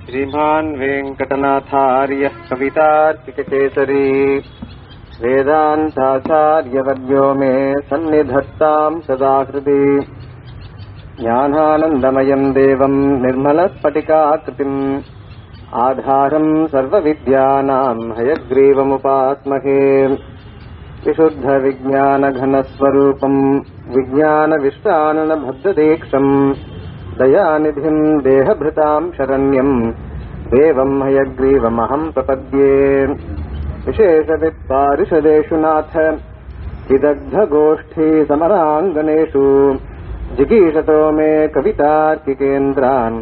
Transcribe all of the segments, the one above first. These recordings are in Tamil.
श्रीमान् वेङ्कटनाथार्यः कवितार्किककेसरी वेदान्ताचार्यवर्यो मे सन्निधत्ताम् सदा हृदि ज्ञानानन्दमयम् देवम् निर्मलस्फटिकाकृतिम् आधारम् सर्वविद्यानाम् हयग्रीवमुपात्महे विशुद्धविज्ञानघनस्वरूपम् विज्ञानविष्टाननभद्रदीक्षम् दयानिधिम् देहभृताम् शरण्यम् देवम् हयग्रीवमहम् प्रपद्ये विशेषवित्पारिषदेषु नाथ विदग्धगोष्ठी समराङ्गनेषु जिगीषतो मे कवितार्किकेन्द्रान्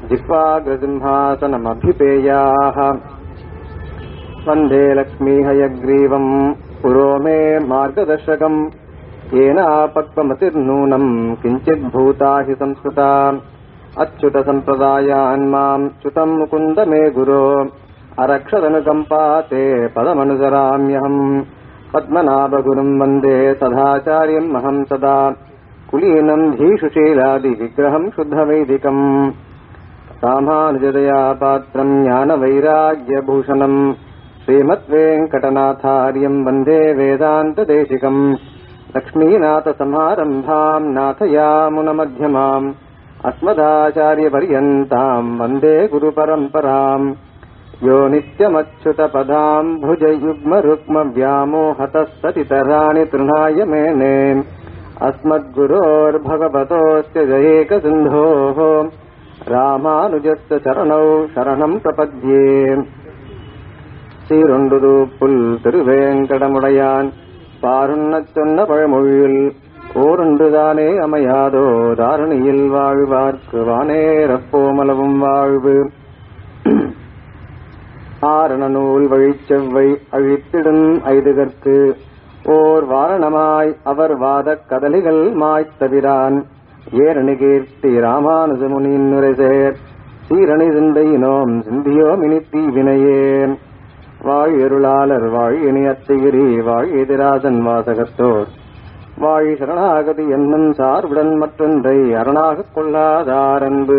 जिह्वाग्रसिंहासनमभिपेयाः वन्दे लक्ष्मीहयग्रीवम् पुरो मे मार्गदर्शकम् येनापक्वमतिर्नूनम् किञ्चिद्भूता हि संस्कृता अच्युतसम्प्रदायान् माम् च्युतम् मुकुन्द मे गुरो अरक्षदनुकम्पा ते पदमनुसराम्यहम् पद्मनाभगुरुम् वन्दे सदाचार्यम् अहम् सदा कुलीनम् धीषुशीलादिविग्रहम् शुद्धवैदिकम् रामानुजदया पात्रम् ज्ञानवैराग्यभूषणम् श्रीमद्वेङ्कटनाथार्यम् वन्दे वेदान्तदेशिकम् लक्ष्मीनाथसमारम्भाम् नाथयामुनमध्यमाम् अस्मदाचार्यपर्यन्ताम् वन्दे गुरुपरम्पराम् यो नित्यमच्युतपदाम् भुजयुग्मरुक्मव्यामोहतस्ततितराणि तृणाय मेने अस्मद्गुरोर्भगवतोऽस्य जयेकसिन्धोः रामानुजस्य चरणौ शरणम् प्रपद्ये சீரொன்றுது புல் திருவேங்கடமுடையான் பாருண்ணச் சொன்ன பழமொழியில் ஓரொன்றுதானே அமையாதோ தாரணியில் வாழ்வார்க்கு வானேரப்போமளவும் வாழ்வு ஆரண நூல் வழிச்செவ்வை அழித்திடும் ஐதுகற்கு ஓர் வாரணமாய் அவர் வாதக் கதலிகள் மாய்த்தவிரான் ஏரணி கீர்த்தி ராமானுஜமுனியின் நுரைசேர் சீரணி சிந்தையினோம் சிந்தியோம் இனி தீவினையேன் வாழ் எருளாளர் வாழ் இனியத்திகிரி வாழ் எதிராசன் வாசகத்தோர் வாழி சரணாகதி என்னும் சார்புடன் மற்றொன்றை அரணாகக் கொள்ளாதாரன்பு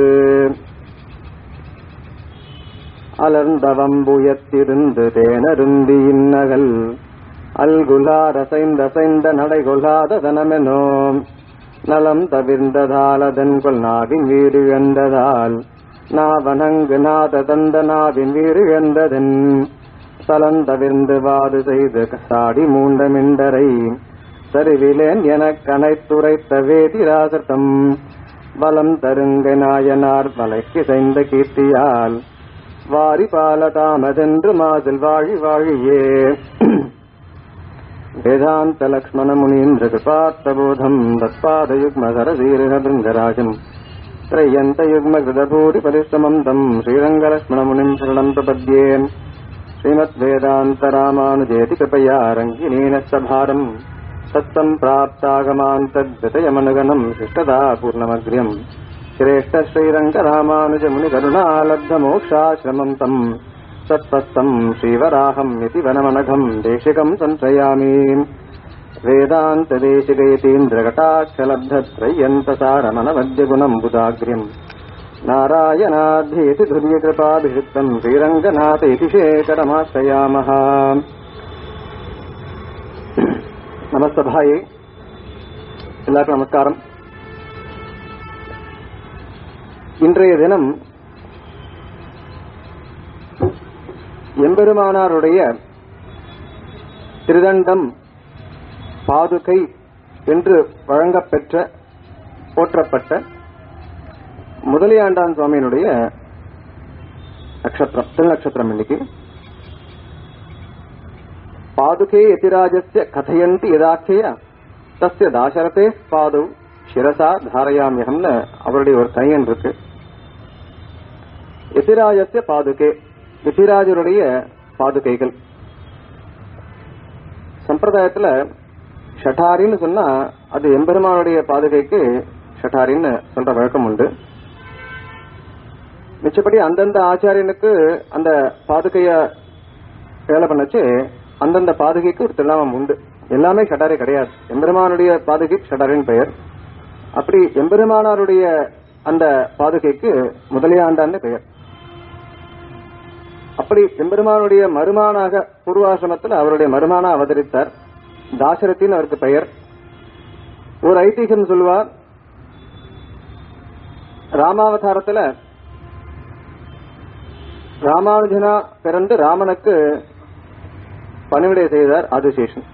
அலர்ந்தவம்புயத்திருந்து தேனருந்தி இன்னகல் அல்குலாரசைந்தசைந்த நடைகொள்ளாத தனமெனோம் நலம் தவிர்ந்ததால் அதன் கொல் நாவின் வீடு இழந்ததால் நாவனங்கு நாத தந்த நாவின் வீடு இழந்ததன் சலந்தவிர்ந்து வாது செய்து சாடி மூண்ட மிண்டரை சரிவிலேன் எனக் கனைத்துரைத்த வேதிராசத்தம் பலம் தருங்க நாயனார் மலைக்கு செய்த கீர்த்தியால் வாரி பால தாமதென்று மாசில் வாழி வாழியே வேதாந்த லக்ஷ்மண முனீந்திர கிருபார்த்தபோதம் தத்பாதயுக்ம சரசீரக பிருங்கராஜம் त्रय्यन्तयुग्मकृतभूरि परिश्रमम् तम् श्रीरङ्गलक्ष्मणमुनिम् शरणम् प्रपद्ये श्रीमद्वेदान्तरामानुजेति कृपया रङ्गिनीन सभारम् तत्सम्प्राप्तागमान् तद्वितयमनुगणम् शिष्टदा पूर्णमग्र्यम् श्रेष्ठ श्रीरङ्गरामानुजमुनिकरुणालब्धमोक्षाश्रमम् तम् सत्त्वस्तम् श्रीवराहम् इति वनमनघम् देशिकम् संश्रयामि वेदान्तदेशिकैतीन्द्रकटाक्षलब्धत्रय्यन्तसारमनवद्यगुणम् बुधाग्र्यम् नारायणाध्येति धुर्यकृपाभिषिक्तम् श्रीरङ्गनाथ इति शेखरमाश्रयामः நமஸ்தபாயே எல்லாருக்கும் நமஸ்காரம் இன்றைய தினம் எம்பெருமானாருடைய திருதண்டம் பாதுகை என்று வழங்கப்பெற்ற போற்றப்பட்ட முதலியாண்டான் சுவாமியினுடைய நட்சத்திரம் திருநட்சத்திரம் இன்னைக்கு பாதுகே எதிராஜஸ்ய கதையந்தி எதாக்கிய தஸ்ய தாசரதே பாது சிரசா தாரயாமியகம்னு அவருடைய ஒரு கையன் இருக்கு எதிராஜஸ்ய பாதுகே எதிராஜருடைய பாதுகைகள் சம்பிரதாயத்துல ஷட்டாரின்னு சொன்னா அது எம்பெருமானுடைய பாதுகைக்கு ஷட்டாரின்னு சொல்ற வழக்கம் உண்டு மிச்சப்படி அந்தந்த ஆச்சாரியனுக்கு அந்த பாதுகைய வேலை பண்ணச்சு அந்தந்த பாதுகைக்கு ஒரு திருநாமம் உண்டு எல்லாமே ஷட்டாரே கிடையாது எம்பெருமானுடைய பாதுகைக்கு ஷட்டாரின் பெயர் அப்படி எம்பெருமானாருடைய அந்த பாதுகைக்கு முதலியாண்டான்னு பெயர் அப்படி எம்பெருமானுடைய மருமானாக பூர்வாசிரமத்தில் அவருடைய மருமானா அவதரித்தார் தாசரத்தின் அவருக்கு பெயர் ஒரு ஐதிஹ்யம் சொல்லுவார் ராமாவதாரத்துல ராமானுஜனா பிறந்து ராமனுக்கு பணிவிடை செய்தார் ஆதிசேஷன்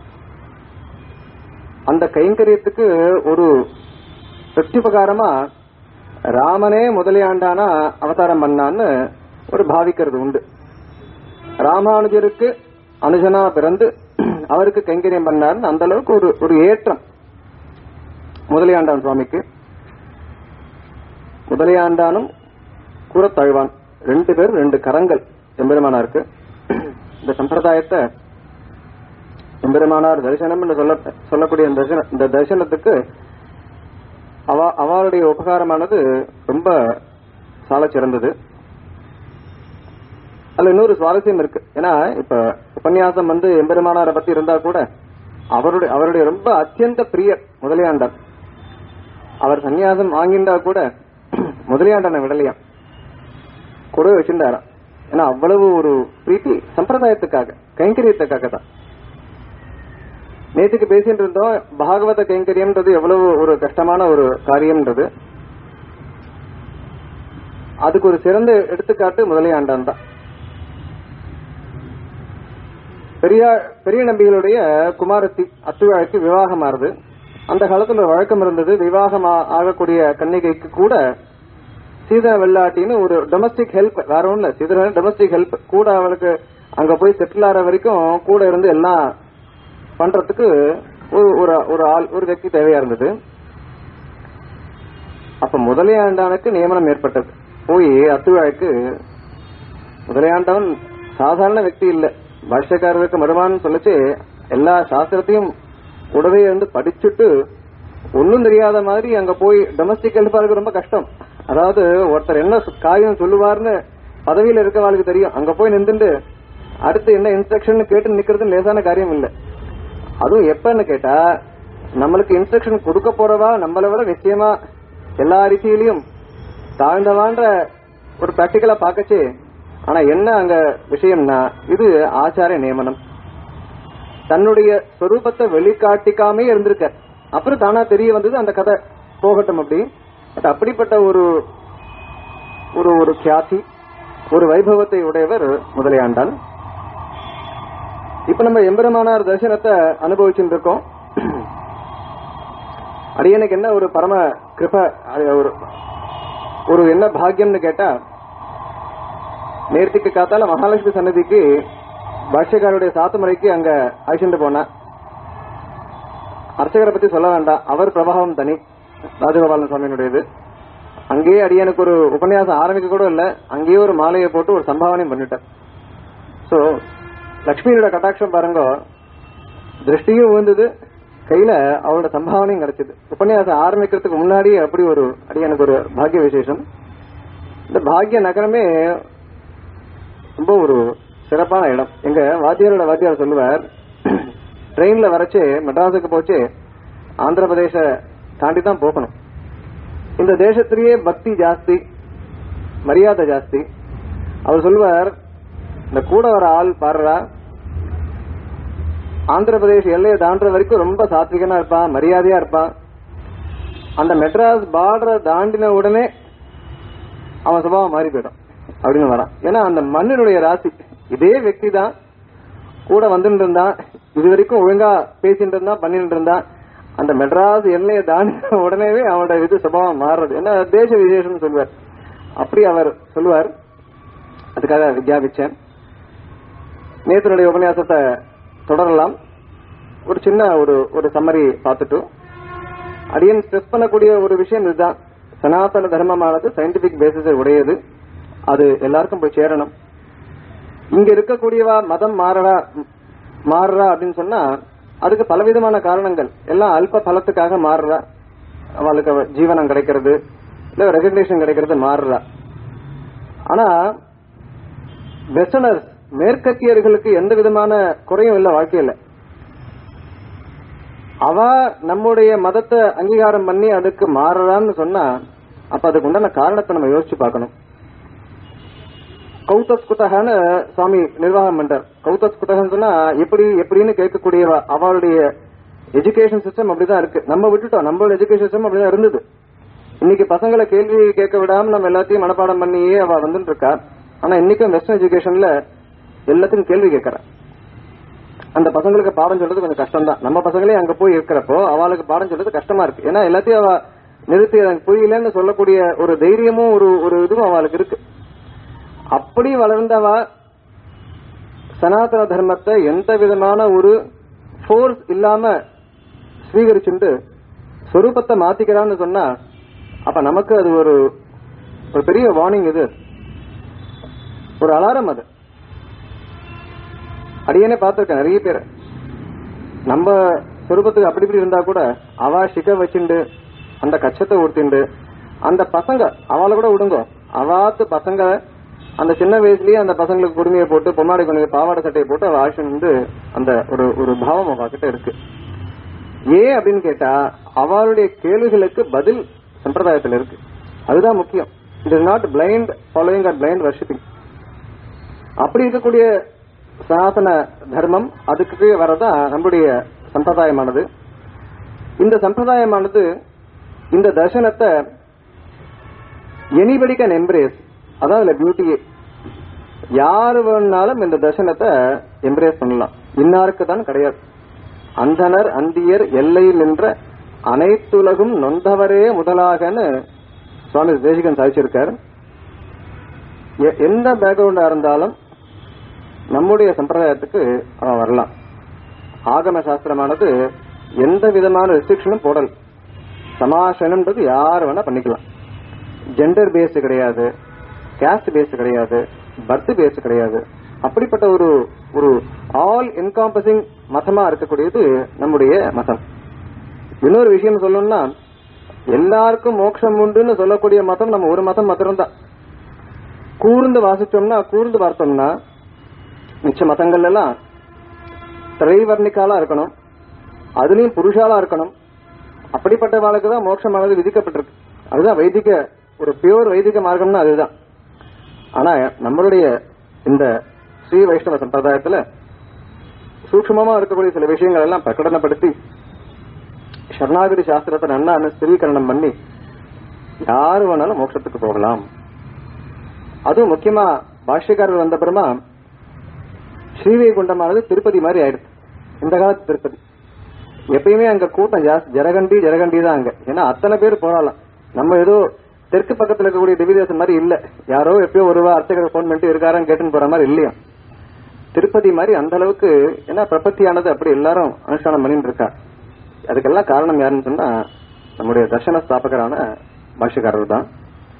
அந்த கைங்கரியத்துக்கு ஒரு பிரத்யுபகாரமா ராமனே முதலியாண்டானா அவதாரம் பண்ணான்னு ஒரு பாவிக்கிறது உண்டு ராமானுஜருக்கு அனுஜனா பிறந்து அவருக்கு கைங்கரியம் பண்ணாருன்னு அந்த அளவுக்கு ஒரு ஒரு ஏற்றம் முதலியாண்டான் சுவாமிக்கு முதலியாண்டானும் கூறத்தாழ்வான் ரெண்டு பேர் ரெண்டு கரங்கள் எம்பெருமானாருக்கு இந்த சம்பிரதாயத்தை எம்பெருமானார் தரிசனம் என்று சொல்ல சொல்லக்கூடிய இந்த தரிசன- இந்த தரிசனத்துக்கு அவ அவளுடைய உபகாரமானது ரொம்ப சால சிறந்தது அதுல இன்னொரு சுவாரஸ்யம் இருக்கு ஏன்னா இப்ப உபன்யாசம் வந்து எம்பெருமானாரை பத்தி இருந்தா கூட அவருடைய அவருடைய ரொம்ப அத்தியந்த பிரியர் முதலியாண்டார் அவர் சன்னியாசம் வாங்கிண்டா கூட முதலியாண்டனை விடலையாம் கூட வச்சிருந்தாராம் ஏன்னா அவ்வளவு ஒரு பிரீத்தி சம்பிரதாயத்துக்காக கைங்கரியத்துக்காக தான் நேற்றுக்கு பேசிட்டு இருந்தோம் பாகவத கைங்கரியம்ன்றது எவ்வளவு ஒரு கஷ்டமான ஒரு காரியம்ன்றது அதுக்கு ஒரு சிறந்த எடுத்துக்காட்டு முதலியாண்டான் தான் பெரிய பெரிய நம்பிகளுடைய குமாரத்தி அத்துவாய்க்கு விவாகம் ஆறுது அந்த காலத்துல ஒரு வழக்கம் இருந்தது விவாகம் ஆ- ஆகக்கூடிய கன்னிகைக்கு கூட சீதா வெள்ளாட்டின்னு ஒரு டொமஸ்டிக் ஹெல்ப் வேற ஒண்ணும் இல்ல சீதா டொமஸ்டிக் ஹெல்ப் கூட அவளுக்கு அங்க போய் செட்டில் ஆற வரைக்கும் கூட இருந்து எல்லாம் பண்றதுக்கு ஒரு ஒரு ஒரு ஆள் ஒரு व्यक्ति தேவையா இருந்தது அப்ப முதலியாண்டானுக்கு நியமனம் ஏற்பட்டது போய் அத்துவாய்க்கு முதலியாண்டவன் சாதாரண व्यक्ति இல்ல பாஷ்யக்காரருக்கு மருமான்னு சொல்லிச்சு எல்லா சாஸ்திரத்தையும் கூடவே இருந்து படிச்சுட்டு ஒன்னும் தெரியாத மாதிரி அங்க போய் டொமஸ்டிக் ஹெல்ப் ரொம்ப கஷ்டம் அதாவது ஒருத்தர் என்ன சு- காரியம் சொல்லுவார்னு பதவியில இருக்கவாளுக்கு தெரியும் அங்க போய் நின்றுட்டு அடுத்து என்ன இன்ஸ்ட்ரக்ஷன் கேட்டு நிக்கிறது லேசான காரியம் இல்ல அதுவும் எப்பன்னு கேட்டா நம்மளுக்கு இன்ஸ்ட்ரக்ஷன் கொடுக்க போறவா நம்மளை விட நிச்சயமா எல்லா ரீதியிலையும் தாழ்ந்தவான்ற ஒரு பிராக்டிக்கலா பார்க்கச்சு ஆனா என்ன அங்க விஷயம்னா இது ஆச்சார நியமனம் தன்னுடைய சொரூபத்தை வெளிக்காட்டிக்காமே இருந்திருக்க அப்புறம் தானா தெரிய வந்தது அந்த கதை போகட்டும் அப்படி பட் அப்படிப்பட்ட ஒரு ஒரு ஒரு கியாதி ஒரு வைபவத்தை உடையவர் முதலியாண்டான் இப்ப நம்ம எம்பெருமானார் தரிசனத்தை அனுபவிச்சுட்டு இருக்கோம் அடியனுக்கு என்ன ஒரு பரம கிருப அது ஒரு ஒரு என்ன பாக்கியம்னு கேட்டா நேர்த்திக்கு காத்தால மகாலட்சுமி சன்னதிக்கு பாஷ்யக்காரருடைய சாத்துமுறைக்கு அங்க அழைச்சிட்டு போனேன் அர்ச்சகரை பத்தி சொல்ல வேண்டாம் அவர் பிரபாவம் தனி ராஜகோபாலன் சுவாமியினுடையது அங்கேயே அடியனுக்கு ஒரு உபன்யாசம் ஆரம்பிக்க கூட இல்ல அங்கேயே ஒரு மாலையை போட்டு ஒரு சம்பாவனையும் பண்ணிட்டேன் சோ லக்ஷ்மியோட கட்டாட்சம் பாருங்க திருஷ்டியும் விழுந்தது கையில அவரோட சம்பாவனையும் கிடைச்சது உபன்யாசம் ஆரம்பிக்கிறதுக்கு முன்னாடியே அப்படி ஒரு அடியனுக்கு ஒரு பாக்கிய விசேஷம் இந்த பாக்கிய நகரமே ரொம்ப ஒரு சிறப்பான இடம் எங்க வாத்தியாரோட வாத்தியார் சொல்லுவார் ட்ரெயின்ல வரச்சு மெட்ராஸுக்கு போச்சு ஆந்திர பிரதேச தாண்டி தான் போகணும் இந்த தேசத்திலேயே பக்தி ஜாஸ்தி மரியாதை ஜாஸ்தி அவர் சொல்லுவார் இந்த கூட வர ஆள் பாடுறா ஆந்திர பிரதேஷ் எல்லையை தாண்டுற வரைக்கும் ரொம்ப சாத்விகனா இருப்பான் மரியாதையா இருப்பான் அந்த மெட்ராஸ் பார்டரை தாண்டின உடனே அவன் சுபாவம் மாறி போயிடும் அப்படின்னு வரான் ஏன்னா அந்த மண்ணினுடைய ராசி இதே व्यक्ति தான் கூட வந்துட்டு இருந்தான் இது வரைக்கும் ஒழுங்கா பேசிட்டு இருந்தான் பண்ணிட்டு இருந்தான் அந்த மெட்ராஸ் எல்லையை தாண்டின உடனேவே அவனோட இது சுபாவம் மாறுறது ஏன்னா தேச விசேஷம்னு சொல்லுவார் அப்படி அவர் சொல்லுவார் அதுக்காக வித்யாபிச்சேன் நேத்தினுடைய உபன்யாசத்தை தொடரலாம் ஒரு சின்ன ஒரு ஒரு சம்மரி பார்த்துட்டு அடியன் ஸ்ட்ரெஸ் பண்ணக்கூடிய ஒரு விஷயம் இதுதான் சனாதன தர்மமானது சயின்டிபிக் பேசிஸை உடையது அது எல்லாருக்கும் போய் சேரணும் இங்க இருக்கக்கூடியவா மதம் மாறடா மாறுறா அப்படின்னு சொன்னா அதுக்கு பலவிதமான காரணங்கள் எல்லாம் அல்ப பலத்துக்காக மாறுறா அவளுக்கு அவ- ஜீவனம் கிடைக்கிறது இல்ல ரெகக்னேஷன் கிடைக்கிறது மாறுறா ஆனா வெஸ்டர்னர்ஸ் மேற்கத்தியர்களுக்கு எந்த விதமான குறையும் இல்ல வாழ்க்கையில அவ நம்முடைய மதத்தை அங்கீகாரம் பண்ணி அதுக்கு மாறுறான்னு சொன்னா அப்ப அதுக்கு உண்டான காரணத்தை நம்ம யோசிச்சு பார்க்கணும் கௌதஸ்குதகன்னு சுவாமி நிர்வாகம் பண்றார் கௌதஸ்குதகன்னு சொன்னா எப்படி எப்படின்னு கேட்கக்கூடிய அவளுடைய எஜுகேஷன் சிஸ்டம் அப்படிதான் இருக்கு நம்ம விட்டுட்டோம் நம்மளோட எஜுகேஷன் சிஸ்டம் அப்படிதான் இருந்தது இன்னைக்கு பசங்களை கேள்வி கேட்க விடாம நம்ம எல்லாத்தையும் மனப்பாடம் பண்ணியே அவ வந்துட்டு இருக்கா ஆனா இன்னைக்கும் வெஸ்டர்ன் எஜுகேஷன்ல எல்லாத்தையும் கேள்வி கேட்கறா அந்த பசங்களுக்கு பாடம் சொல்றது கொஞ்சம் கஷ்டம் தான் நம்ம பசங்களே அங்க போய் இருக்கிறப்போ அவளுக்கு பாடம் சொல்றது கஷ்டமா இருக்கு ஏன்னா எல்லாத்தையும் அவ நிறுத்தி எனக்கு புரியலன்னு சொல்லக்கூடிய ஒரு தைரியமும் ஒரு ஒரு இதுவும் அவளுக்கு இருக்கு அப்படி வளர்ந்தவ சனாதன தர்மத்தை எந்த விதமான ஒரு ஃபோர்ஸ் இல்லாம ஸ்வீகரிச்சுட்டு சொரூபத்தை மாத்திக்கிறான்னு சொன்னா அப்ப நமக்கு அது ஒரு ஒரு பெரிய வார்னிங் இது ஒரு அலாரம் அது அடியனே பார்த்திருக்கேன் நிறைய பேர் நம்ம சொரூபத்துக்கு அப்படி இப்படி இருந்தா கூட அவ சிக்க வச்சுண்டு அந்த கச்சத்தை ஊர்த்திண்டு அந்த பசங்க அவளை கூட விடுங்க அவாத்து பசங்க அந்த சின்ன வயசுலயே அந்த பசங்களுக்கு குடுமையை போட்டு பொன்னாடி கொண்டு பாவாடை சட்டையை போட்டு அவ ஆஷன் வந்து அந்த ஒரு ஒரு பாவம் அவ கிட்ட இருக்கு ஏன் அப்படின்னு கேட்டா அவளுடைய கேள்விகளுக்கு பதில் சம்பிரதாயத்துல இருக்கு அதுதான் முக்கியம் it is not blind following or blind worshipping அப்படி இருக்கக்கூடிய சனாதன தர்மம் அதுக்கு வரதான் நம்முடைய சம்பிரதாயமானது இந்த சம்பிரதாயமானது இந்த தர்சனத்தை எனிபடி கேன் எம்ப்ரேஸ் அதான் அதுல பியூட்டியே யாரு வேணாலும் இந்த தர்சனத்தை எம்ப்ரேஸ் பண்ணலாம் இன்னாருக்கு தான் கிடையாது அந்தனர் அந்தியர் எல்லையில் நின்ற அனைத்துலகும் நொந்தவரே முதலாகன்னு சுவாமி தேசிகன் சாதிச்சிருக்கார் எ- எந்த பேக்ரவுண்டா இருந்தாலும் நம்முடைய சம்பிரதாயத்துக்கு அவன் வரலாம் ஆகம சாஸ்திரமானது எந்த விதமான ரெஸ்ட்ரிக்ஷனும் போடல சமாசனம்ன்றது யார் வேணா பண்ணிக்கலாம் ஜெண்டர் பேஸ் கிடையாது கேஸ்ட் பேஸ் கிடையாது பர்த் பேஸ் கிடையாது அப்படிப்பட்ட ஒரு ஒரு ஆல் என்காம்பசிங் மதமா இருக்கக்கூடியது நம்முடைய மதம் இன்னொரு விஷயம் சொல்லணும்னா எல்லாருக்கும் மோட்சம் உண்டுன்னு சொல்லக்கூடிய மதம் நம்ம ஒரு மதம் மாத்திரம்தான் கூர்ந்து வாசிச்சோம்னா கூர்ந்து பார்த்தோம்னா மிச்ச மதங்கள் எல்லாம் திரைவர்ணிக்காலா இருக்கணும் அதுலயும் புருஷாலா இருக்கணும் அப்படிப்பட்ட வாழ்க்கை தான் மோட்சமானது விதிக்கப்பட்டிருக்கு அதுதான் வைதிக ஒரு பியூர் வைதிக மார்க்கம்னா அதுதான் ஆனா நம்மளுடைய இந்த ஸ்ரீ வைஷ்ணவ சம்பிரதாயத்துல சூக்ஷ்மமா இருக்கக்கூடிய சில விஷயங்கள் எல்லாம் பிரகடனப்படுத்தி சரணாகதி சாஸ்திரத்தை நன்னா ஸ்திரீகரணம் பண்ணி யாரு வேணாலும் மோட்சத்துக்கு போகலாம் அதுவும் முக்கியமா பாஷ்யக்காரர் வந்த அப்புறமா ஸ்ரீவைகுண்டமானது திருப்பதி மாதிரி ஆயிடுச்சு இந்த காலத்து திருப்பதி எப்பயுமே அங்க கூட்டம் ஜாஸ்தி ஜரகண்டி ஜரகண்டி தான் அங்க ஏன்னா அத்தனை பேர் போராடலாம் நம்ம ஏதோ தெற்கு பக்கத்துல இருக்கக்கூடிய திவ்யதேசம் மாதிரி இல்ல யாரோ எப்பயோ ஒருவா அர்ச்சகர் போன் பண்ணிட்டு இருக்காரான்னு கேட்டுன்னு போற மாதிரி இல்லையா திருப்பதி மாதிரி அந்த அளவுக்கு ஏன்னா பிரபத்தியானது அப்படி எல்லாரும் அனுஷ்டானம் பண்ணிட்டு இருக்கா அதுக்கெல்லாம் காரணம் யாருன்னு சொன்னா நம்முடைய தர்ஷன ஸ்தாபகரான பாஷ்யக்காரர் தான்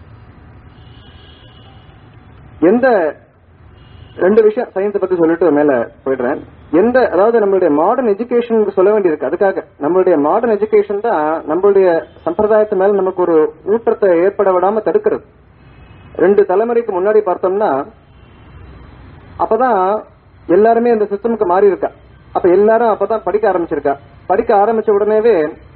எந்த ரெண்டு விஷயம் சயின்ஸ் பத்தி சொல்லிட்டு மேல போயிடுறேன் எந்த அதாவது நம்மளுடைய மாடர்ன் எஜுகேஷன் சொல்ல வேண்டியிருக்கு அதுக்காக நம்மளுடைய மாடர்ன் எஜுகேஷன் தான் நம்மளுடைய சம்பிரதாயத்து மேல நமக்கு ஒரு ஊற்றத்தை ஏற்பட விடாம தடுக்கிறது ரெண்டு தலைமுறைக்கு முன்னாடி பார்த்தோம்னா அப்பதான் எல்லாருமே இந்த சிஸ்டமுக்கு மாறி இருக்கா அப்ப எல்லாரும் அப்பதான் படிக்க ஆரம்பிச்சிருக்கா படிக்க ஆரம்பிச்ச உடனேவே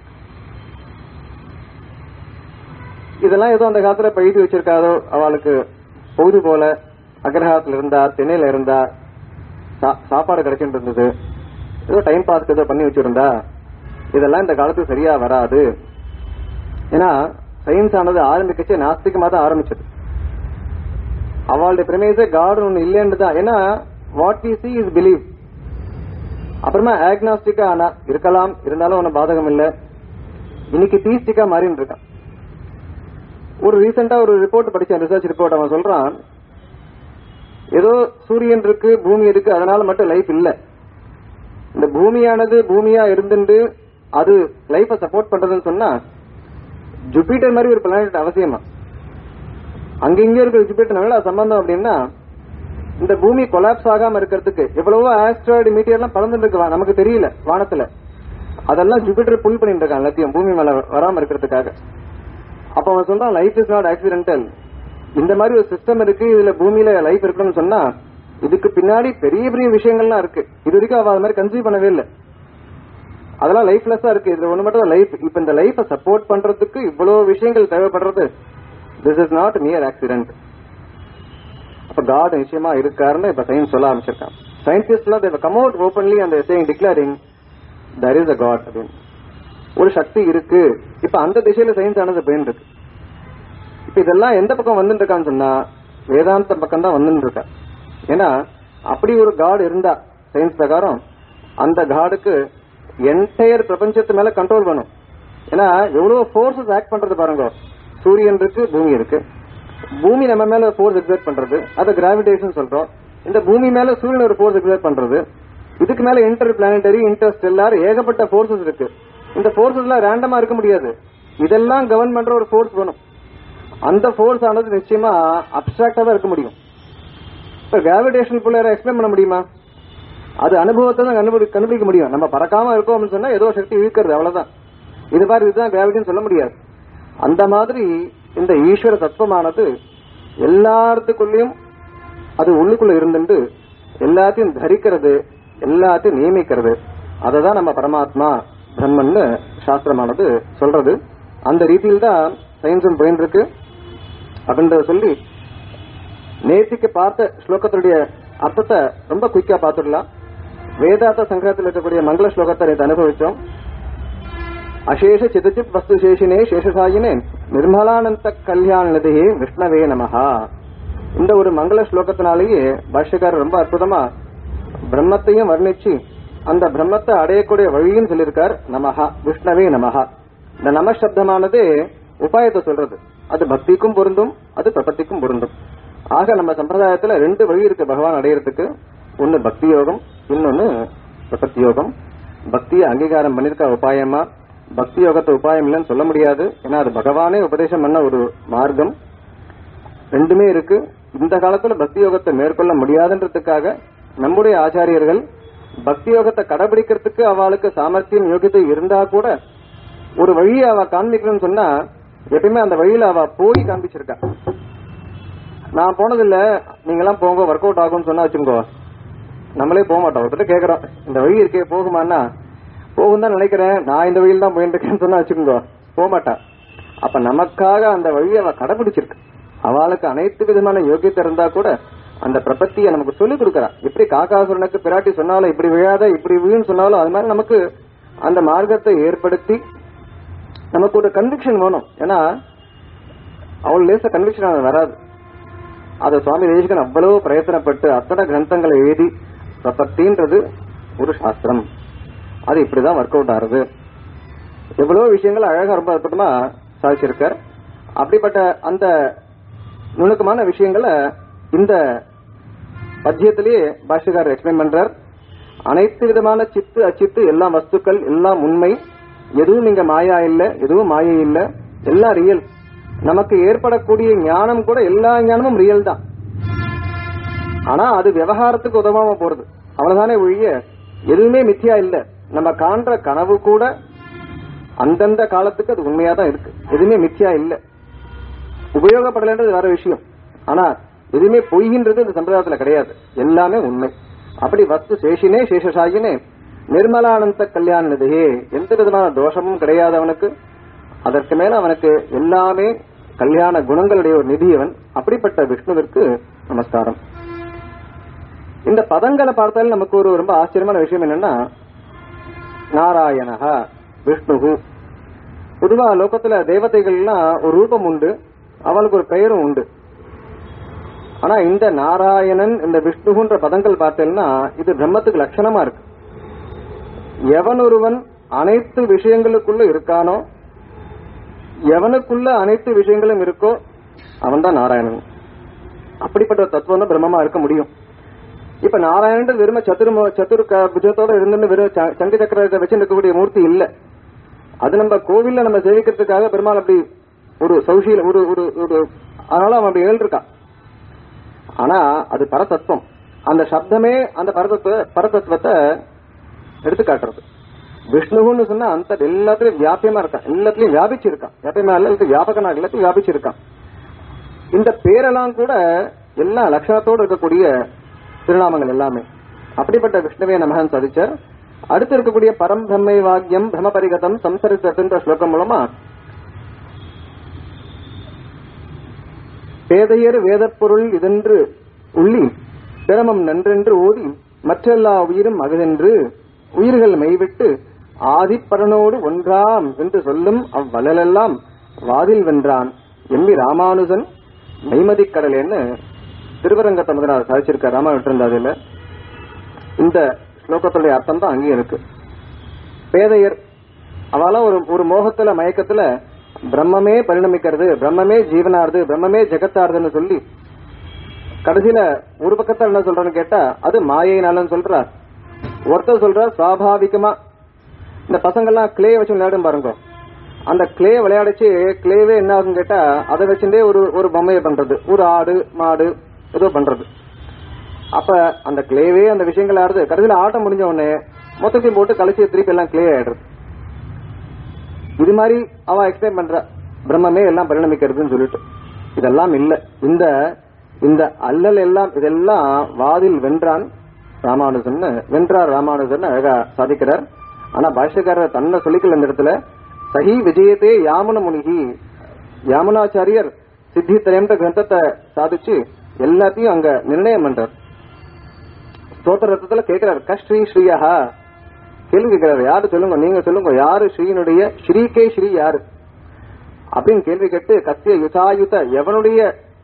இதெல்லாம் ஏதோ அந்த காலத்துல இப்ப எழுதி வச்சிருக்காதோ அவளுக்கு பொழுது போல அக்ரஹாரத்துல இருந்தா திணையில இருந்தா சா- சாப்பாடு கிடைச்சிட்டு இருந்தது ஏதோ டைம் பாஸ்க்கு ஏதோ பண்ணி வச்சிருந்தா இதெல்லாம் இந்த காலத்துக்கு சரியா வராது ஏன்னா சயின்ஸ் ஆனது ஆரம்பிக்கச்சே நாஸ்திகமா தான் ஆரம்பிச்சது அவளுடைய பிரமேச காட் ஒண்ணு இல்லைன்னு தான் ஏன்னா what we see is believe அப்புறமா ஆக்னாஸ்டிக்கா ஆனா இருக்கலாம் இருந்தாலும் ஒன்னும் பாதகம் இல்ல இன்னைக்கு தீஸ்டிக்கா மாறின்னு இருக்கான் ஒரு ரீசெண்டா ஒரு ரிப்போர்ட் படிச்சேன் ரிசர்ச் ரிப்போர்ட் அவன் சொல்றான் ஏதோ சூரியன் இருக்கு பூமி இருக்கு அதனால மட்டும் லைஃப் இல்ல இந்த பூமியானது பூமியா இருந்துட்டு அது லைஃப சப்போர்ட் பண்றதுன்னு சொன்னா ஜூபிட்டர் மாதிரி ஒரு பிளானட் அவசியமா அங்க இங்க இருக்கிற ஜூபிட்டர் சம்பந்தம் அப்படின்னா இந்த பூமி கொலாப்ஸ் ஆகாம இருக்கிறதுக்கு எவ்வளவோ ஆஸ்ட்ராய்டு மீட்டியர் எல்லாம் பறந்துட்டு இருக்கு வா- நமக்கு தெரியல வானத்துல அதெல்லாம் ஜூபிட்டர் புல் பண்ணிட்டு இருக்கான் எல்லாத்தையும் பூமி மேல வராம இருக்கிறதுக்காக அப்ப அவன் சொல்றான் லைஃப் இஸ் நாட் ஆக்சிடென்டல் இந்த மாதிரி ஒரு சிஸ்டம் இருக்கு இதுல பூமியில லைஃப் இருக்குன்னு சொன்னா இதுக்கு பின்னாடி பெரிய பெரிய விஷயங்கள்லாம் இருக்கு இது வரைக்கும் அவ அது மாதிரி கன்சீவ் பண்ணவே இல்லை அதெல்லாம் லைஃப்லெஸ்ஸா இருக்கு இதுல ஒண்ணு மட்டும் லைஃப் இப்ப இந்த லைஃப சப்போர்ட் பண்றதுக்கு இவ்வளவு விஷயங்கள் தேவைப்படுறது this is not near accident அப்ப காட் நிச்சயமா இருக்காருன்னு இப்ப சயின்ஸ் சொல்ல ஆரம்பிச்சிருக்காங்க சயின்டிஸ்ட்லாம் கம் அவுட் ஓப்பன்லி அந்த saying declaring there is a God அப்படின்னு ஒரு சக்தி இருக்கு இப்ப அந்த திசையில சயின்ஸ் ஆனது போயின்னு இருக்கு இப்ப இதெல்லாம் எந்த பக்கம் வந்துட்டு இருக்கான்னு சொன்னா வேதாந்த பக்கம் தான் வந்துட்டு இருக்கா ஏன்னா அப்படி ஒரு காட் இருந்தா சயின்ஸ் பிரகாரம் அந்த காடுக்கு என்டையர் பிரபஞ்சத்து மேல கண்ட்ரோல் பண்ணும் ஏன்னா எவ்வளவு ஃபோர்ஸஸ் ஆக்ட் பண்றது பாருங்க சூரியன் இருக்கு பூமி இருக்கு பூமி நம்ம மேல ஃபோர்ஸ் எக்ஸர்ட் பண்றது அதை கிராவிடேஷன் சொல்றோம் இந்த பூமி மேல சூரியன் ஒரு ஃபோர்ஸ் எக்ஸர்ட் பண்றது இதுக்கு மேல இன்டர் பிளானட்டரி இன்டர் ஸ்டெல்லார் ஏகப்பட்ட ஃபோர்ஸஸ் இருக்கு இந்த ஃபோர்ஸஸ் எல்லாம் ரேண்டமா இருக்க முடியாது இதெல்லாம் கவர்ன் பண்ற ஒரு ஃபோர்ஸ் வேணும் அந்த ஃபோர்ஸ் ஆனது நிச்சயமா அப்டிராக்டா தான் இருக்க முடியும் இப்ப கிராவிடேஷன் புள்ள எக்ஸ்பிளைன் பண்ண முடியுமா அது அனுபவத்தை தான் கண்டுபிடி கண்டுபிடிக்க முடியும் நம்ம பறக்காம இருக்கோம் அப்படின்னு சொன்னா ஏதோ சக்தி இழுக்கிறது அவ்வளவுதான் இது மாதிரி இதுதான் கிராவிட்டின்னு சொல்ல முடியாது அந்த மாதிரி இந்த ஈஸ்வர தத்துவமானது எல்லாத்துக்குள்ளயும் அது உள்ளுக்குள்ள இருந்துட்டு எல்லாத்தையும் தரிக்கிறது எல்லாத்தையும் நியமிக்கிறது அதை தான் நம்ம பரமாத்மா பிரம்மன்னு சாஸ்திரமானது சொல்றது அந்த ரீதியில் தான் சயின்ஸும் போயின்னு இருக்கு அப்படின்றத சொல்லி நேத்திக்கு பார்த்த ஸ்லோகத்துடைய அர்த்தத்தை ரொம்ப குயிக்கா பார்த்துடலாம் வேதாந்த சங்கிரகத்தில் இருக்கக்கூடிய மங்கள ஸ்லோகத்தை நேற்று அனுபவிச்சோம் அசேஷ சிதச்சித் வஸ்து சேஷினே சேஷசாயினே நிர்மலானந்த கல்யாண நிதியே விஷ்ணவே நமஹா இந்த ஒரு மங்கள ஸ்லோகத்தினாலேயே பாஷ்யக்காரர் ரொம்ப அற்புதமா பிரம்மத்தையும் வர்ணிச்சு அந்த பிரம்மத்தை அடையக்கூடிய வழியும் சொல்லியிருக்கார் நமஹா விஷ்ணவே நமஹா இந்த நம சப்தமானது உபாயத்தை சொல்றது அது பக்திக்கும் பொருந்தும் அது பிரபத்திக்கும் பொருந்தும் ஆக நம்ம சம்பிரதாயத்துல ரெண்டு வழி இருக்கு பகவான் அடையறதுக்கு ஒன்னு பக்தி யோகம் இன்னொன்னு பிரபத்தி யோகம் பக்தியை அங்கீகாரம் பண்ணிருக்க உபாயமா பக்தி யோகத்தை உபாயம் இல்லைன்னு சொல்ல முடியாது ஏன்னா அது பகவானே உபதேசம் பண்ண ஒரு மார்க்கம் ரெண்டுமே இருக்கு இந்த காலத்துல பக்தி யோகத்தை மேற்கொள்ள முடியாதுன்றதுக்காக நம்முடைய ஆச்சாரியர்கள் பக்தி யோகத்தை கடைபிடிக்கிறதுக்கு அவளுக்கு சாமர்த்தியம் யோகியத்தை இருந்தா கூட ஒரு வழியை அவ காண்பிக்கணும்னு சொன்னா எப்பயுமே அந்த வழியில அவ போய் காண்பிச்சிருக்கா நான் போனதில்ல நீங்க எல்லாம் போங்க ஒர்க் அவுட் ஆகும்னு சொன்னா வச்சுக்கோ நம்மளே போக மாட்டோம் ஒருத்தர் கேக்குறோம் இந்த வழி இருக்கே போகுமான்னா போகும் தான் நினைக்கிறேன் நான் இந்த வழியில் தான் போயிட்டு இருக்கேன்னு சொன்னா வச்சுக்கோங்க போக மாட்டா அப்ப நமக்காக அந்த வழியை அவ கடைபிடிச்சிருக்கு அவளுக்கு அனைத்து விதமான யோகியத்தை இருந்தா கூட அந்த பிரபத்தியை நமக்கு சொல்லிக் கொடுக்கறா எப்படி காக்காசுரனுக்கு பிராட்டி சொன்னாலும் இப்படி விழாத இப்படி விழுன்னு சொன்னாலும் அது மாதிரி நமக்கு அந்த மார்க்கத்தை ஏற்படுத்தி நமக்கு ஒரு கன்விக்ஷன் வேணும் ஏன்னா அவள் லேச கன்விக்ஷன் வராது அதை சுவாமி தேசிகன் அவ்வளவு பிரயத்தனப்பட்டு அத்தனை கிரந்தங்களை எழுதி பிரபத்தின்றது ஒரு சாஸ்திரம் அது இப்படிதான் ஒர்க் அவுட் ஆகுது எவ்வளவு விஷயங்கள் அழகா ரொம்ப அற்புதமா சாதிச்சிருக்கார் அப்படிப்பட்ட அந்த நுணுக்கமான விஷயங்களை இந்த பத்தியத்திலேயே பாஷ்யக்காரர் எக்ஸ்பிளைன் பண்றார் அனைத்து விதமான சித்து அச்சித்து எல்லா வஸ்துக்கள் எல்லாம் உண்மை எதுவும் இங்க மாயா இல்ல எதுவும் மாயை இல்ல எல்லாம் ரியல் நமக்கு ஏற்படக்கூடிய ஞானம் கூட எல்லா ஞானமும் ரியல் தான் ஆனா அது விவகாரத்துக்கு உதவாம போறது அவ்வளவுதானே ஒழிய எதுவுமே மித்தியா இல்ல நம்ம காண்ற கனவு கூட அந்தந்த காலத்துக்கு அது உண்மையா தான் இருக்கு எதுவுமே மித்தியா இல்ல உபயோகப்படலைன்றது வேற விஷயம் ஆனா எதுவுமே பொய்கின்றது இந்த சம்பிரதாயத்துல கிடையாது எல்லாமே உண்மை அப்படி வஸ்து சேஷினே சேஷசாயினே நிர்மலானந்த கல்யாண நிதியே எந்த விதமான தோஷமும் கிடையாது அவனுக்கு அதற்கு மேல அவனுக்கு எல்லாமே கல்யாண குணங்களுடைய ஒரு நிதியவன் அப்படிப்பட்ட விஷ்ணுவிற்கு நமஸ்காரம் இந்த பதங்களை பார்த்தாலும் நமக்கு ஒரு ரொம்ப ஆச்சரியமான விஷயம் என்னன்னா நாராயணஹா விஷ்ணுகு பொதுவா லோகத்துல தேவதைகள்லாம் ஒரு ரூபம் உண்டு அவளுக்கு ஒரு பெயரும் உண்டு ஆனா இந்த நாராயணன் இந்த விஷ்ணுகுன்ற பதங்கள் பார்த்தேன்னா இது பிரம்மத்துக்கு லட்சணமா இருக்கு எவன் ஒருவன் அனைத்து விஷயங்களுக்குள்ள இருக்கானோ எவனுக்குள்ள அனைத்து விஷயங்களும் இருக்கோ அவன் தான் நாராயணன் அப்படிப்பட்ட ஒரு தத்துவம் தான் பிரம்மமா இருக்க முடியும் இப்ப நாராயணன் வெறும சதுர் சதுர் க- புஜத்தோட இருந்து வெறும் ச- சங்க சக்கரத்தை வச்சு இருக்கக்கூடிய மூர்த்தி இல்ல அது நம்ம கோவில்ல நம்ம சேவிக்கிறதுக்காக பெருமாள் அப்படி ஒரு சௌஷியில ஒரு ஒரு ஒரு அதனால அவன் அப்படி இருக்கான் ஆனா அது பரதத்துவம் அந்த சப்தமே அந்த பரதத்துவ பரதத்துவத்தை எடுத்து காட்டுறது விஷ்ணுன்னு சொன்னா அந்த எல்லாத்துலயும் வியாபியமா இருக்கான் எல்லாத்துலயும் வியாபிச்சிருக்கான் வியாபியமா இல்ல இதுக்கு வியாபகனா எல்லாத்தையும் வியாபிச்சிருக்கான் இந்த பேரெல்லாம் கூட எல்லா லட்சணத்தோடு இருக்கக்கூடிய திருநாமங்கள் எல்லாமே அப்படிப்பட்ட விஷ்ணுவே நமகன் சாதிச்சார் அடுத்து இருக்கக்கூடிய பரம் பிரம்மை வாக்கியம் பிரம பரிகதம் சம்சரித்தன்ற ஸ்லோகம் மூலமா பேதையர் வேதப் பொருள் இதென்று உள்ளி பிரமம் நன்றென்று ஓதி மற்றெல்லா உயிரும் அகதென்று உயிர்கள் மெய்விட்டு ஆதிப்பரனோடு ஒன்றாம் என்று சொல்லும் அவ்வளலெல்லாம் வாதில் வென்றான் எம்பி ராமானுஜன் மெய்மதிக் கடலேன்னு திருவரங்கத்தை முதலாவது சாதிச்சிருக்கார் ராமாவிட்டிருந்தாதில் இந்த ஸ்லோகத்துடைய அர்த்தம் தான் அங்கேயும் இருக்கு பேதையர் அவெல்லாம் ஒரு ஒரு மோகத்துல மயக்கத்துல பிரம்மமே பரிணமிக்கிறது பிரம்மமே ஜீவனாருது பிரம்மமே ஜெகத்தாருதுன்னு சொல்லி கடைசியில ஒரு பக்கத்துல என்ன சொல்றேன்னு கேட்டா அது மாயைனாலன்னு சொல்றார் ஒருத்தர் சொல்றார் சுவாபாவிகமா இந்த பசங்கெல்லாம் கிளே வச்சு விளையாடும் பாருங்க அந்த கிளே விளையாடிச்சு கிளேவே என்ன ஆகுன்னு கேட்டா அதை வச்சுட்டே ஒரு ஒரு பொம்மையை பண்றது ஒரு ஆடு மாடு ஏதோ பண்றது அப்ப அந்த கிளேவே அந்த விஷயங்கள் ஆடுது கடைசியில ஆட்டம் முடிஞ்ச உடனே மொத்தத்தையும் போட்டு கலைச்சி திருப்பி எல்லாம் கிளே ஆயிடுறது இது மாதிரி அவ எக்ஸ்பிளைன் பண்ற பிரம்மமே எல்லாம் பரிணமிக்கிறதுன்னு சொல்லிட்டு இதெல்லாம் இல்ல இந்த இந்த அல்லல் எல்லாம் இதெல்லாம் வாதில் வென்றான் ராமானுஜன் வென்றார் ராமானுஜன் அழகா சாதிக்கிறார் ஆனா பாஷ்யக்காரர் தன்னை சொல்லிக்கல இந்த இடத்துல சஹி விஜயத்தே யாமுன முனிகி யாமுனாச்சாரியர் சித்தி திரயம்ன்ற கிரந்தத்தை சாதிச்சு எல்லாத்தையும் அங்க நிர்ணயம் பண்றார் ஸ்தோத்திர ரத்தத்துல கேட்கிறார் கஸ்ரீ ஸ்ரீயா கேள்வி கேட்கிறார் யாரு சொல்லுங்க நீங்க சொல்லுங்க யாரு ஸ்ரீனுடைய ஸ்ரீகே ஸ்ரீ யாரு அப்படின்னு கேள்வி கேட்டு கத்திய யுதாயுத எவனுடைய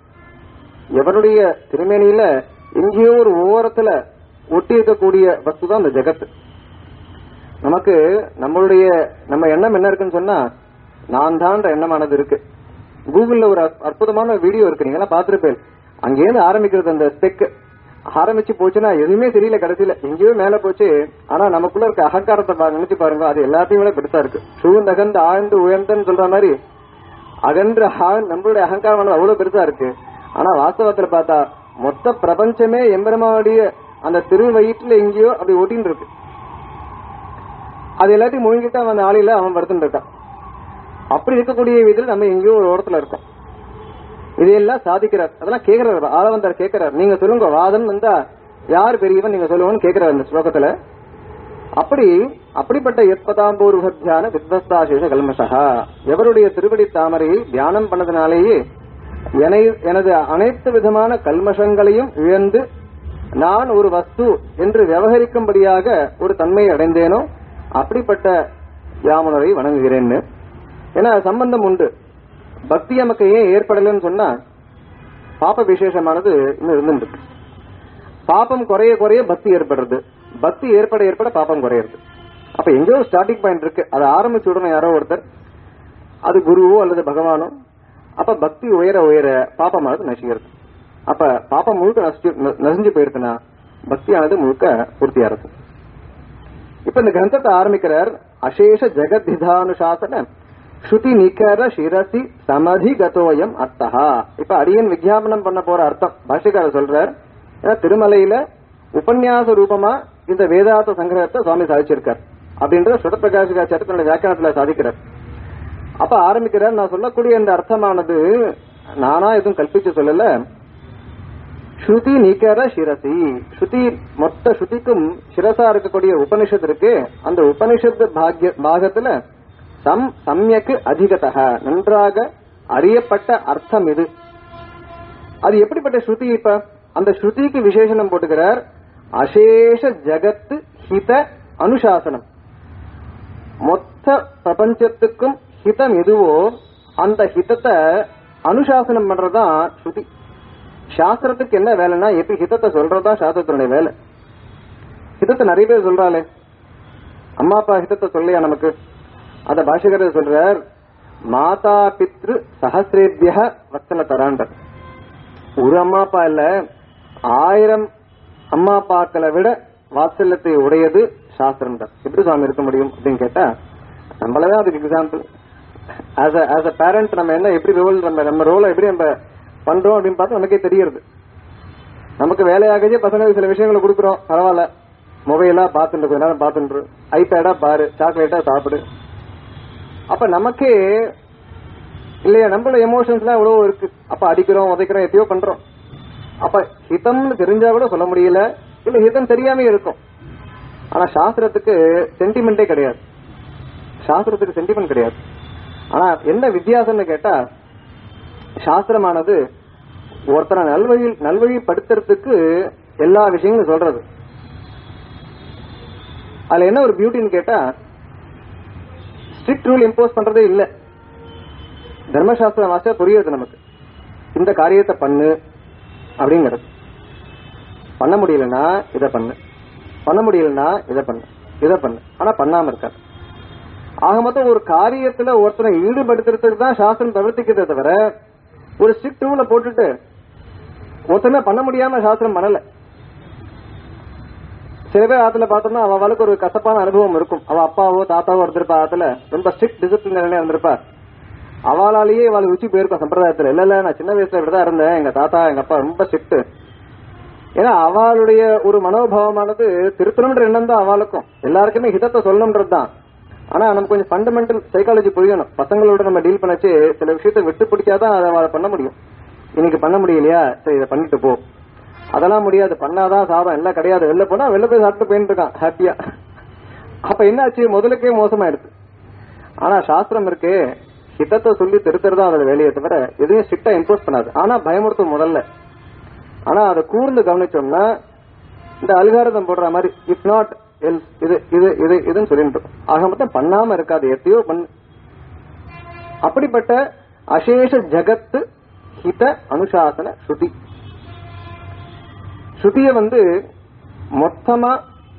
எவனுடைய திருமேனியில எங்கேயோ ஒரு ஓரத்துல ஒட்டி இருக்கக்கூடிய வஸ்து தான் இந்த ஜெகத் நமக்கு நம்மளுடைய நம்ம எண்ணம் என்ன இருக்குன்னு சொன்னா நான் தான்ற எண்ணமானது இருக்கு கூகுள்ல ஒரு அற்ப- அற்புதமான வீடியோ இருக்கு நீங்க எல்லாம் பார்த்திருப்பேன் அங்கேருந்து ஆரம்பிக்கிறது அந்த ஸ்பெக் ஆரம்பிச்சு போச்சுன்னா எதுவுமே தெரியல கடைசியில எங்கேயோ மேல போச்சு ஆனா நமக்குள்ள இருக்க அகங்காரத்தை பா- நினைச்சு பாருங்க அது எல்லாத்தையும் விட பெருசா இருக்கு சூழ்ந்தகந்து ஆழ்ந்து உயர்ந்தன்னு சொல்ற மாதிரி அகன்ற ஆழ் நம்மளுடைய அகங்காரம் அவ்வளவு பெருசா இருக்கு ஆனா வாஸ்தவத்துல பார்த்தா மொத்த பிரபஞ்சமே எம்பெருமானுடைய அந்த திருவயிற்றுல எங்கேயோ அப்படி ஒட்டின்னு இருக்கு அது எல்லாத்தையும் முழுங்கிட்டு அவன் ஆளில அவன் வருத்தம் இருக்கான் அப்படி இருக்கக்கூடிய விதத்தில் நம்ம எங்கேயோ ஒரு ஓரத்துல இருக்கோம் இதையெல்லாம் சாதிக்கிறார் அதெல்லாம் கேட்கிறார் ஆளவந்தார் கேட்கிறார் நீங்க சொல்லுங்க வாதம் வந்தா யார் பெரியவன் நீங்க சொல்லுவோம்னு கேட்கிறார் இந்த ஸ்லோகத்துல அப்படி அப்படிப்பட்ட எப்பதாம்பூர்வத்தியான வித்வஸ்தாசேஷ கல்மஷா எவருடைய திருவடி தாமரையை தியானம் பண்ணதுனாலேயே எனை- எனது அனைத்து விதமான கல்மஷங்களையும் இழந்து நான் ஒரு வஸ்து என்று விவகரிக்கும்படியாக ஒரு தன்மையை அடைந்தேனோ அப்படிப்பட்ட யாமுனரை வணங்குகிறேன்னு ஏன்னா சம்பந்தம் உண்டு பக்தி நமக்கு ஏன் ஏற்படலைன்னு சொன்னா பாப விசேஷமானது இன்னும் இருந்துருக்கு பாபம் குறைய குறைய பக்தி ஏற்படுறது பக்தி ஏற்பட ஏற்பட பாபம் குறையிறது அப்ப எங்கேயோ ஸ்டார்டிங் பாயிண்ட் இருக்கு அதை ஆரம்பிச்சு விடணும் யாரோ ஒருத்தர் அது குருவோ அல்லது பகவானோ அப்ப பக்தி உயர உயர பாபமானது நசிக்கிறது அப்ப பாப்பம் முழுக்க நசிச்சு ந- நசிஞ்சு போயிருக்குன்னா பக்தியானது முழுக்க பூர்த்தியாகிறது இப்ப இந்த கிரந்தத்தை ஆரம்பிக்கிறார் அசேஷ ஜெகத்ஹிதானுசாசன ஸ்ருதி நிகர சிரசி சமதி கதோயம் அர்த்தஹா இப்ப அடியன் விஜயாபனம் பண்ண போற அர்த்தம் பாஷ்யக்காரர் சொல்றார் ஏன்னா திருமலையில உபன்யாச ரூபமா இந்த வேதாந்த சங்கிரகத்தை சுவாமி சாதிச்சிருக்கார் அப்படின்ற சுடப்பிரகாஷிகாச்சாரிய தன்னுடைய வியாக்கியானத்துல சாதிக்கிறார் அப்ப ஆரம்பிக்கிறார் நான் சொல்லக்கூடிய இந்த அர்த்தமானது நானா எதுவும் கல்பிச்சு சொல்லல ஸ்ருதி நிகர சிரசி ஸ்ருதி மொத்த ஸ்ருதிக்கும் சிரசா இருக்கக்கூடிய உபனிஷத் இருக்கு அந்த உபனிஷத் பாக்ய பாகத்துல சம் சம்யக்கு அதிகதக நன்றாக அறியப்பட்ட அர்த்தம் இது அது எப்படிப்பட்ட ஸ்ருதி இப்ப அந்த ஸ்ருதிக்கு விசேஷனம் போட்டுக்கிறார் அசேஷ ஜகத்து ஹித அனுசாசனம் மொத்த பிரபஞ்சத்துக்கும் ஹிதம் எதுவோ அந்த ஹிதத்தை அனுசாசனம் பண்றதுதான் ஸ்ருதி சாஸ்திரத்துக்கு என்ன வேலைன்னா எப்படி ஹிதத்தை சொல்றதுதான் சாஸ்திரத்தினுடைய வேலை ஹிதத்தை நிறைய பேர் சொல்றாளே அம்மா அப்பா ஹிதத்தை சொல்லையா நமக்கு அந்த பாஷகர் சொல்றார் மாதா பித்ரு சஹசிரேபிய வச்சன தராண்டர் ஒரு அம்மா அப்பா இல்ல ஆயிரம் அம்மா அப்பாக்களை விட வாத்சல்யத்தை உடையது சாஸ்திரம் தான் எப்படி சுவாமி இருக்க முடியும் அப்படின்னு கேட்டா நம்மளதான் அதுக்கு example as as a parent நம்ம என்ன எப்படி ரோல் நம்ம நம்ம ரோலை எப்படி நம்ம பண்றோம் அப்படின்னு பார்த்தா நமக்கே தெரியுது நமக்கு வேலையாகவே பசங்களுக்கு சில விஷயங்களை கொடுக்குறோம் பரவாயில்ல மொபைலா பார்த்துட்டு கொஞ்ச நேரம் பார்த்துட்டு ஐபேடா பாரு சாக்லேட்டா சாப்பிடு அப்ப நமக்கே இல்லையா நம்மளோட எமோஷன்ஸ்லாம் எவ்வளவு இருக்கு அப்ப அடிக்கிறோம் உதைக்கிறோம் எத்தையோ பண்றோம் அப்ப ஹிதம்னு தெரிஞ்சா கூட சொல்ல முடியல இல்ல ஹிதம் தெரியாம இருக்கும் ஆனா சாஸ்திரத்துக்கு சென்டிமெண்டே கிடையாது சாஸ்திரத்துக்கு சென்டிமெண்ட் கிடையாது ஆனா என்ன வித்தியாசம்னு கேட்டா சாஸ்திரமானது ஒருத்தரை நல்வழி நல்வழிப்படுத்துறதுக்கு எல்லா விஷயங்களும் சொல்றது அதுல என்ன ஒரு பியூட்டின்னு கேட்டா ஸ்ட்ரிக்ட் ரூல் இம்போஸ் பண்றதே இல்ல தர்மசாஸ்திரம் வாச புரியுது நமக்கு இந்த காரியத்தை பண்ணு அப்படிங்கிறது பண்ண முடியலன்னா இதை பண்ணு பண்ண முடியலன்னா இதை பண்ணு இதை பண்ணு ஆனா பண்ணாம இருக்காது ஆக மொத்தம் ஒரு காரியத்துல ஒருத்தரை ஈடுபடுத்துறதுக்கு தான் சாஸ்திரம் தவிர்த்திக்கிறதே தவிர ஒரு ஸ்ட்ரிக்ட் ரூல போட்டுட்டு ஒருத்தனை பண்ண முடியாம சாஸ்திரம் பண்ணல சில பேர் ஆத்துல பார்த்தோம்னா அவ அவளுக்கு ஒரு கசப்பான அனுபவம் இருக்கும் அவ அப்பாவோ தாத்தாவோ இருந்திருப்பா ஆத்துல ரொம்ப ஸ்ட்ரிக்ட் டிசிப்ளின் இருந்திருப்பா அவளாலேயே அவளுக்கு ருச்சி போயிருக்கும் சம்பிரதாயத்துல இல்ல இல்ல நான் சின்ன வயசுல இப்படிதான் இருந்தேன் எங்க தாத்தா எங்க அப்பா ரொம்ப ஸ்ட்ரிக்ட் ஏன்னா அவளுடைய ஒரு மனோபாவமானது திருத்தணும்ன்ற எண்ணம் தான் அவளுக்கும் எல்லாருக்குமே ஹிதத்தை சொல்லணும்ன்றது தான் ஆனா நமக்கு கொஞ்சம் ஃபண்டமெண்டல் சைக்காலஜி புரியணும் பசங்களோட நம்ம டீல் பண்ணச்சு சில விஷயத்தை விட்டு பிடிச்சாதான் அதை அவளை பண்ண முடியும் இன்னைக்கு பண்ண முடியலையா சரி இதை பண்ணிட்டு போ அதெல்லாம் முடியாது பண்ணாதான் சாதம் எல்லாம் கிடையாது வெளில போனா வெளில போய் சாப்பிட்டு போயிட்டு இருக்கான் ஹாப்பியா அப்ப என்னாச்சு முதலுக்கே மோசமாயிடுது ஆனா சாஸ்திரம் இருக்கு ஹிதத்தை சொல்லி திருத்துறதா அதோட வேலையை தவிர எதையும் ஸ்ட்ரிக்டா இம்போஸ் பண்ணாது ஆனா பயமுறுத்தும் முதல்ல ஆனா அதை கூர்ந்து கவனிச்சோம்னா இந்த அல்காரதம் போடுற மாதிரி இஃப் நாட் எல் இது இது இது இதுன்னு சொல்லிட்டு இருக்கும். ஆக மொத்தம் பண்ணாம இருக்காது எத்தையோ பண்ணு அப்படிப்பட்ட அசேஷ ஜகத்து ஹித அனுசாசன ஸ்ருதி ஸ்ருதிய வந்து மொத்தமா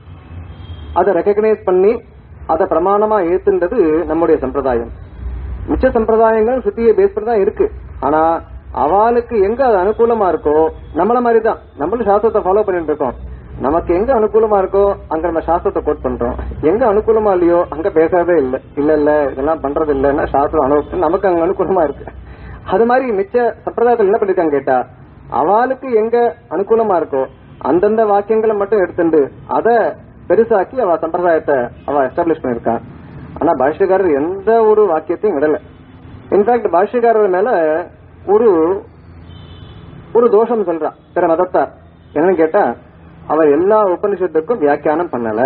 அதை ரெக்கக்னைஸ் பண்ணி அதை பிரமாணமா ஏத்துன்றது நம்முடைய சம்பிரதாயம் மிச்ச சம்பிரதாயங்கள் ஸ்ருதியை பேஸ் பண்ணி தான் இருக்கு ஆனா அவளுக்கு எங்க அது அனுகூலமா இருக்கோ நம்மள மாதிரி தான் நம்மளும் சாஸ்திரத்தை ஃபாலோ பண்ணிட்டு இருக்கோம் நமக்கு எங்க அனுகூலமா இருக்கோ அங்க நம்ம சாஸ்திரத்தை கோட் பண்றோம் எங்க அனுகூலமா இல்லையோ அங்க பேசாதே இல்ல இல்ல இல்ல இதெல்லாம் பண்றது இல்லைன்னா சாஸ்திரம் அனு நமக்கு அங்க அனுகூலமா இருக்கு அது மாதிரி மிச்ச சம்பிரதாயத்தில் என்ன பண்ணிருக்காங்க கேட்டா அவளுக்கு எங்க அனுகூலமா இருக்கோ அந்தந்த வாக்கியங்களை மட்டும் எடுத்துட்டு அத பெருசாக்கி அவ சம்பிரதாயத்தை அவ எஸ்டாப்ளிஷ் பண்ணிருக்கான் ஆனா பாஷ்யக்காரர் எந்த ஒரு வாக்கியத்தையும் விடல இன்ஃபேக்ட் பாஷ்யக்காரர் மேல ஒரு ஒரு தோஷம் சொல்றான் பிற மதத்தார் என்னன்னு கேட்டா அவர் எல்லா உபனிஷத்துக்கும் வியாக்கியானம் பண்ணல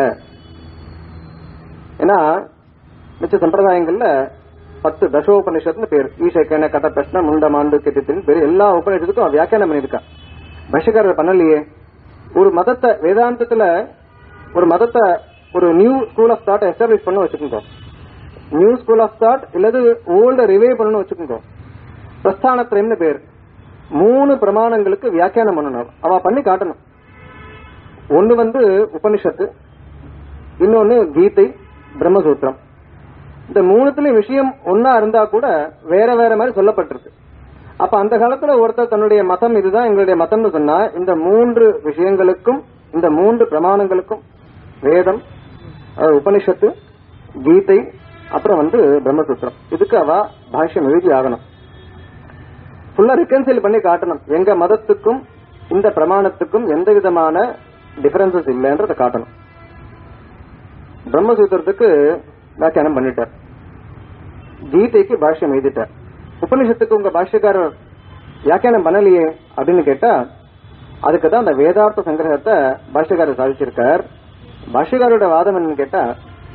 ஏன்னா மிச்ச சம்பிரதாயங்கள்ல பத்து தசோபனிஷத்னு பேர் ஈசக்கன கட்ட பிரஷ்ன முண்ட மாண்டு கெட்டித்தின் பேர் எல்லா உபநிஷத்துக்கும் அவன் வியாக்கியானம் பண்ணியிருக்கான் பாஷ்யக்காரர் பண்ணலையே ஒரு மதத்தை வேதாந்தத்துல ஒரு மதத்தை ஒரு new school of thought establish பண்ண வச்சுக்கோங்க நியூ ஸ்கூல் ஆஃப் தாட் இல்லது ஓல்ட ரிவைவ் பண்ணணும் வச்சுக்கோங்க பிரஸ்தானத்திரம்னு பேர் மூணு பிரமாணங்களுக்கு வியாக்கியானம் பண்ணணும் அவ பண்ணி காட்டணும் ஒன்னு வந்து உபனிஷத்து இன்னொன்னு கீதை பிரம்மசூத்திரம் இந்த மூணுத்துலயும் விஷயம் ஒன்னா இருந்தா கூட வேற வேற மாதிரி சொல்லப்பட்டிருக்கு அப்ப அந்த காலத்துல ஒருத்தர் தன்னுடைய மதம் இதுதான் எங்களுடைய மதம்னு சொன்னா இந்த மூன்று விஷயங்களுக்கும் இந்த மூன்று பிரமாணங்களுக்கும் வேதம் அதாவது உபனிஷத்து கீதை அப்புறம் வந்து பிரம்மசூத்திரம் இதுக்கு அவ பாஷ்யம் எழுதி ஆகணும் ஃபுல்லா ரிகன்சைல் பண்ணி காட்டணும் எங்க மதத்துக்கும் இந்த பிரமாணத்துக்கும் எந்த விதமான டிஃபரன்சஸ் இல்லைன்றத காட்டணும் பிரம்மசூத்திரத்துக்கு வியாக்கியானம் பண்ணிட்டார் கீதைக்கு பாஷ்யம் எழுதிட்டார் உபனிஷத்துக்கு உங்க பாஷ்யக்காரர் வியாக்கியானம் பண்ணலையே அப்படின்னு கேட்டா அதுக்கு தான் அந்த வேதார்த்த சங்கிரகத்தை பாஷ்யக்காரர் சாதிச்சிருக்கார் பாஷ்யக்காரோட வாதம் என்னன்னு கேட்டா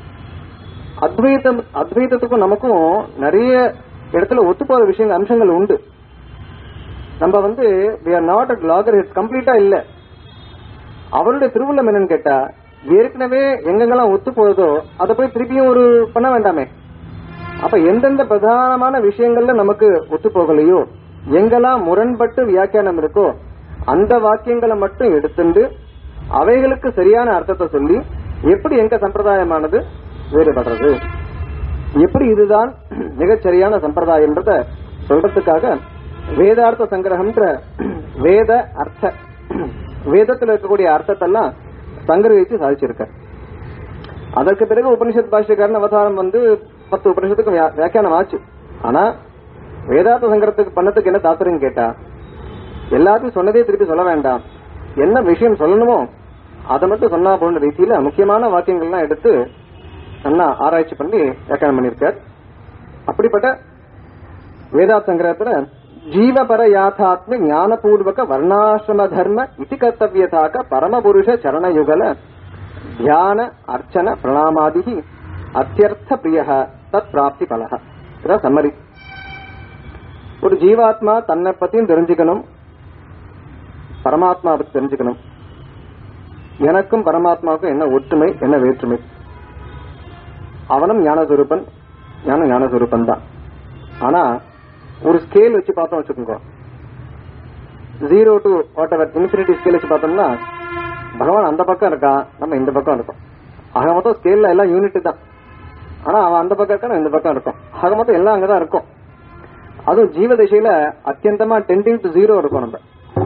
அத்வைதம் அத்வைதத்துக்கும் நமக்கும் நிறைய இடத்துல ஒத்துப்போற விஷயங்கள் அம்சங்கள் உண்டு நம்ம வந்து we are not at lager கம்ப்ளீட்டா இல்ல அவருடைய திருவுள்ளம் என்னன்னு கேட்டா ஏற்கனவே எங்கெங்கெல்லாம் ஒத்து போகுதோ அதை போய் திருப்பியும் ஒரு பண்ண வேண்டாமே அப்ப எந்தெந்த பிரதானமான விஷயங்கள்ல நமக்கு ஒத்து போகலையோ எங்கெல்லாம் முரண்பட்டு வியாக்கியானம் இருக்கோ அந்த வாக்கியங்களை மட்டும் எடுத்துண்டு அவைகளுக்கு சரியான அர்த்தத்தை சொல்லி எப்படி எங்க சம்பிரதாயமானது வேறுபடுறது எப்படி இதுதான் மிகச்சரியான சம்பிரதாயம்ன்றத சொல்றதுக்காக வேதார்த்த சங்கிரகம்ன்ற வேத அர்த்த வேதத்துல இருக்கக்கூடிய அர்த்தத்தெல்லாம் சங்கிரகிச்சு சாதிச்சிருக்க அதற்கு பிறகு உபனிஷத் பாஷ்யக்காரன் அவதாரம் வந்து பத்து உபனிஷத்துக்கு வியா- வியாக்கியானம் ஆச்சு ஆனா வேதாந்த சங்கரத்துக்கு பண்ணதுக்கு என்ன தாத்பரியம் கேட்டா எல்லாத்தையும் சொன்னதே திருப்பி சொல்ல வேண்டாம் என்ன விஷயம் சொல்லணுமோ அதை மட்டும் சொன்னா போன்ற ரீதியில முக்கியமான வாக்கியங்கள்லாம் எடுத்து நல்லா ஆராய்ச்சி பண்ணி வியாக்கியானம் பண்ணியிருக்கார் அப்படிப்பட்ட வேதாத் சங்கிரகத்துல ஜீவபர யாத்தாத்ம ஞானபூர்வக வர்ணாசிரம தர்ம இதி கர்த்தவியதாக பரமபுருஷ சரணயுகல தியான அர்ச்சன பிரணாமாதிகி அத்தியர்த்த பிரிய தத் பிராப்தி பலக இதான் சம்மரி ஒரு ஜீவாத்மா தன்னை பத்தியும் தெரிஞ்சுக்கணும் பரமாத்மா பத்தி தெரிஞ்சுக்கணும் எனக்கும் பரமாத்மாவுக்கும் என்ன ஒற்றுமை என்ன வேற்றுமை அவனும் ஞானஸ்வரூபன் ஞானம் ஞானஸ்வரூபன் தான் ஆனா ஒரு ஸ்கேல் வச்சு பார்த்தோம் வச்சுக்கோங்க zero to whatever infinity scale வச்சு பார்த்தோம்னா பகவான் அந்த பக்கம் இருக்கான் நம்ம இந்த பக்கம் இருக்கோம் ஆக மொத்தம் ஸ்கேல்ல எல்லாம் யூனிட் தான் ஆனா அவன் அந்த பக்கம் இருக்கான் இந்த பக்கம் இருக்கும் ஆக மொத்தம் எல்லாம் அங்கதான் இருக்கும் அதுவும் ஜீவ திசையில அத்தியந்தமா டென்டிங் டு ஜீரோ இருக்கும் நம்ம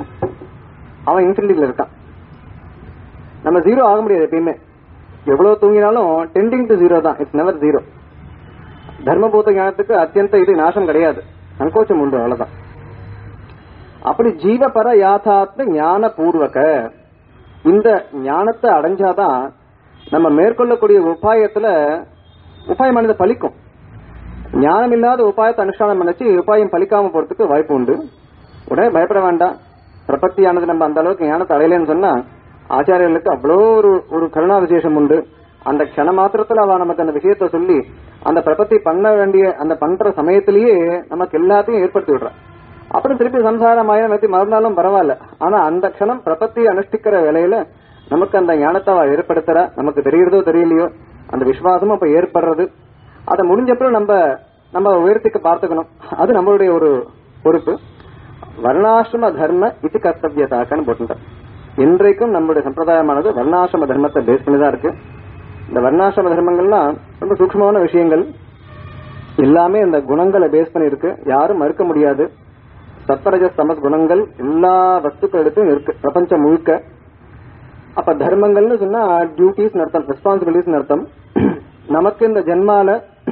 அவன் இன்ஃபினிட்டில இருக்கான் நம்ம ஜீரோ ஆக முடியாது எப்பயுமே எவ்வளவு தூங்கினாலும் டென்டிங் டு ஜீரோ தான் இட்ஸ் நெவர் ஜீரோ தர்மபூத ஞானத்துக்கு அத்தியந்த இது நாசம் கிடையாது சங்கோச்சம் உண்டு அவ்வளவுதான் அப்படி ஜீவபர யாதாத்ம ஞான பூர்வக இந்த ஞானத்தை அடைஞ்சாதான் நம்ம மேற்கொள்ளக்கூடிய உபாயத்துல உபாயமானது பலிக்கும் ஞானம் இல்லாத உபாயத்தை அனுஷ்டானம் பண்ணிச்சு உபாயம் பலிக்காம போறதுக்கு வாய்ப்பு உண்டு உடனே பயப்பட வேண்டாம் பிரபத்தியானது நம்ம அந்த அளவுக்கு ஞானத்தை அடையலன்னு சொன்னா ஆச்சாரியர்களுக்கு அவ்வளோ ஒரு ஒரு கருணா விசேஷம் உண்டு அந்த க்ஷண மாத்திரத்துல அவ நமக்கு அந்த விஷயத்த சொல்லி அந்த பிரபத்தி பண்ண வேண்டிய அந்த பண்ற சமயத்திலேயே நமக்கு எல்லாத்தையும் ஏற்படுத்தி விடுறா அப்புறம் திருப்பி சம்சாரம் ஆயிரம் பத்தி மறந்தாலும் பரவாயில்ல ஆனா அந்த க்ஷணம் பிரபத்தி அனுஷ்டிக்கிற வேலையில நமக்கு அந்த ஞானத்தை அவ ஏற்படுத்துறா நமக்கு தெரியறதோ தெரியலையோ அந்த விசுவாசமும் அப்ப ஏற்படுறது அதை முடிஞ்சப்பறம் நம்ம நம்ம உயர்த்திக்க பார்த்துக்கணும் அது நம்மளுடைய ஒரு பொறுப்பு வர்ணாசிரம தர்ம இது கர்த்தவியதாக்கன்னு போட்டுட்டார் இன்றைக்கும் நம்மளுடைய சம்பிரதாயமானது வர்ணாசிரம தர்மத்தை பேஸ் பண்ணி தான் இருக்கு இந்த வர்ணாசிரம தர்மங்கள்லாம் ரொம்ப சூக்ஷ்மமான விஷயங்கள் எல்லாமே இந்த குணங்களை பேஸ் பண்ணி இருக்கு யாரும் மறுக்க முடியாது சத்வரஜ தமஸ் குணங்கள் எல்லா வஸ்துக்களிடத்தும் இருக்கு பிரபஞ்சம் முழுக்க அப்ப தர்மங்கள்னு சொன்னா டியூட்டிஸ் அர்த்தம் ரெஸ்பான்சிபிலிட்டிஸ் அர்த்தம் நமக்கு இந்த ஜென்மால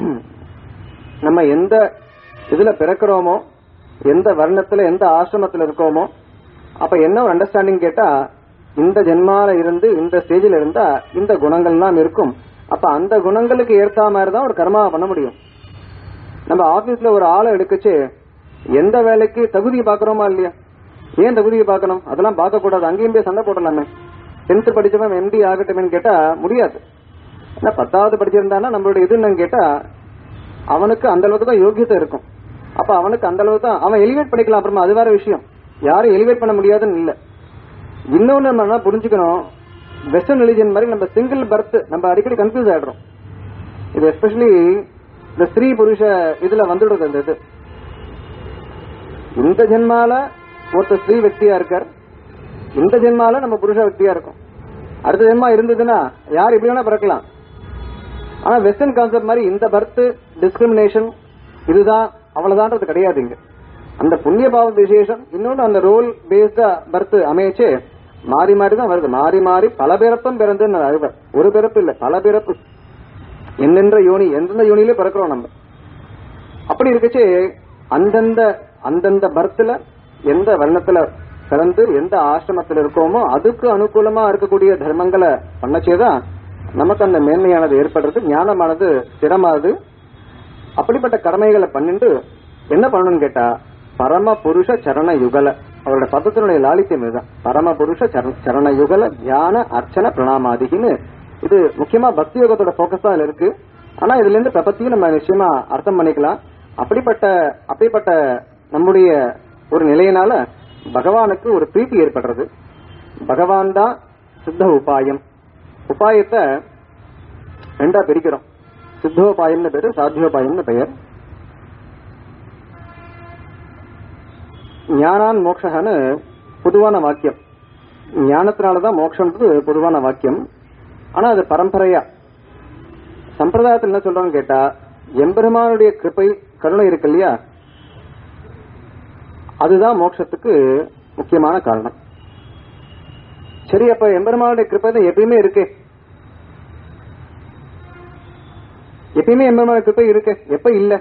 நம்ம எந்த இதுல பிறக்கிறோமோ எந்த வர்ணத்துல எந்த ஆசிரமத்துல இருக்கோமோ அப்ப என்ன ஒரு அண்டர்ஸ்டாண்டிங் கேட்டா இந்த ஜென்மால இருந்து இந்த ஸ்டேஜில் இருந்தா இந்த குணங்கள்லாம் இருக்கும் அப்ப அந்த குணங்களுக்கு ஏற்ற மாதிரி தான் ஒரு கர்மாவை பண்ண முடியும் நம்ம ஆபீஸ்ல ஒரு ஆளை எடுக்கச்சு எந்த வேலைக்கு தகுதியை பாக்குறோமா இல்லையா ஏன் தகுதியை பார்க்கணும் அதெல்லாம் பார்க்க கூடாது அங்கேயும் போய் சண்டை போடலாமே டென்த் படிச்சவன் எம்டி ஆகட்டுமேன்னு கேட்டா முடியாது ஏன்னா பத்தாவது படிச்சிருந்தானா நம்மளுடைய இது என்னன்னு கேட்டா அவனுக்கு அந்த அளவுக்கு தான் யோகியத்தை இருக்கும் அப்ப அவனுக்கு அந்த அளவுக்கு தான் அவன் எலிவேட் பண்ணிக்கலாம் அப்புறமா அது வேற விஷயம் யாரும் எலிவேட் பண்ண முடியாதுன்னு இல்ல இன்னொன்னு நம்ம என்ன புரிஞ்சுக்கணும் வெஸ்டர்ன் ரிலிஜன் மாதிரி நம்ம சிங்கிள் பர்த் நம்ம அடிக்கடி கன்ஃபியூஸ் ஆயிடுறோம் இது எஸ்பெஷலி இந்த ஸ்திரீ புருஷ இதுல வந்துடுறது அந்த இது இந்த ஜென்மால ஒருத்தர் ஸ்திரீ వ్యక్తిயா இருக்கார் இந்த ஜென்மால நம்ம புருஷ వ్యక్తిயா இருக்கும் அடுத்த ஜென்மா இருந்ததுன்னா யார் எப்படி வேணா பிறக்கலாம் ஆனா வெஸ்டர்ன் கான்செப்ட் மாதிரி இந்த பர்த் டிஸ்கிரிமினேஷன் இதுதான் அவ்வளவுதான்றது கிடையாது இங்க அந்த புண்ணிய பாவ விசேஷம் இன்னொன்னு அந்த ரோல் பேஸ்டா பர்த் அமையச்சு மாறி மாறி தான் வருது மாறி மாறி பல பிறப்பும் பிறந்து அழுவர் ஒரு பிறப்பு இல்ல பல பிறப்பு எந்தெந்த யோனி எந்தெந்த யோனியிலே பிறக்கிறோம் நம்ம அப்படி இருக்குச்சு அந்தந்த அந்தந்த பர்த்ல எந்த வர்ணத்துல பிறந்து எந்த ஆசிரமத்துல இருக்கோமோ அதுக்கு அனுகூலமா இருக்கக்கூடிய தர்மங்களை பண்ணச்சேதான் நமக்கு அந்த மேன்மையானது ஏற்படுறது ஞானமானது ஸ்திரமானது அப்படிப்பட்ட கடமைகளை பண்ணிட்டு என்ன பண்ணணும்னு கேட்டா பரம புருஷ சரண யுகல அவரோட பதத்தினுடைய லாலித்யம் இதுதான் பரம புருஷ சரண- சரண யுகல தியான அர்ச்சன பிரணாமாதிகின்னு இது முக்கியமா பக்தி யோகத்தோட போக்கஸ் தான் இதுல இருக்கு ஆனா இதுல இருந்து பிரபத்தியும் நம்ம நிச்சயமா அர்த்தம் பண்ணிக்கலாம் அப்படிப்பட்ட அப்படிப்பட்ட நம்முடைய ஒரு நிலையினால பகவானுக்கு ஒரு பிரீத்தி ஏற்படுறது பகவான் தான் சித்த உபாயம் உபாயத்தை ரெண்டா பிரிக்கிறோம் சித்தோபாயம்னு பேரு சாத்தியோபாயம்னு பெயர் ஞானான் மோக்ஷன்னு பொதுவான வாக்கியம் ஞானத்தினாலதான் மோட்சம்ன்றது பொதுவான வாக்கியம் ஆனா அது பரம்பரையா சம்பிரதாயத்தில் என்ன சொல்றோம்னு கேட்டா எம்பெருமானுடைய கிருபை கருணை இருக்கு இல்லையா அதுதான் மோட்சத்துக்கு முக்கியமான காரணம் சரி அப்ப எம்பெருமானுடைய கிருபை தான் எப்பயுமே இருக்கே எப்பயுமே எம்பெருமான கிருபை இருக்கு எப்ப இல்ல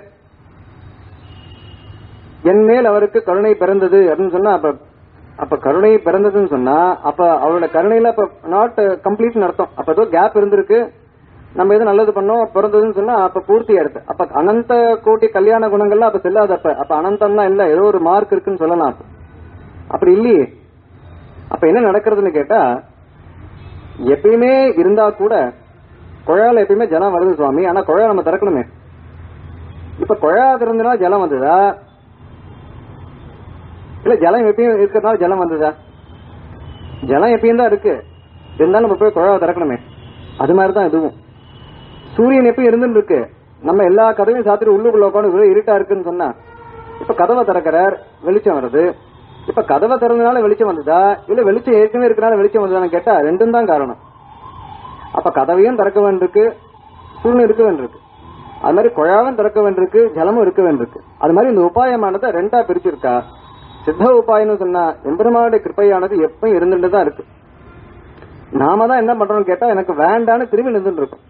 என் மேல் அவருக்கு கருணை பிறந்தது அப்படின்னு சொன்னா அப்ப அப்ப கருணை பிறந்ததுன்னு சொன்னா அப்ப அவரோட கருணையில அப்ப நாட் கம்ப்ளீட் அர்த்தம் அப்ப ஏதோ கேப் இருந்திருக்கு நம்ம எது நல்லது பண்ணோம் பிறந்ததுன்னு சொன்னா அப்ப பூர்த்தி ஆயிடுது அப்ப அனந்த கோட்டி கல்யாண குணங்கள்லாம் அப்ப செல்லாது அப்ப அப்ப அனந்தம்னா இல்ல ஏதோ ஒரு மார்க் இருக்குன்னு சொல்லலாம் அப்ப. அப்படி இல்லையே அப்ப என்ன நடக்கிறதுன்னு கேட்டா எப்பயுமே இருந்தா கூட குழால எப்பயுமே ஜலம் வருது சுவாமி ஆனா குழா நம்ம திறக்கணுமே இப்ப குழா திறந்தனா ஜலம் வந்ததா இல்ல ஜலம் எப்பயும் இருக்கிறதுனால ஜலம் வந்ததா ஜலம் எப்பயும் தான் இருக்கு இருந்தாலும் நம்ம போய் குழாவை திறக்கணுமே அது மாதிரி தான் இதுவும் சூரியன் எப்பயும் இருந்துட்டு இருக்கு நம்ம எல்லா கதவையும் சாத்திட்டு உள்ளுக்குள்ள உட்காந்து ஒரே இருட்டா இருக்குன்னு சொன்னா இப்ப கதவை திறக்கிறார் வெளிச்சம் வருது இப்ப கதவை திறந்தனால வெளிச்சம் வந்ததா இல்ல வெளிச்சம் ஏற்கனவே இருக்கனால வெளிச்சம் வந்ததான்னு கேட்டா ரெண்டும் தான் காரணம் அப்ப கதவையும் திறக்க வேண்டியிருக்கு சூரியன் இருக்க வேண்டியிருக்கு அது மாதிரி குழாவும் திறக்க வேண்டியிருக்கு ஜலமும் இருக்க வேண்டியிருக்கு அது மாதிரி இந்த உபாயமானதை ரெண்டா பிரிச்சிருக்கா சித்த உபாயம்னு சொன்னா எம்பெருமானுடைய கிருப்பையானது எப்பவும் இருந்துட்டு தான் இருக்கு நாம தான் என்ன பண்றோம்னு கேட்டா எனக்கு வேண்டான்னு திரும்பி நின்றுட்டு இருக்கோம்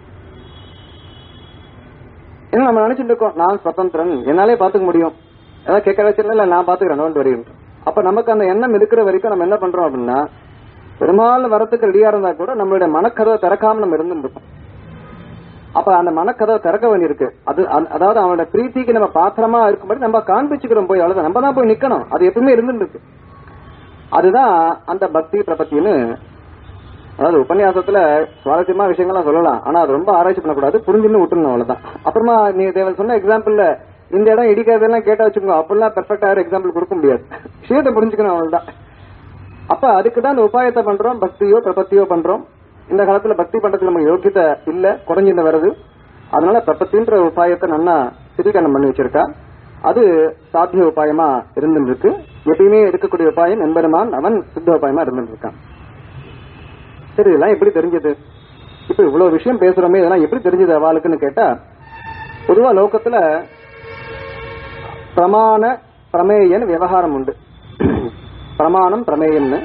ஏன்னா நம்ம நினைச்சிட்டு இருக்கோம் நான் சுதந்திரன் என்னாலே பாத்துக்க முடியும் ஏதாவது கேட்க வச்சிருந்தா இல்ல நான் பாத்துக்கிறேன் நோண்டு வரையும் அப்ப நமக்கு அந்த எண்ணம் இருக்கிற வரைக்கும் நம்ம என்ன பண்றோம் அப்படின்னா பெரும்பாலும் வரத்துக்கு ரெடியா இருந்தா கூட நம்மளுடைய மனக்கதவை திறக்காம நம்ம இருந்துட்டு இருக்கோம் அப்ப அந்த மனக்கதவை திறக்க வேண்டியிருக்கு அது அந்த- அதாவது அவனோட பிரீத்திக்கு நம்ம பாத்திரமா இருக்கும்போது நம்ம காண்பிச்சுக்கிறோம் போய் அவ்வளவுதான் நம்ம தான் போய் நிக்கணும் அது எப்பவுமே இருந்துட்டு இருக்கு அதுதான் அந்த பக்தி பிரபத்தின்னு அதாவது உபன்யாசத்துல சுவாரஸ்யமா விஷயங்கள்லாம் சொல்லலாம் ஆனா அது ரொம்ப ஆராய்ச்சி பண்ணக்கூடாது புரிஞ்சுன்னு விட்டுணும் அவ்வளவுதான் அப்புறமா நீ தேவன் சொன்ன எக்ஸாம்பிள்ல இந்த இடம் இடிக்கிறதெல்லாம் கேட்டா வச்சுக்கோங்க அப்படிலாம் பெர்ஃபெக்டா எக்ஸாம்பிள் கொடுக்க முடியாது விஷயத்தை புரிஞ்சுக்கணும் அவ்வளவுதான் அப்ப அதுக்கு தான் இந்த உபாயத்தை பண்றோம் பக்தியோ பிரபத்தியோ பண்றோம் இந்த காலத்துல பக்தி பண்றதுக்கு நமக்கு யோக்கியத்தை இல்ல குறைஞ்சிட்டு வருது அதனால பிரபத்தின்ற உபாயத்தை நல்லா சிறிகரணம் பண்ணி வச்சிருக்கா அது சாத்திய உபாயமா இருந்துட்டு இருக்கு எப்பயுமே இருக்கக்கூடிய உபாயம் எம்பெருமான் அவன் சித்த உபாயமா இருந்துட்டு இருக்கான் சரி இதெல்லாம் எப்படி தெரிஞ்சது இப்ப இவ்வளவு விஷயம் பேசுறோமே இதெல்லாம் எப்படி தெரிஞ்சது அவளுக்குன்னு கேட்டா பொதுவா லோகத்துல பிரமாண பிரமேயன் விவகாரம் உண்டு பிரமாணம் பிரமேயம்னு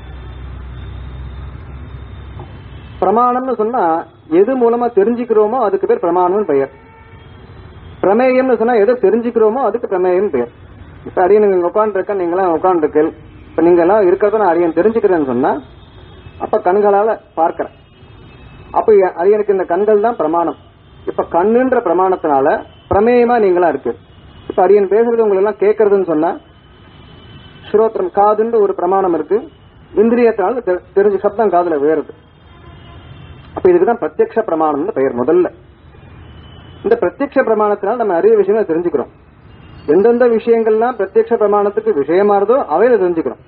பிரமாணம்னு சொன்னா எது மூலமா தெரிஞ்சுக்கிறோமோ அதுக்கு பேர் பிரமாணம்னு பெயர் பிரமேயம்னு சொன்னா எதை தெரிஞ்சுக்கிறோமோ அதுக்கு பிரமேயம் பெயர் இப்ப அடியன் நீங்க உட்காந்துருக்க நீங்களாம் உட்காந்துருக்கல் இப்ப நீங்க எல்லாம் இருக்கிறத நான் அடியன் தெரிஞ்சுக்கிறேன்னு சொன்னா அப்ப கண்களால பார்க்கிறேன் அப்ப எ- அடியனுக்கு இந்த கண்கள் தான் பிரமாணம் இப்ப கண்ணுன்ற பிரமாணத்தினால பிரமேயமா நீங்களா இருக்கு இப்ப அடியன் பேசுறது உங்களுக்கு எல்லாம் கேட்கறதுன்னு சொன்னா ஸ்ரோத்திரம் காதுன்ற ஒரு பிரமாணம் இருக்கு இந்திரியத்தினால தெ- தெரிஞ்ச சப்தம் காதுல வேறுது அப்ப இதுக்குதான் பிரத்யக்ஷ பிரமாணம்னு பெயர் முதல்ல இந்த பிரத்யக்ஷ பிரமாணத்தினால நம்ம நிறைய விஷயங்களை தெரிஞ்சுக்கிறோம் எந்தெந்த விஷயங்கள்லாம் பிரத்யக்ஷ பிரமாணத்துக்கு விஷயமாறதோ அவையில தெரிஞ்சுக்கிறோம்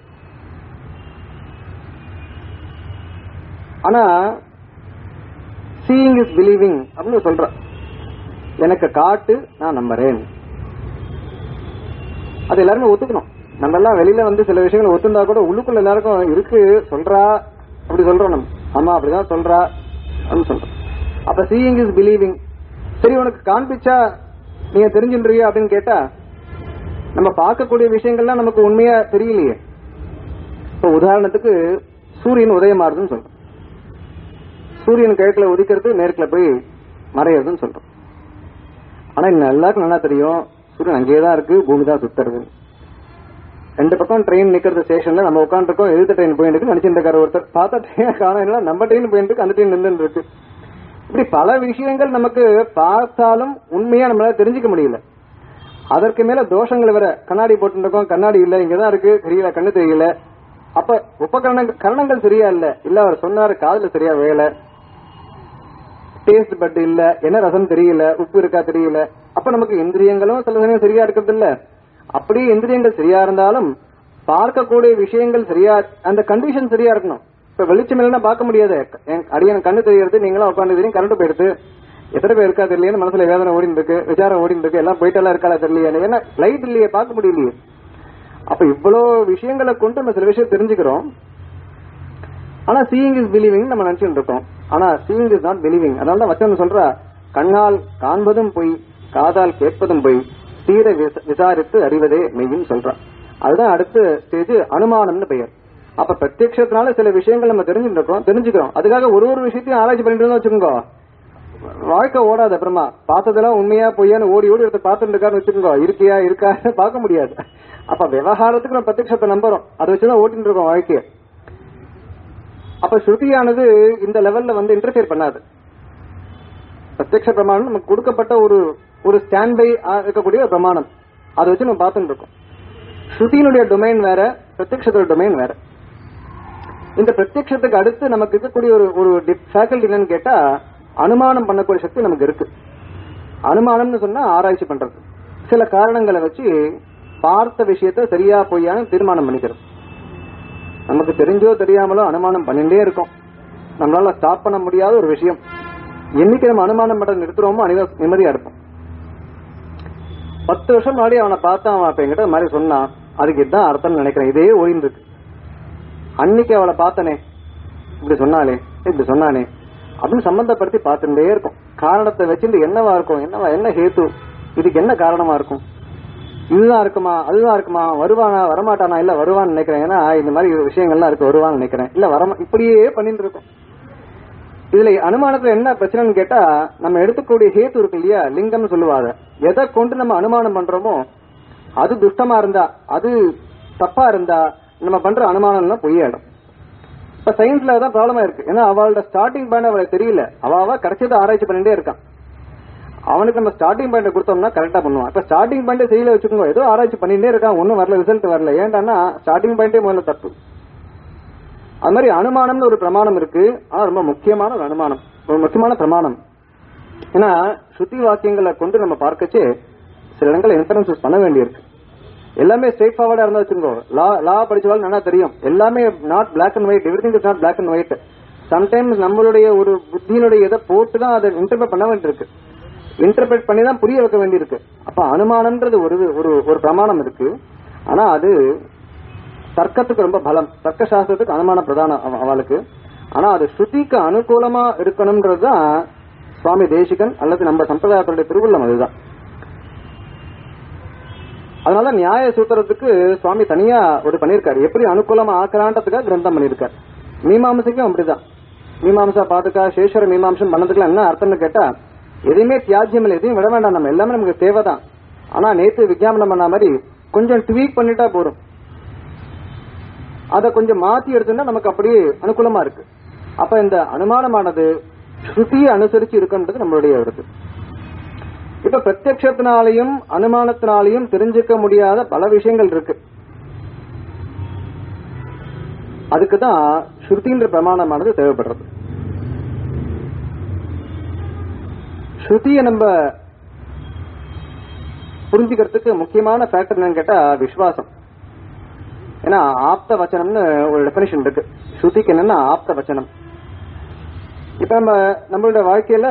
ஆனா சீயிங் இஸ் பிலீவிங் அப்படின்னு சொல்ற எனக்கு காட்டு நான் நம்புறேன் அது எல்லாருமே ஒத்துக்கணும் நம்ம எல்லாம் வெளியில வந்து சில விஷயங்களை ஒத்துந்தா கூட உள்ளுக்குள்ள எல்லாருக்கும் இருக்கு சொல்றா அப்படி சொல்றோம் நம்ம ஆமா அப்படிதான் சொல்றா அப்படின்னு சொல்றோம் அப்ப சீயிங் இஸ் பிலீவிங் சரி உனக்கு காண்பிச்சா நீங்க தெரிஞ்சுன்றியா அப்படின்னு கேட்டா நம்ம பார்க்கக்கூடிய விஷயங்கள்லாம் நமக்கு உண்மையா தெரியலையே இப்ப உதாரணத்துக்கு சூரியன் உதயமாறுதுன்னு சொல்றோம் சூரியன் கிழக்குல உதிக்கிறது மேற்குல போய் மறையிறதுன்னு சொல்றோம் ஆனா இன்னும் எல்லாருக்கும் நல்லா தெரியும் சூரியன் அங்கேயே தான் இருக்கு பூமி தான் சுத்துறது ரெண்டு பக்கம் ட்ரெயின் நிக்கிறது ஸ்டேஷன்ல நம்ம உட்காந்துருக்கோம் எழுத ட்ரெயின் போயிட்டு இருக்கு நினைச்சிட்டு இருக்காரு ஒருத்தர் பார்த்தா ட்ரெயின் காணும் இல்ல நம்ம ட்ரெயின் போயிட்டு இருக்கு அந்த ட்ரெயின் நின்று இருக்கு இப்படி பல விஷயங்கள் நமக்கு பார்த்தாலும் உண்மையா நம்மளால தெரிஞ்சுக்க முடியல அதற்கு மேல தோஷங்கள் வேற கண்ணாடி போட்டு இருக்கோம் கண்ணாடி இல்ல இங்கதான் இருக்கு தெரியல கண்ணு தெரியல அப்ப உபகரணங்கள் கரணங்கள் சரியா இல்ல இல்ல அவர் சொன்னாரு காதுல சரியா வேலை டேஸ்ட் பட் இல்ல என்ன ரசம் தெரியல உப்பு இருக்கா தெரியல அப்ப நமக்கு இந்திரியங்களும் சில சமயம் சரியா இருக்கிறது இல்ல அப்படியே இந்திரியங்கள் சரியா இருந்தாலும் பார்க்கக்கூடிய விஷயங்கள் சரியா அந்த கண்டிஷன் சரியா இருக்கணும் இப்ப வெளிச்சம் இல்லைன்னா பார்க்க முடியாது என் அடியான கண்ணு தெரியறது நீங்களும் உட்காந்து தெரியும் கரண்ட் போயிடுது எத்தனை பேர் இருக்கா தெரியலையே மனசுல வேதனை ஓடிட்டு இருக்கு விசாரம் ஓடிட்டு இருக்கு எல்லாம் போயிட்டெல்லாம் இருக்காளா தெரியலையே ஏன்னா லைட் இல்லையே பார்க்க முடியலையே அப்ப இவ்வளவு விஷயங்களை கொண்டு நம்ம சில விஷயம் தெரிஞ்சுக்கிறோம் ஆனா சீயிங் இஸ் பிலீவிங் நம்ம நினைச்சுட்டு இருக்கோம் ஆனா சீயிங் இஸ் நாட் பிலீவிங் அதனால தான் வச்சனம் சொல்றா கண்ணால் காண்பதும் பொய் காதால் கேட்பதும் பொய் தீர விச- விசாரித்து அறிவதே மெய்யும் சொல்றா அதுதான் அடுத்த ஸ்டேஜ் அனுமானம்னு பெயர் அப்ப பிரத்யக்ஷத்தினால சில விஷயங்கள் நம்ம தெரிஞ்சுட்டு இருக்கோம் தெரிஞ்சுக்கிறோம் அதுக்காக ஒரு ஒரு விஷயத்தையும் ஆராய்ச்சி பண்ணிட்டு இருந்தோம் வச்சுக்கோங்க வாழ்க்கை ஓடாது அப்புறமா பார்த்ததெல்லாம் உண்மையா பொய்யான்னு ஓடி ஓடி ஒருத்தர் பார்த்துட்டு இருக்காருன்னு வச்சுக்கோங்க இருக்கியா இருக்கா பார்க்க முடியாது அப்ப விவகாரத்துக்கு நம்ம பிரத்யக்ஷத்தை நம்புறோம் அதை வச்சுதான் ஓட்டிட்டு இருக்கோம் வாழ்க்கைய அப்ப ஸ்ருதியானது இந்த லெவல்ல வந்து இன்டர்ஃபியர் பண்ணாது பிரத்யக்ஷ பிரமாணம் நமக்கு கொடுக்கப்பட்ட ஒரு ஒரு ஸ்டாண்ட் பை இருக்கக்கூடிய ஒரு பிரமாணம் அதை வச்சு நம்ம பார்த்துட்டு இருக்கோம் ஸ்ருதியினுடைய டொமைன் வேற பிரத்யக்ஷத்தோட டொமைன் வேற இந்த பிரத்யக்ஷத்துக்கு அடுத்து நமக்கு இருக்கக்கூடிய ஒரு ஒரு ஃபேக்கல்டி என்னன்னு கேட்டா அனுமானம் பண்ணக்கூடிய சக்தி நமக்கு இருக்கு அனுமானம்னு சொன்னா ஆராய்ச்சி பண்றது சில காரணங்களை வச்சு பார்த்த விஷயத்த சரியா பொய்யான்னு தீர்மானம் பண்ணிக்கிறது நமக்கு தெரிஞ்சோ தெரியாமலோ அனுமானம் பண்ணிட்டே இருக்கும் நம்மளால ஸ்டாப் பண்ண முடியாத ஒரு விஷயம் என்னைக்கு நம்ம அனுமானம் பண்ண நிறுத்துறோமோ அனித நிம்மதியா இருப்போம் பத்து வருஷம் முன்னாடி அவனை பார்த்தா அவன் அப்ப என்கிட்ட இந்த மாதிரி சொன்னான் அதுக்கு இதுதான் அர்த்தம் நினைக்கிறேன் இதே ஓடின்னு இருக்கு அன்னைக்கு அவளை பார்த்தனே இப்படி சொன்னாலே இப்படி சொன்னானே அப்படின்னு சம்பந்தப்படுத்தி பார்த்துட்டே இருக்கும் காரணத்தை வச்சுட்டு என்னவா இருக்கும் என்னவா என்ன ஹேத்து இதுக்கு என்ன காரணமா இருக்கும் இதுதான் இருக்குமா அதுதான் இருக்குமா வருவானா வரமாட்டானா இல்ல வருவான்னு நினைக்கிறேன் ஏன்னா இந்த மாதிரி விஷயங்கள்லாம் இருக்கு வருவான்னு நினைக்கிறேன் இல்ல வரமா இப்படியே பண்ணிட்டு இருக்கும் இதுல அனுமானத்துல என்ன பிரச்சனைன்னு கேட்டா நம்ம எடுத்துக்கூடிய ஹேத்து இருக்கு இல்லையா லிங்கம்னு சொல்லுவாங்க எதை கொண்டு நம்ம அனுமானம் பண்றோமோ அது துஷ்டமா இருந்தா அது தப்பா இருந்தா நம்ம பண்ற அனுமானம்லாம் பொய்யாயிடும் இப்ப சயின்ஸ்ல தான் ப்ராப்ளமா இருக்கு ஏன்னா அவளோட ஸ்டார்டிங் பாயிண்ட் அவளுக்கு தெரியல அவ அவ கிடைச்சதை ஆராய்ச்சி பண்ணிட்டே இருக்கான் அவனுக்கு நம்ம ஸ்டார்டிங் பாயிண்ட் கொடுத்தோம்னா கரெக்டா பண்ணுவான் இப்ப ஸ்டார்டிங் பாயிண்ட் செய்யல வச்சுக்கோங்க ஏதோ ஆராய்ச்சி பண்ணிட்டே இருக்கான் ஒன்னும் வரல ரிசல்ட் வரல ஏன்டான்னா ஸ்டார்டிங் பாயிண்டே முதல்ல தப்பு அது மாதிரி அனுமானம்னு ஒரு பிரமாணம் இருக்கு ஆனா ரொம்ப முக்கியமான ஒரு அனுமானம் ஒரு முக்கியமான பிரமாணம் ஏன்னா ஸ்ருதி வாக்கியங்களை கொண்டு நம்ம பார்க்கச்சே சில இடங்களை இன்ஃபரன்சஸ் பண்ண வேண்டியிருக்கு எல்லாமே ஸ்ட்ரெயிட் ஃபார்வர்டா இருந்தா வச்சுக்கோ லா லா படிச்சவாள் நல்லா தெரியும் எல்லாமே not black and white everything is not black and white sometimes நம்மளுடைய ஒரு புத்தியினுடைய இதை போட்டு தான் அதை இன்டர்பிரட் பண்ண வேண்டியிருக்கு இன்டர்பிரட் பண்ணி தான் புரிய வைக்க வேண்டியிருக்கு அப்ப அனுமானம்ன்றது ஒரு ஒரு ஒரு பிரமாணம் இருக்கு ஆனா அது தர்க்கத்துக்கு ரொம்ப பலம் தர்க்க சாஸ்திரத்துக்கு அனுமான பிரதானம் அவ- அவளுக்கு ஆனா அது ஸ்ருதிக்கு அனுகூலமா இருக்கணும்ன்றது தான் சுவாமி தேசிகன் அல்லது நம்ம சம்பிரதாயத்துடைய திருவுள்ளம் அதுதான் அதனால நியாய சூத்திரத்துக்கு சுவாமி தனியா ஒரு பண்ணிருக்காரு எப்படி அனுகூலமா ஆக்கலான்றதுக்காக கிரந்தம் பண்ணிருக்காரு மீமாம்சைக்கும் அப்படிதான் மீமாம்சா பாதுகா சேஸ்வர மீமாம்சம் பண்ணதுக்குலாம் என்ன அர்த்தம்னு கேட்டா எதையுமே தியாஜ்யம் இல்லை எதையும் விட வேண்டாம் நம்ம எல்லாமே நமக்கு தேவைதான் ஆனா நேத்து விஞ்ஞாபனம் பண்ண மாதிரி கொஞ்சம் ட்வீட் பண்ணிட்டா போதும் அதை கொஞ்சம் மாத்தி எடுத்தோம்னா நமக்கு அப்படியே அனுகூலமா இருக்கு அப்ப இந்த அனுமானமானது ஸ்ருதியை அனுசரிச்சு இருக்குன்றது நம்மளுடைய வருது இப்ப பிரத்யக்ஷத்தினாலையும் அனுமானத்தினாலையும் தெரிஞ்சுக்க முடியாத பல விஷயங்கள் இருக்கு அதுக்குதான் ஸ்ருதின்ற பிரமாணமானது தேவைப்படுறது ஸ்ருதியை நம்ம புரிஞ்சுக்கிறதுக்கு முக்கியமான ஃபேக்டர் என்னன்னு கேட்டா விசுவாசம் ஏன்னா ஆப்த வச்சனம்னு ஒரு டெபினேஷன் இருக்கு ஸ்ருதிக்கு என்னன்னா ஆப்த வச்சனம் இப்ப நம்ம நம்மளோட வாழ்க்கையில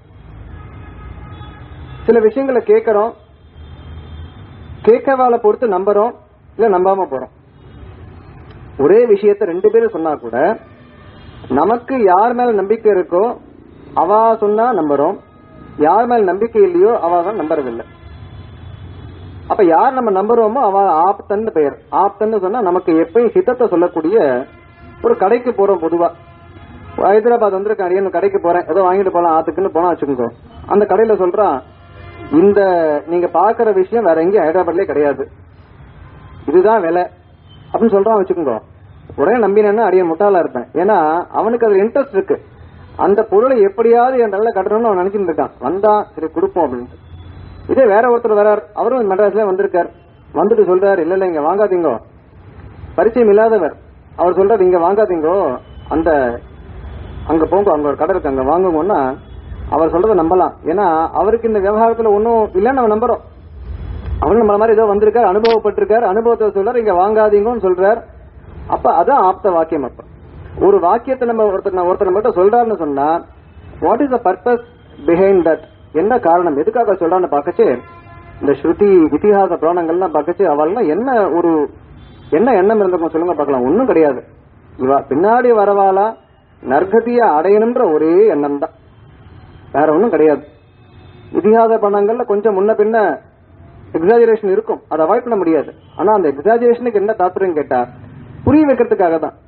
சில விஷயங்களை கேட்கறோம் கேட்கவால பொறுத்து நம்புறோம் இல்ல நம்பாம போறோம் ஒரே விஷயத்த ரெண்டு பேரும் சொன்னா கூட நமக்கு யார் மேல நம்பிக்கை இருக்கோ அவ சொன்னா நம்புறோம் யார் மேல நம்பிக்கை இல்லையோ அவ தான் நம்புறதில்லை அப்ப யார் நம்ம நம்புறோமோ அவ ஆப்தன்னு பெயர் ஆப்தன்னு சொன்னா நமக்கு எப்பயும் ஹிதத்தை சொல்லக்கூடிய ஒரு கடைக்கு போறோம் பொதுவா ஹைதராபாத் வந்திருக்கேன் அடியேன் கடைக்கு போறேன் ஏதோ வாங்கிட்டு போலாம் ஆத்துக்குன்னு போனா வச்சுக்கோங்க அந்த கடையில சொல்றான் இந்த நீங்க பாக்குற விஷயம் வேற எங்கேயும் ஹைதராபாத்லயே கிடையாது இதுதான் விலை அப்படின்னு சொல்றான் வச்சுக்கோங்க உடனே நம்பினேன்னா அடியன் முட்டாளா இருப்பேன் ஏன்னா அவனுக்கு அதுல இன்ட்ரெஸ்ட் இருக்கு அந்த பொருளை எப்படியாவது என் நல்ல கட்டணும்னு அவன் நினைச்சிட்டு இருக்கான் வந்தா சரி கொடுப்போம் அப்படின்ட்டு இதே வேற ஒருத்தர் வரார் அவரும் மெட்ராஸ்ல வந்திருக்கார் வந்துட்டு சொல்றாரு இல்ல இல்ல இங்க வாங்காதீங்கோ பரிச்சயம் இல்லாதவர் அவர் சொல்றாரு இங்க வாங்காதீங்கோ அந்த அங்க போங்க அங்க ஒரு கடை இருக்கு அங்க வாங்குங்கன்னா அவர் சொல்றத நம்பலாம் ஏன்னா அவருக்கு இந்த விவகாரத்துல ஒன்னும் இல்லைன்னு நம்ம நம்புறோம் அவரும் நம்மள மாதிரி ஏதோ வந்திருக்காரு அனுபவப்பட்டிருக்காரு அனுபவத்தை சொல்றாரு இங்க வாங்காதீங்கன்னு சொல்றார் அப்ப அதான் ஆப்த வாக்கியம் அப்ப ஒரு வாக்கியத்தை நம்ம ஒருத்தர் ஒருத்தர் நம்மகிட்ட சொல்றாருன்னு சொன்னா what is the purpose behind that என்ன காரணம் எதுக்காக சொல்றான்னு பார்க்கச்சு இந்த ஸ்ருதி இதிகாச புராணங்கள்லாம் பார்க்கச்சு அவள்லாம் என்ன ஒரு என்ன எண்ணம் இருந்திருக்கும் சொல்லுங்க பார்க்கலாம் ஒண்ணும் கிடையாது இவ பின்னாடி வரவாளா நற்கதிய அடையணும்ன்ற ஒரே எண்ணம் தான் வேற ஒண்ணும் கிடையாது இதிகாச பணங்கள்ல கொஞ்சம் முன்ன பின்ன எக்ஸாஜரேஷன் இருக்கும் அதை அவாய்ட் பண்ண முடியாது ஆனா அந்த எக்ஸாஜரேஷனுக்கு என்ன தாத்பரியம் கேட்டா புரிய வைக்கிறதுக்காக தான்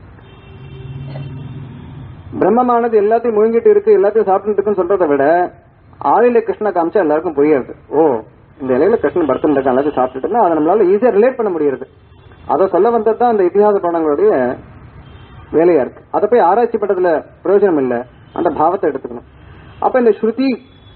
பிரம்மமானது எல்லாத்தையும் முழுங்கிட்டு இருக்கு எல்லாத்தையும் சாப்பிட்டு இருக்குன்னு சொல்றதை விட ஆளில கிருஷ்ண காமிச்சா எல்லாருக்கும் புரியாது ஓ இந்த இலையில கிருஷ்ணன் பர்த்தன் இருக்கான் எல்லாத்தையும் சாப்பிட்டுட்டுன்னா அதை நம்மளால ஈஸியா ரிலேட் பண்ண முடியாது அதை சொல்ல வந்தது தான் அந்த இதிகாச படங்களுடைய வேலையா இருக்கு அதை போய் ஆராய்ச்சி பண்றதுல பிரயோஜனம் இல்ல அந்த பாவத்தை எடுத்துக்கணும் அப்ப இந்த ஸ்ருதி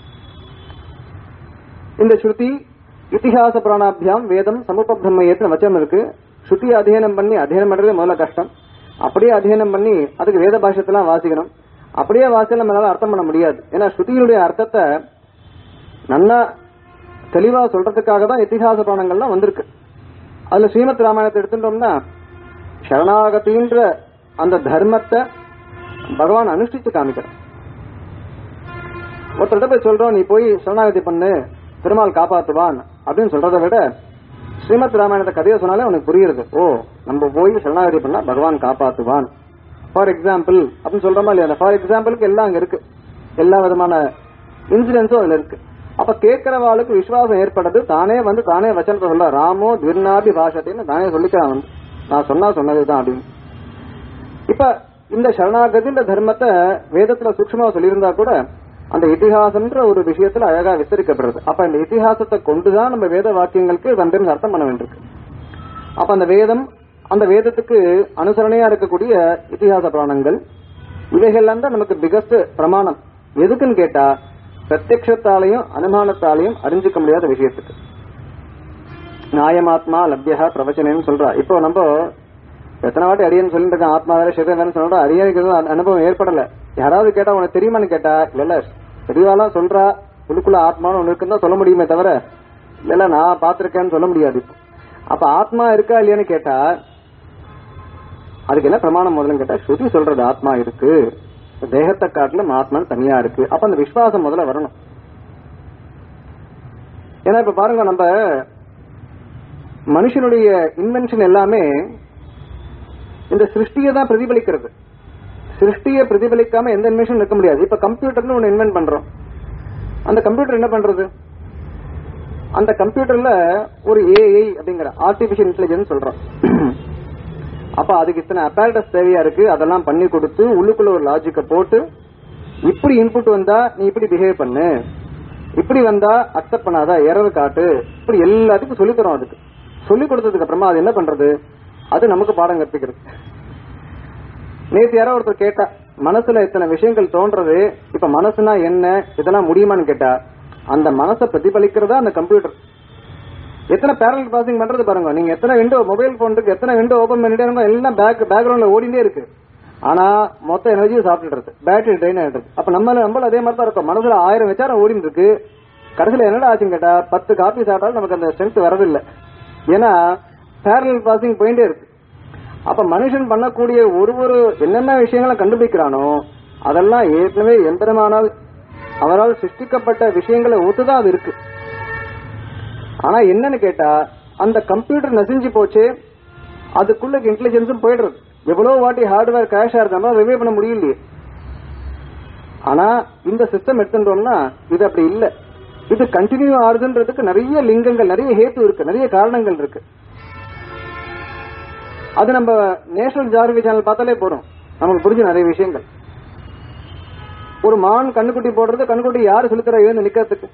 இந்த ஸ்ருதி இத்திஹாச புராணாபியாம் வேதம் சமுபப்ரம்மயத்துல வச்சனம் இருக்கு ஸ்ருதி அध्यயனம் பண்ணி அध्यயனம் பண்றது முதல்ல கஷ்டம் அப்படியே அध्यயனம் பண்ணி அதுக்கு வேத பாஷத்தெல்லாம் வாசிக்கணும் அப்படியே வாசிச்சு நம்மளால அர்த்தம் பண்ண முடியாது ஏன்னா ஸ்ருதியினுடைய அர்த்தத்தை நல்லா தெளிவா சொல்றதுக்காக தான் இத்திஹாச புராணங்கள்லாம் வந்திருக்கு அதுல ஸ்ரீமத் ராமாயணத்தை எடுத்துட்டோம்னா சரணாகதின்ற அந்த தர்மத்தை பகவான் அனுஷ்டிச்சு காமிக்கிறான் ஒருத்தர்கிட்ட போய் சொல்றோம் நீ போய் சரணாகதி பண்ணு பெருமாள் காப்பாத்துவான் அப்படின்னு சொல்றதை விட ஸ்ரீமத் ராமாயணத்தை கதையை சொன்னாலே உனக்கு புரியுறது ஓ நம்ம போய் சரணாகதி பண்ணா பகவான் காப்பாத்துவான் ஃபார் எக்ஸாம்பிள் அப்படின்னு சொல்றோமா இல்லையா ஃபார் எக்ஸாம்பிளுக்கு எல்லாம் அங்க இருக்கு எல்லா விதமான இன்சிடென்ட்ஸும் அதுல இருக்கு அப்ப கேட்கிறவாளுக்கு விசுவாசம் ஏற்படுது தானே வந்து தானே வச்சனத்தை சொல்ல ராமோ துர்நாபி பாஷத்தின்னு தானே சொல்லிக்கிறான் வந்து நான் சொன்னா சொன்னதுதான் அப்படின்னு இப்ப இந்த சரணாகதின்ற தர்மத்தை வேதத்துல சூக்ஷ்மா சொல்லியிருந்தா கூட அந்த இதிகாசம்ன்ற ஒரு விஷயத்துல அழகா விஸ்தரிக்கப்படுறது அப்ப இந்த இதிகாசத்தை கொண்டுதான் நம்ம வேத வாக்கியங்களுக்கு சம்டைம்ஸ் அர்த்தம் பண்ண வேண்டியிருக்கு அப்ப அந்த வேதம் அந்த வேதத்துக்கு அனுசரணையா இருக்கக்கூடிய இதிகாச புராணங்கள் இவைகள்லாம் தான் நமக்கு பிகஸ்ட் பிரமாணம் எதுக்குன்னு கேட்டா பிரத்யக்ஷத்தாலையும் அனுமானத்தாலையும் அறிஞ்சிக்க முடியாத விஷயத்துக்கு நியாயமாத்மா லப்யா பிரவச்சனன்னு சொல்றா இப்போ நம்ம எத்தனை வாட்டி அடியன்னு சொல்லிட்டு இருக்கேன் ஆத்மா வேற சிவம் வேற சொல்றா அடியனுக்கு எதுவும் அந்த அனுபவம் ஏற்படல யாராவது கேட்டா உனக்கு தெரியுமான்னு கேட்டா இல்ல இல்ல தெரியவாலாம் சொல்றா உள்ளுக்குள்ள ஆத்மான்னு ஒண்ணு இருக்குன்னு தான் சொல்ல முடியுமே தவிர இல்ல இல்ல நான் பாத்திருக்கேன்னு சொல்ல முடியாது இப்போ. அப்ப ஆத்மா இருக்கா இல்லையான்னு கேட்டா அதுக்கு என்ன பிரமாணம் முதல்ல கேட்டா ஸ்ருதி சொல்றது ஆத்மா இருக்கு தேகத்தை காட்டிலும் ஆத்மா தனியா இருக்கு அப்ப அந்த விசுவாசம் முதல்ல வரணும் ஏன்னா இப்ப பாருங்க நம்ம மனுஷனுடைய இன்வென்ஷன் எல்லாமே இந்த சிருஷ்டியை தான் பிரதிபலிக்கிறது சிருஷ்டியை பிரதிபலிக்காம எந்த இன்வென்ஷன் இருக்க முடியாது இப்ப கம்ப்யூட்டர்னு ஒன்னு இன்வென்ட் பண்றோம் அந்த கம்ப்யூட்டர் என்ன பண்றது அந்த கம்ப்யூட்டர்ல ஒரு ஏஐ அப்படிங்கிற ஆர்டிபிஷியல் இன்டெலிஜென்ஸ் சொல்றோம் அப்ப அதுக்கு இத்தனை அப்பாரட்டஸ் தேவையா இருக்கு அதெல்லாம் பண்ணி கொடுத்து உள்ளுக்குள்ள ஒரு லாஜிக்க போட்டு இப்படி இன்புட் வந்தா நீ இப்படி பிஹேவ் பண்ணு இப்படி வந்தா அக்செப்ட் பண்ணாத எரர் காட்டு இப்படி எல்லாத்துக்கும் சொல்லி தரோம் அதுக்கு சொல்லி கொடுத்ததுக்கு அப்புறமா அது என்ன பண்றது அது நமக்கு பாடம் கற்பிக்கிறது நேத்து யாரோ ஒருத்தர் கேட்டா மனசுல இத்தனை விஷயங்கள் தோன்றது இப்ப மனசுனா என்ன இதெல்லாம் முடியுமான்னு கேட்டா அந்த மனசை பிரதிபலிக்கிறதா அந்த கம்ப்யூட்டர் எத்தனை பேரல் பாசிங் பண்றது பாருங்க நீங்க எத்தனை விண்டோ மொபைல் போன் இருக்கு எத்தனை விண்டோ ஓபன் பண்ணிட்டே இருக்கோ எல்லாம் பேக் பேக்ரவுண்ட்ல ஓடிட்டே இருக்கு ஆனா மொத்த எனர்ஜியும் சாப்பிட்டுறது பேட்டரி ட்ரெயின் ஆயிடுறது அப்ப நம்ம நம்மள அதே மாதிரி தான் இருக்கும் மனசுல ஆயிரம் விசாரம் ஓடிட்டு இருக்கு கடைசியில என்னடா ஆச்சுன்னு கேட்டா பத்து காப்பி சாப்பிட்டாலும் நமக்கு அந்த ஸ்ட்ரென்த் வரதில்லை ஏன்னா பேரல் பாசிங் போயிட்டே இருக்கு அப்ப மனுஷன் பண்ணக்கூடிய ஒரு ஒரு என்னென்ன விஷயங்களை கண்டுபிடிக்கிறானோ அதெல்லாம் ஏற்கனவே எம்பெருமானால் அவரால் சிருஷ்டிக்கப்பட்ட விஷயங்களை ஒத்துதான் அது இருக்கு ஆனா என்னன்னு கேட்டா அந்த கம்ப்யூட்டர் நசிஞ்சு போச்சு அதுக்குள்ள இன்டெலிஜென்ஸும் போயிடுறது எவ்வளவு வாட்டி ஹார்ட்வேர் கிராஷ் ஆயிருந்தாலும் ரிவைவ் பண்ண முடியலையே ஆனா இந்த சிஸ்டம் எடுத்துட்டோம்னா இது அப்படி இல்ல இது கண்டினியூ ஆகுதுன்றதுக்கு நிறைய லிங்கங்கள் நிறைய ஹேத்து இருக்கு நிறைய காரணங்கள் இருக்கு அது நம்ம நேஷனல் ஜியாகிரபி சேனல் பார்த்தாலே போறோம் நமக்கு புரிஞ்ச நிறைய விஷயங்கள் ஒரு மான் கண்ணுக்குட்டி போடுறது கண்ணுக்குட்டி யாரு சொல்லித்தர எழுந்து நிக்கிறதுக்கு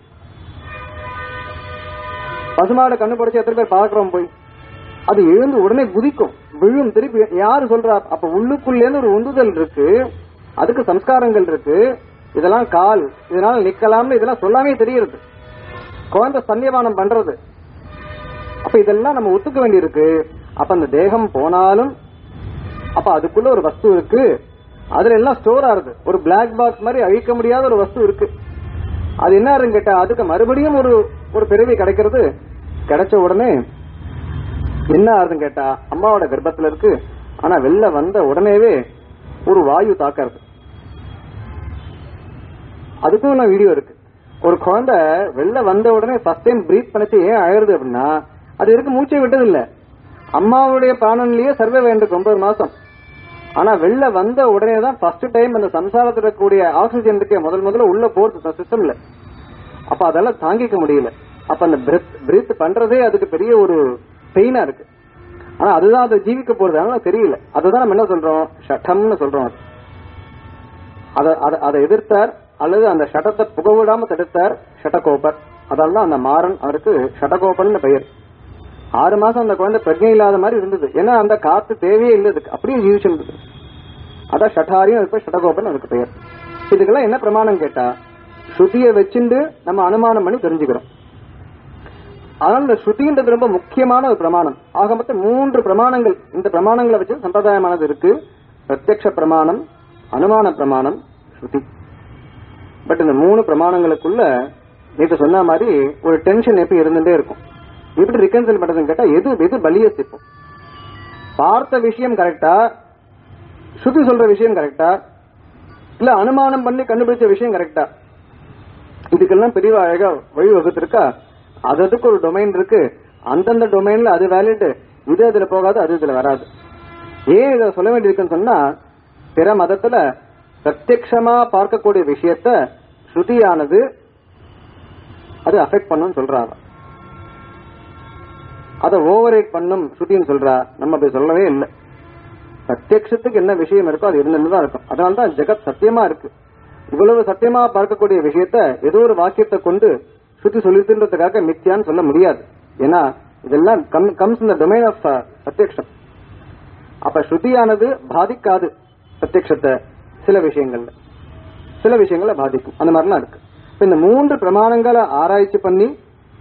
பசுமாடு கண்ணு படைச்சு எத்தனை பேர் பாக்குறோம் போய் அது எழுந்து உடனே குதிக்கும் விழும் திருப்பி யாரு சொல்றா அப்ப உள்ளுக்குள்ளேன்னு ஒரு உந்துதல் இருக்கு அதுக்கு சம்ஸ்காரங்கள் இருக்கு இதெல்லாம் கால் இதனால நிக்கலாம்னு இதெல்லாம் சொல்லாமே தெரியுது குழந்தை சன்னியபானம் பண்றது அப்ப இதெல்லாம் நம்ம ஒத்துக்க வேண்டியிருக்கு அப்ப அந்த தேகம் போனாலும் அப்ப அதுக்குள்ள ஒரு வஸ்து இருக்கு அதுல எல்லாம் ஸ்டோர் ஆகுது ஒரு பிளாக் பாக்ஸ் மாதிரி அழிக்க முடியாத ஒரு வஸ்து இருக்கு அது என்ன ஆகுதுன்னு கேட்டா அதுக்கு மறுபடியும் ஒரு ஒரு பிறவி கிடைக்கிறது கிடைச்ச உடனே என்ன ஆகுதுன்னு கேட்டா அம்மாவோட கர்ப்பத்துல இருக்கு ஆனா வெளில வந்த உடனேவே ஒரு வாயு தாக்கறது அதுக்கும் நான் வீடியோ இருக்கு ஒரு குழந்தை வெளில வந்த உடனே ஃபர்ஸ்ட் டைம் பிரீத் பண்ணிச்சு ஏன் அழகுது அப்படின்னா அது இருக்கு மூச்சை விட்டது இல்ல அம்மாவுடைய பிராணன்லயே சர்வே வேண்டிருக்கு ஒன்பது மாசம் ஆனா வெளில வந்த உடனே தான் ஃபர்ஸ்ட் டைம் அந்த சம்சாரத்தில் இருக்கக்கூடிய ஆக்சிஜன் இருக்கே முதல் முதல்ல உள்ள போறது சிஸ்டம்ல அப்ப அதெல்லாம் தாங்கிக்க முடியல அப்ப அந்த பிரெத் பிரீத் பண்றதே அதுக்கு பெரிய ஒரு பெயினா இருக்கு ஆனா அதுதான் அதை ஜீவிக்க போறது அதனால தெரியல அதுதான் நம்ம என்ன சொல்றோம் ஷட்டம்னு சொல்றோம் அது. அத அத- அதை எதிர்த்தார் அல்லது அந்த ஷட்டத்தை புகவிடாம தடுத்தார் ஷட்டகோபர் அதெல்லாம் அந்த மாறன் அவருக்கு ஷட்டகோபர்னு பெயர் ஆறு மாசம் அந்த குழந்தை பிரஜை இல்லாத மாதிரி இருந்தது ஏன்னா அந்த காத்து தேவையே இல்லை அதுக்கு அப்படியே ஜீவிச்சிருந்தது அதான் ஷட்டாரியும் இருப்ப ஷட்டகோபன் அதுக்கு பெயர் இதுக்கெல்லாம் என்ன பிரமாணம் கேட்டா ஸ்ருதியை வச்சுண்டு நம்ம அனுமானம் பண்ணி தெரிஞ்சுக்கிறோம் அதனால இந்த ஸ்ருதின்றது ரொம்ப முக்கியமான ஒரு பிரமாணம் ஆக மொத்தம் மூன்று பிரமாணங்கள் இந்த பிரமாணங்களை வச்சு சம்பிரதாயமானது இருக்கு பிரத்யக்ஷ பிரமாணம் அனுமான பிரமாணம் ஸ்ருதி பட் இந்த மூணு பிரமாணங்களுக்குள்ள நேற்று சொன்ன மாதிரி ஒரு டென்ஷன் எப்ப இருந்துட்டே இருக்கும் எப்படி ரிகன்சல் பண்றதுன்னு கேட்டா எது எது பலியஸ் இப்போ பார்த்த விஷயம் கரெக்டா ஸ்ருதி சொல்ற விஷயம் கரெக்டா இல்ல அனுமானம் பண்ணி கண்டுபிடிச்ச விஷயம் கரெக்டா இதுக்கெல்லாம் பெரிய அழகா வழி வகுத்திருக்கா அது அதுக்கு ஒரு டொமைன் இருக்கு அந்தந்த டொமைன்ல அது வேலிட் இது அதுல போகாது அது இதுல வராது ஏன் இதை சொல்ல வேண்டியிருக்குன்னு சொன்னா பிற மதத்துல பிரத்யக்ஷமா பார்க்கக்கூடிய விஷயத்த ஸ்ருதியானது அது அஃபெக்ட் பண்ணும் சொல்றாங்க அதை ஓவர் பண்ணும் ஸ்ருதின்னு சொல்றா நம்ம அப்படி சொல்லவே இல்லை பிரத்யக்ஷத்துக்கு என்ன விஷயம் இருக்கோ அது இருந்துன்னு தான் இருக்கும் அதனாலதான் ஜெகத் சத்தியமா இருக்கு இவ்வளவு சத்தியமா பார்க்கக்கூடிய விஷயத்த ஏதோ ஒரு வாக்கியத்தை கொண்டு சுத்தி சொல்லிட்டுன்றதுக்காக மித்தியான்னு சொல்ல முடியாது ஏன்னா இதெல்லாம் கம்ஸ் இந்த டொமைன் ஆஃப் பிரத்யக்ஷம் அப்ப ஸ்ருதியானது பாதிக்காது பிரத்யக்ஷத்தை சில விஷயங்கள்ல சில விஷயங்களை பாதிக்கும் அந்த மாதிரிலாம் இருக்கு இப்ப இந்த மூன்று பிரமாணங்களை ஆராய்ச்சி பண்ணி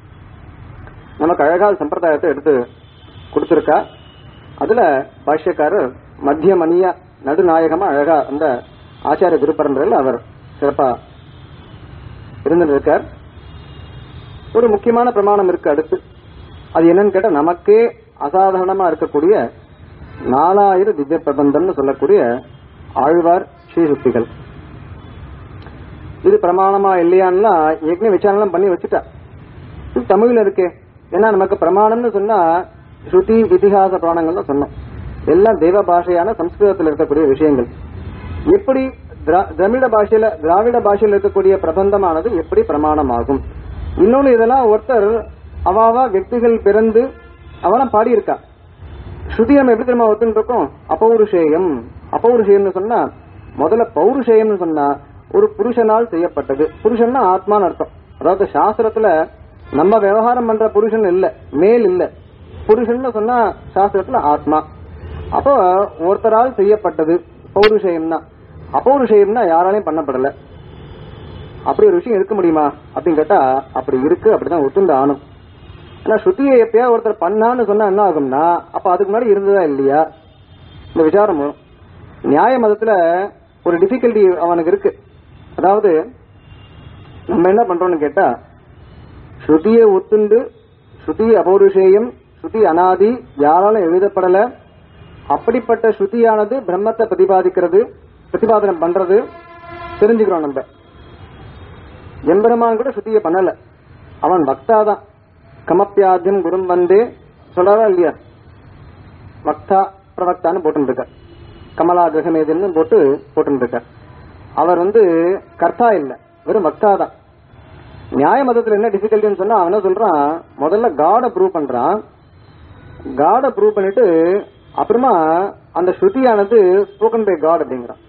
நமக்கு அழகா சம்பிரதாயத்தை எடுத்து கொடுத்திருக்கா அதுல பாஷ்யக்காரர் மத்திய மணியா நடுநாயகமா அழகா அந்த ஆச்சாரிய குருபரம்பரையில் அவர் சிறப்பா இருந்திருக்கார் ஒரு முக்கியமான பிரமாணம் இருக்கு அடுத்து அது என்னன்னு கேட்டா நமக்கே அசாதாரணமா இருக்கக்கூடிய நாலாயிரம் திவ்ய பிரபந்தம்னு சொல்லக்கூடிய ஆழ்வார் ஸ்ரீசுத்திகள் இது பிரமாணமா இல்லையான்னா ஏற்கனவே விசாரணை பண்ணி வச்சுட்டா இது தமிழ்ல இருக்கே ஏன்னா நமக்கு பிரமாணம்னு சொன்னா ஸ்ருதி இதிகாச புராணங்கள் தான் சொன்னோம் எல்லாம் தெய்வ பாஷையான சம்ஸ்கிருதத்தில் இருக்கக்கூடிய விஷயங்கள் எப்படி திரா- திராவிட பாஷையில திராவிட பாஷையில் இருக்கக்கூடிய பிரபந்தமானது எப்படி பிரமாணமாகும் இன்னொன்னு இதெல்லாம் ஒருத்தர் அவாவா వ్యక్తిகள் பிறந்து அவெல்லாம் பாடியிருக்கா ஸ்ருதி நம்ம எப்படி தெரியுமா ஒத்துன்னு இருக்கோம் அபௌருஷேயம் அபௌருஷேயம்னு சொன்னா முதல்ல பௌருஷேயம்னு சொன்னா ஒரு புருஷனால் செய்யப்பட்டது புருஷன்னா ஆத்மான்னு அர்த்தம் அதாவது சாஸ்திரத்துல நம்ம விவகாரம் பண்ற புருஷன் இல்ல மேல் இல்ல புருஷன்னு சொன்னா சாஸ்திரத்துல ஆத்மா அப்போ ஒருத்தரால் செய்யப்பட்டது பௌருஷேயம்னா அபௌருஷேயம்னா யாராலையும் பண்ணப்படல அப்படி ஒரு விஷயம் இருக்க முடியுமா அப்படின்னு கேட்டா அப்படி இருக்கு அப்படிதான் ஒத்துண்டு ஆணும் ஆனா ஸ்ருதியை எப்பயா ஒருத்தர் பண்ணான்னு சொன்னா என்ன ஆகும்னா அப்ப அதுக்கு முன்னாடி இருந்ததா இல்லையா இந்த விசாரம் வரும். நியாய மதத்துல ஒரு டிஃபிகல்டி அவனுக்கு இருக்கு அதாவது நம்ம என்ன பண்றோம்னு கேட்டா ஸ்ருதியை ஒத்துண்டு ஸ்ருதி அபௌருஷேயம் ஸ்ருதி அனாதி யாராலும் எழுதப்படல அப்படிப்பட்ட ஸ்ருதியானது பிரம்மத்தை பிரதிபாதிக்கிறது பிரதிபாதனம் பண்றது தெரிஞ்சுக்கிறோம் நம்ம எம்பெருமான் கூட ஸ்ருதியை பண்ணல அவன் பக்தா தான் கமப்பியாத்தியம் குரும் வந்தே சொல்றாரா இல்லையா வக்தா பிரவக்தான்னு போட்டு இருக்கார் கமலா கிரகமேதின்னு போட்டு போட்டு இருக்கார் அவர் வந்து கர்த்தா இல்ல வெறும் வக்தா தான் நியாய மதத்துல என்ன டிஃபிகல்ட்டின்னு சொன்னா அவன் என்ன சொல்றான் முதல்ல காட ப்ரூவ் பண்றான் காட ப்ரூவ் பண்ணிட்டு அப்புறமா அந்த ஸ்ருதியானது ஸ்போக்கன் பை காட் அப்படிங்கிறான்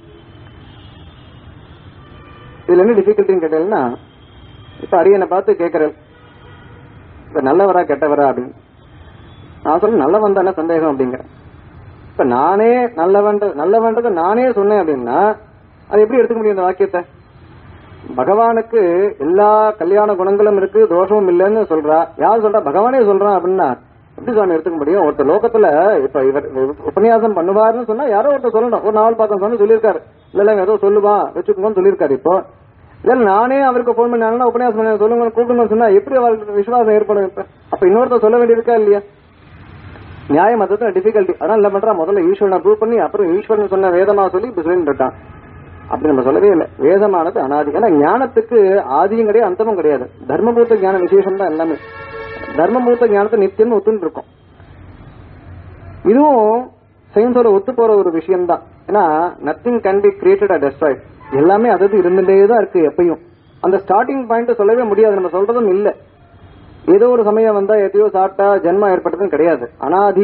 இதுல என்ன டிஃபிகல்ட்டின்னு கேட்டீங்கன்னா இப்ப அரியனை பார்த்து கேட்கறேன் இப்ப நல்லவரா கெட்டவரா அப்படின்னு நான் சொல்ல நல்லவன் தானே சந்தேகம் அப்படிங்கிறேன் இப்ப நானே நல்லவன் நல்லவன்றதை நானே சொன்னேன் அப்படின்னா அது எப்படி எடுத்துக்க முடியும் இந்த வாக்கியத்தை பகவானுக்கு எல்லா கல்யாண குணங்களும் இருக்கு தோஷமும் இல்லைன்னு சொல்றா யார் சொல்றா பகவானே சொல்றான் அப்படின்னா எப்படி சுவாமி எடுத்துக்க முடியும் ஒருத்தர் லோகத்துல இப்ப இவர் உபன்யாசம் பண்ணுவாருன்னு சொன்னா யாரோ ஒருத்தர் சொல்லணும் ஒரு நாவல் பாக்கம் சொன்னு சொல்லியிருக்காரு இல்ல இல்ல ஏதோ சொல்லுவான் வச்சுக்கோங்கன்னு சொல்லியிருக்காரு இப்போ இல்ல நானே அவருக்கு போன் பண்ணாங்கன்னா உபன்யாசம் பண்ண சொல்லுங்க கூப்பிடுங்கன்னு சொன்னா எப்படி அவருக்கு விசுவாசம் ஏற்படும் இப்ப அப்ப இன்னொருத்தர் சொல்ல வேண்டியிருக்கா இல்லையா நியாய மதத்துல டிஃபிகல்ட்டி அதனால என்ன பண்றா முதல்ல ஈஸ்வரனை ப்ரூவ் பண்ணி அப்புறம் ஈஸ்வரன் சொன்ன வேதமா சொல்லி இப்ப சொல்லிட்டு இருக்கான் அப்படி நம்ம சொல்லவே இல்லை வேதமானது அனாதி ஏன்னா ஞானத்துக்கு ஆதியும் கிடையாது அந்தமும் கிடையாது தர்மபூத்த ஞான விசேஷம் தான் எல்லாமே தர்மபூத்த ஞானத்தை நித்தியம் ஒத்துன்னு இருக்கும் இதுவும் சயின்ஸோட ஒத்து போற ஒரு விஷயம் தான் ஏன்னா nothing can be created or destroyed எல்லாமே அது இருந்துட்டே தான் இருக்கு எப்பயும் அந்த ஸ்டார்டிங் பாயிண்ட் சொல்லவே முடியாது நம்ம சொல்றதும் இல்ல ஏதோ ஒரு சமயம் வந்தா எதையோ சாப்பிட்டா ஜென்மம் ஏற்பட்டதுன்னு கிடையாது அனாதி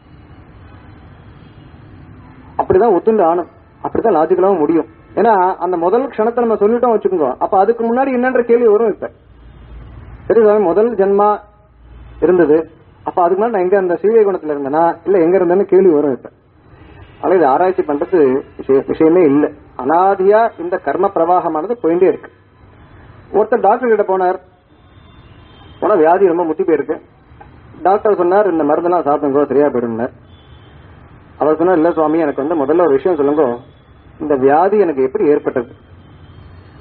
அப்படிதான் ஒத்துண்டு ஆணும் அப்படிதான் லாஜிக்கலாவும் முடியும் ஏன்னா அந்த முதல் க்ஷணத்தை நம்ம சொல்லிட்டோம் வச்சுக்கோங்க அப்ப அதுக்கு முன்னாடி என்னன்ற கேள்வி வரும் இப்ப சரி சாமி முதல் ஜென்மா இருந்தது அப்ப அதுக்கு முன்னாடி நான் எங்க அந்த சீவை குணத்துல இருந்தேனா இல்ல எங்க இருந்தேன்னு கேள்வி வரும் இப்ப ஆனா இது ஆராய்ச்சி பண்றது விஷய- விஷயமே இல்ல அனாதியா இந்த கர்ம பிரவாகமானது போயிட்டே இருக்கு ஒருத்தர் டாக்டர் கிட்ட போனார் போனா வியாதி ரொம்ப முத்தி போயிருக்கு டாக்டர் சொன்னார் இந்த மருந்தெல்லாம் சாப்பிடுங்க சரியா போயிடும்னார் அவர் சொன்னார் இல்ல சுவாமி எனக்கு வந்து முதல்ல ஒரு விஷயம் சொல்லுங்க இந்த வியாதி எனக்கு எப்படி ஏற்பட்டது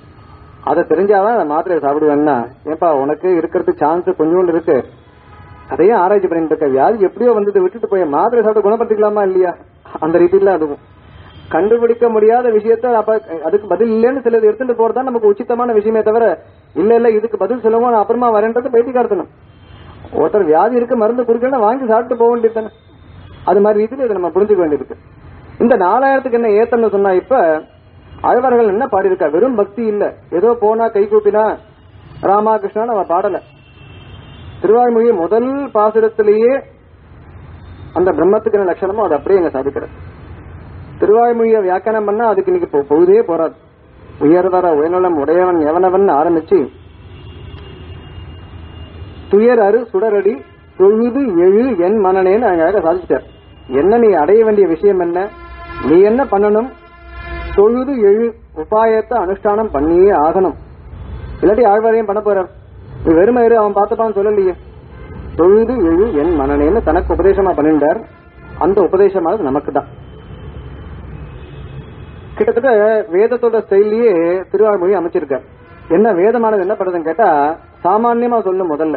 அதை தெரிஞ்சாதான் அந்த மாத்திரையை சாப்பிடுவேன்னா ஏன்பா உனக்கு இருக்கிறதுக்கு சான்ஸ் கொஞ்சோண்டு இருக்கு அதையும் ஆராய்ச்சி பண்ணிட்டு இருக்க வியாதி எப்படியோ வந்தது விட்டுட்டு போய் மாத்திரை சாப்பிட்டு குணப்படுத்திக்கலாமா இல்லையா அந்த ரீதியில அதுவும் கண்டுபிடிக்க முடியாத விஷயத்த அப்ப அதுக்கு பதில் இல்லைன்னு சிலது எடுத்துட்டு போறதா நமக்கு உச்சிதமான விஷயமே தவிர இல்ல இல்ல இதுக்கு பதில் சொல்லுவோம் நான் அப்புறமா வரேன்றது பேட்டி காட்டணும் ஒருத்தர் வியாதி இருக்கு மருந்து குடிக்கணும் வாங்கி சாப்பிட்டு போக வேண்டியது தானே அது மாதிரி ரீதியில இதை நம்ம புரிஞ்சுக்க வேண்டியிருக்கு இந்த நாலாயிரத்துக்கு என்ன ஏத்தம்னு சொன்னா இப்ப அழ்வார்கள் என்ன பாடியிருக்கா வெறும் பக்தி இல்ல ஏதோ போனா கை கூப்பினா ராமா கிருஷ்ணான்னு அவ பாடல திருவாய்மொழி முதல் பாசுரத்திலேயே அந்த பிரம்மத்துக்கு என்ன லட்சணமோ அது அப்படியே எங்க சாதிக்கிறது திருவாய்மொழியை வியாக்கியானம் பண்ணா அதுக்கு இன்னைக்கு பொ- பொழுதே போறாது உயர்வர உயர்நலம் உடையவன் எவனவன் ஆரம்பிச்சு துயர் அரு சுடரடி தொழுது எழு என் மனநேன்னு அழகாக சாதிச்சிட்டார் என்ன நீ அடைய வேண்டிய விஷயம் என்ன நீ என்ன பண்ணணும் தொழுது எழு உபாயத்தை அனுஷ்டானம் பண்ணியே ஆகணும் இல்லாட்டி ஆழ்வாரையும் பண்ண போறார் நீ வெறுமை இரு அவன் பார்த்துப்பான்னு சொல்லலையே தொழுது எழு என் மனநேன்னு தனக்கு உபதேசமா பண்ணிட்டார் அந்த உபதேசமானது நமக்கு தான் கிட்டத்தட்ட வேதத்தோட ஸ்டைல்லயே திருவாழ்மொழி அமைச்சிருக்கார் என்ன வேதமானது என்ன பண்ணுறதுன்னு கேட்டா சாமான்யமா சொல்லும் முதல்ல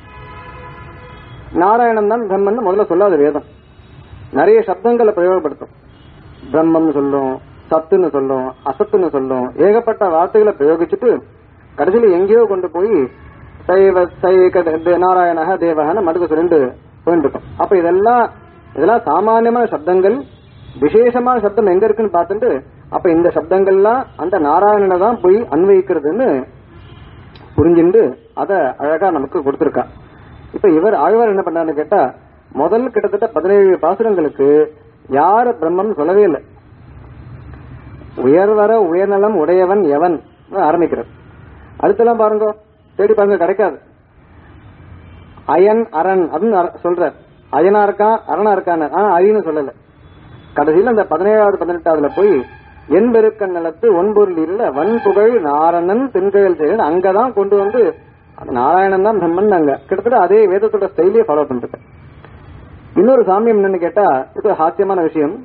நாராயணன் தான் பிரம்மன் முதல்ல சொல்லாத வேதம் நிறைய சப்தங்களை பிரயோகப்படுத்தும் பிரம்மம்னு சொல்லும் சத்துன்னு சொல்லும் அசத்துன்னு சொல்லும் ஏகப்பட்ட வார்த்தைகளை பிரயோகிச்சுட்டு கடைசியில எங்கேயோ கொண்டு போய் சைவ சைக தே- நாராயணக தேவகன்னு மடுக்க சொல்லிட்டு போயிட்டு இருக்கும் அப்ப இதெல்லாம் இதெல்லாம் சாமானியமான சப்தங்கள் விசேஷமான சப்தம் எங்க இருக்குன்னு பார்த்துட்டு அப்ப இந்த சப்தங்கள்லாம் அந்த நாராயணனை தான் போய் அன்வயிக்கிறதுன்னு புரிஞ்சுண்டு அத அழகா நமக்கு கொடுத்திருக்கா இப்ப இவர் ஆழ்வார் என்ன பண்ணாருன்னு கேட்டா முதல் கிட்டத்தட்ட பதினேழு பாசுரங்களுக்கு யார பிரம்மம் சொல்லவே இல்லை உயர்வர உயர்நலம் உடையவன் எவன் ஆரம்பிக்கிறது அடுத்தெல்லாம் பாருங்க தேடி பாருங்க கிடைக்காது அயன் அரண் அப்படின்னு அர- சொல்றார் அயனா இருக்கான் அரணா இருக்கான் ஆனா அரின்னு சொல்லல கடைசியில அந்த பதினேழாவது பதினெட்டாவதுல போய் என் பெருக்கன் நிலத்து ஒன்பொருள் இல்ல வன்புகழ் நாரணன் தென்கழல் செயல் அங்கதான் கொண்டு வந்து அது நாராயணன் தான் பிரம்மன் அங்க கிட்டத்தட்ட அதே வேதத்தோட ஸ்டைலே ஃபாலோ பண்றது இன்னொரு சாமியம் என்னன்னு கேட்டா இது ஹாஸ்யமான விஷயம்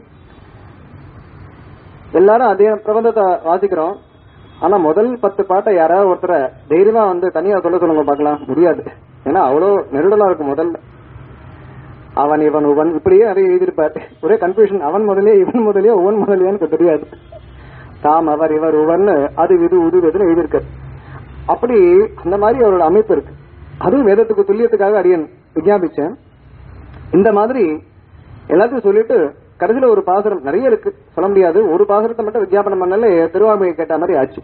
எல்லாரும் அதே பிரபந்தத்தை வாசிக்கிறோம் ஆனா முதல் பத்து பாட்டை யாராவது ஒருத்தரை தைரியமா வந்து தனியா சொல்ல சொல்லுங்க பார்க்கலாம் முடியாது ஏன்னா அவ்வளோ நெருடலா இருக்கும் முதல்ல அவன் இவன் உவன் இப்படியே நிறைய எழுதியிருப்பார் ஒரே கன்ஃபியூஷன் அவன் முதலே இவன் முதலே உவன் முதலியான்னு எனக்கு தெரியாது தாம் அவர் இவர் உவன் அது இது உது எதுன்னு எழுதியிருக்கார் அப்படி அந்த மாதிரி அவரோட அமைப்பு இருக்கு அதுவும் வேதத்துக்கு துல்லியத்துக்காக அடியன் விஞ்ஞாபிச்சேன் இந்த மாதிரி எல்லாத்தையும் சொல்லிட்டு கடைசியில ஒரு பாசுரம் நிறைய இருக்கு சொல்ல முடியாது ஒரு பாசுரத்தை மட்டும் விஞ்ஞாபனம் பண்ணல திருவாமையை கேட்ட மாதிரி ஆச்சு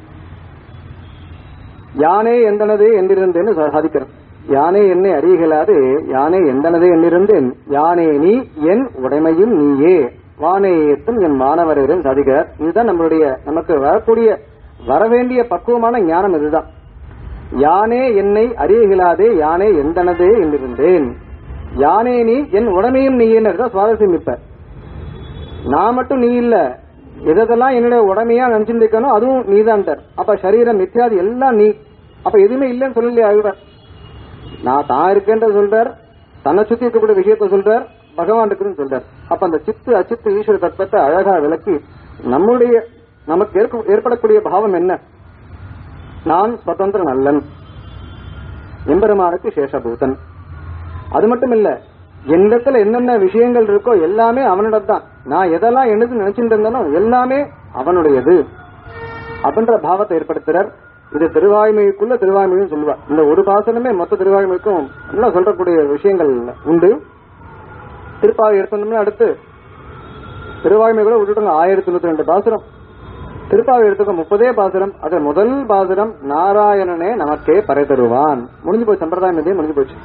யானே எந்தனது என்றிருந்தேன்னு சா- சாதிக்கிறேன் யானே என்னை அறியலாது யானே எந்தனது என்றிருந்தேன் யானே நீ என் உடைமையும் நீயே வானேயத்தும் என் மாணவரேன் சாதிக்கிறார் இதுதான் நம்மளுடைய நமக்கு வரக்கூடிய வரவேண்டிய பக்குவமான ஞானம் இதுதான் யானே என்னை அறியலாதே யானே எந்தனதே என்றிருந்தேன் யானே நீ என் உடமையும் நீ என்ன சுவாரஸ்யம் இப்ப நான் மட்டும் நீ இல்ல எதெல்லாம் என்னுடைய உடமையா நினைச்சுட்டு இருக்கணும் அதுவும் நீதான்ட்டார் அப்ப சரீரம் மித்யாதி எல்லாம் நீ அப்ப எதுவுமே இல்லைன்னு சொல்லலையே அழுவார் நான் தான் இருக்கேன்றத சொல்றார் தன்னை சுத்தி இருக்கக்கூடிய விஷயத்த சொல்றார் பகவான் இருக்குன்னு சொல்றார் அப்ப அந்த சித்து அச்சித்து ஈஸ்வர தத்துவத்தை அழகா விளக்கி நம்முடைய நமக்கு ஏற்க- ஏற்படக்கூடிய பாவம் என்ன நான் சுதந்திர நல்லன் எம்பெருமானுக்கு சேஷபூதன் அது மட்டும் இல்ல என்னிடத்துல என்னென்ன விஷயங்கள் இருக்கோ எல்லாமே அவனிடம் தான் நான் எதெல்லாம் என்னது நினைச்சிட்டு இருந்தேனோ எல்லாமே அவனுடையது அப்படின்ற பாவத்தை ஏற்படுத்துறார் இது திருவாய்மொழிக்குள்ள திருவாய்மொழின்னு சொல்லுவா இந்த ஒரு பாசனமே மொத்த திருவாய்மொழிக்கும் நல்லா சொல்றக்கூடிய விஷயங்கள் உண்டு திருப்பாவை எடுத்தோம்னா அடுத்து திருவாய்மை கூட விட்டுட்டுங்க ஆயிரத்தி நூத்தி ரெண்டு பாசுரம் திருப்பாவை எடுத்துக்க முப்பதே பாசுரம் அது முதல் பாசுரம் நாராயணனே நமக்கே பறை தருவான் முடிஞ்சு போச்சு சம்பிரதாயம் இதே முடிஞ்சு போச்சு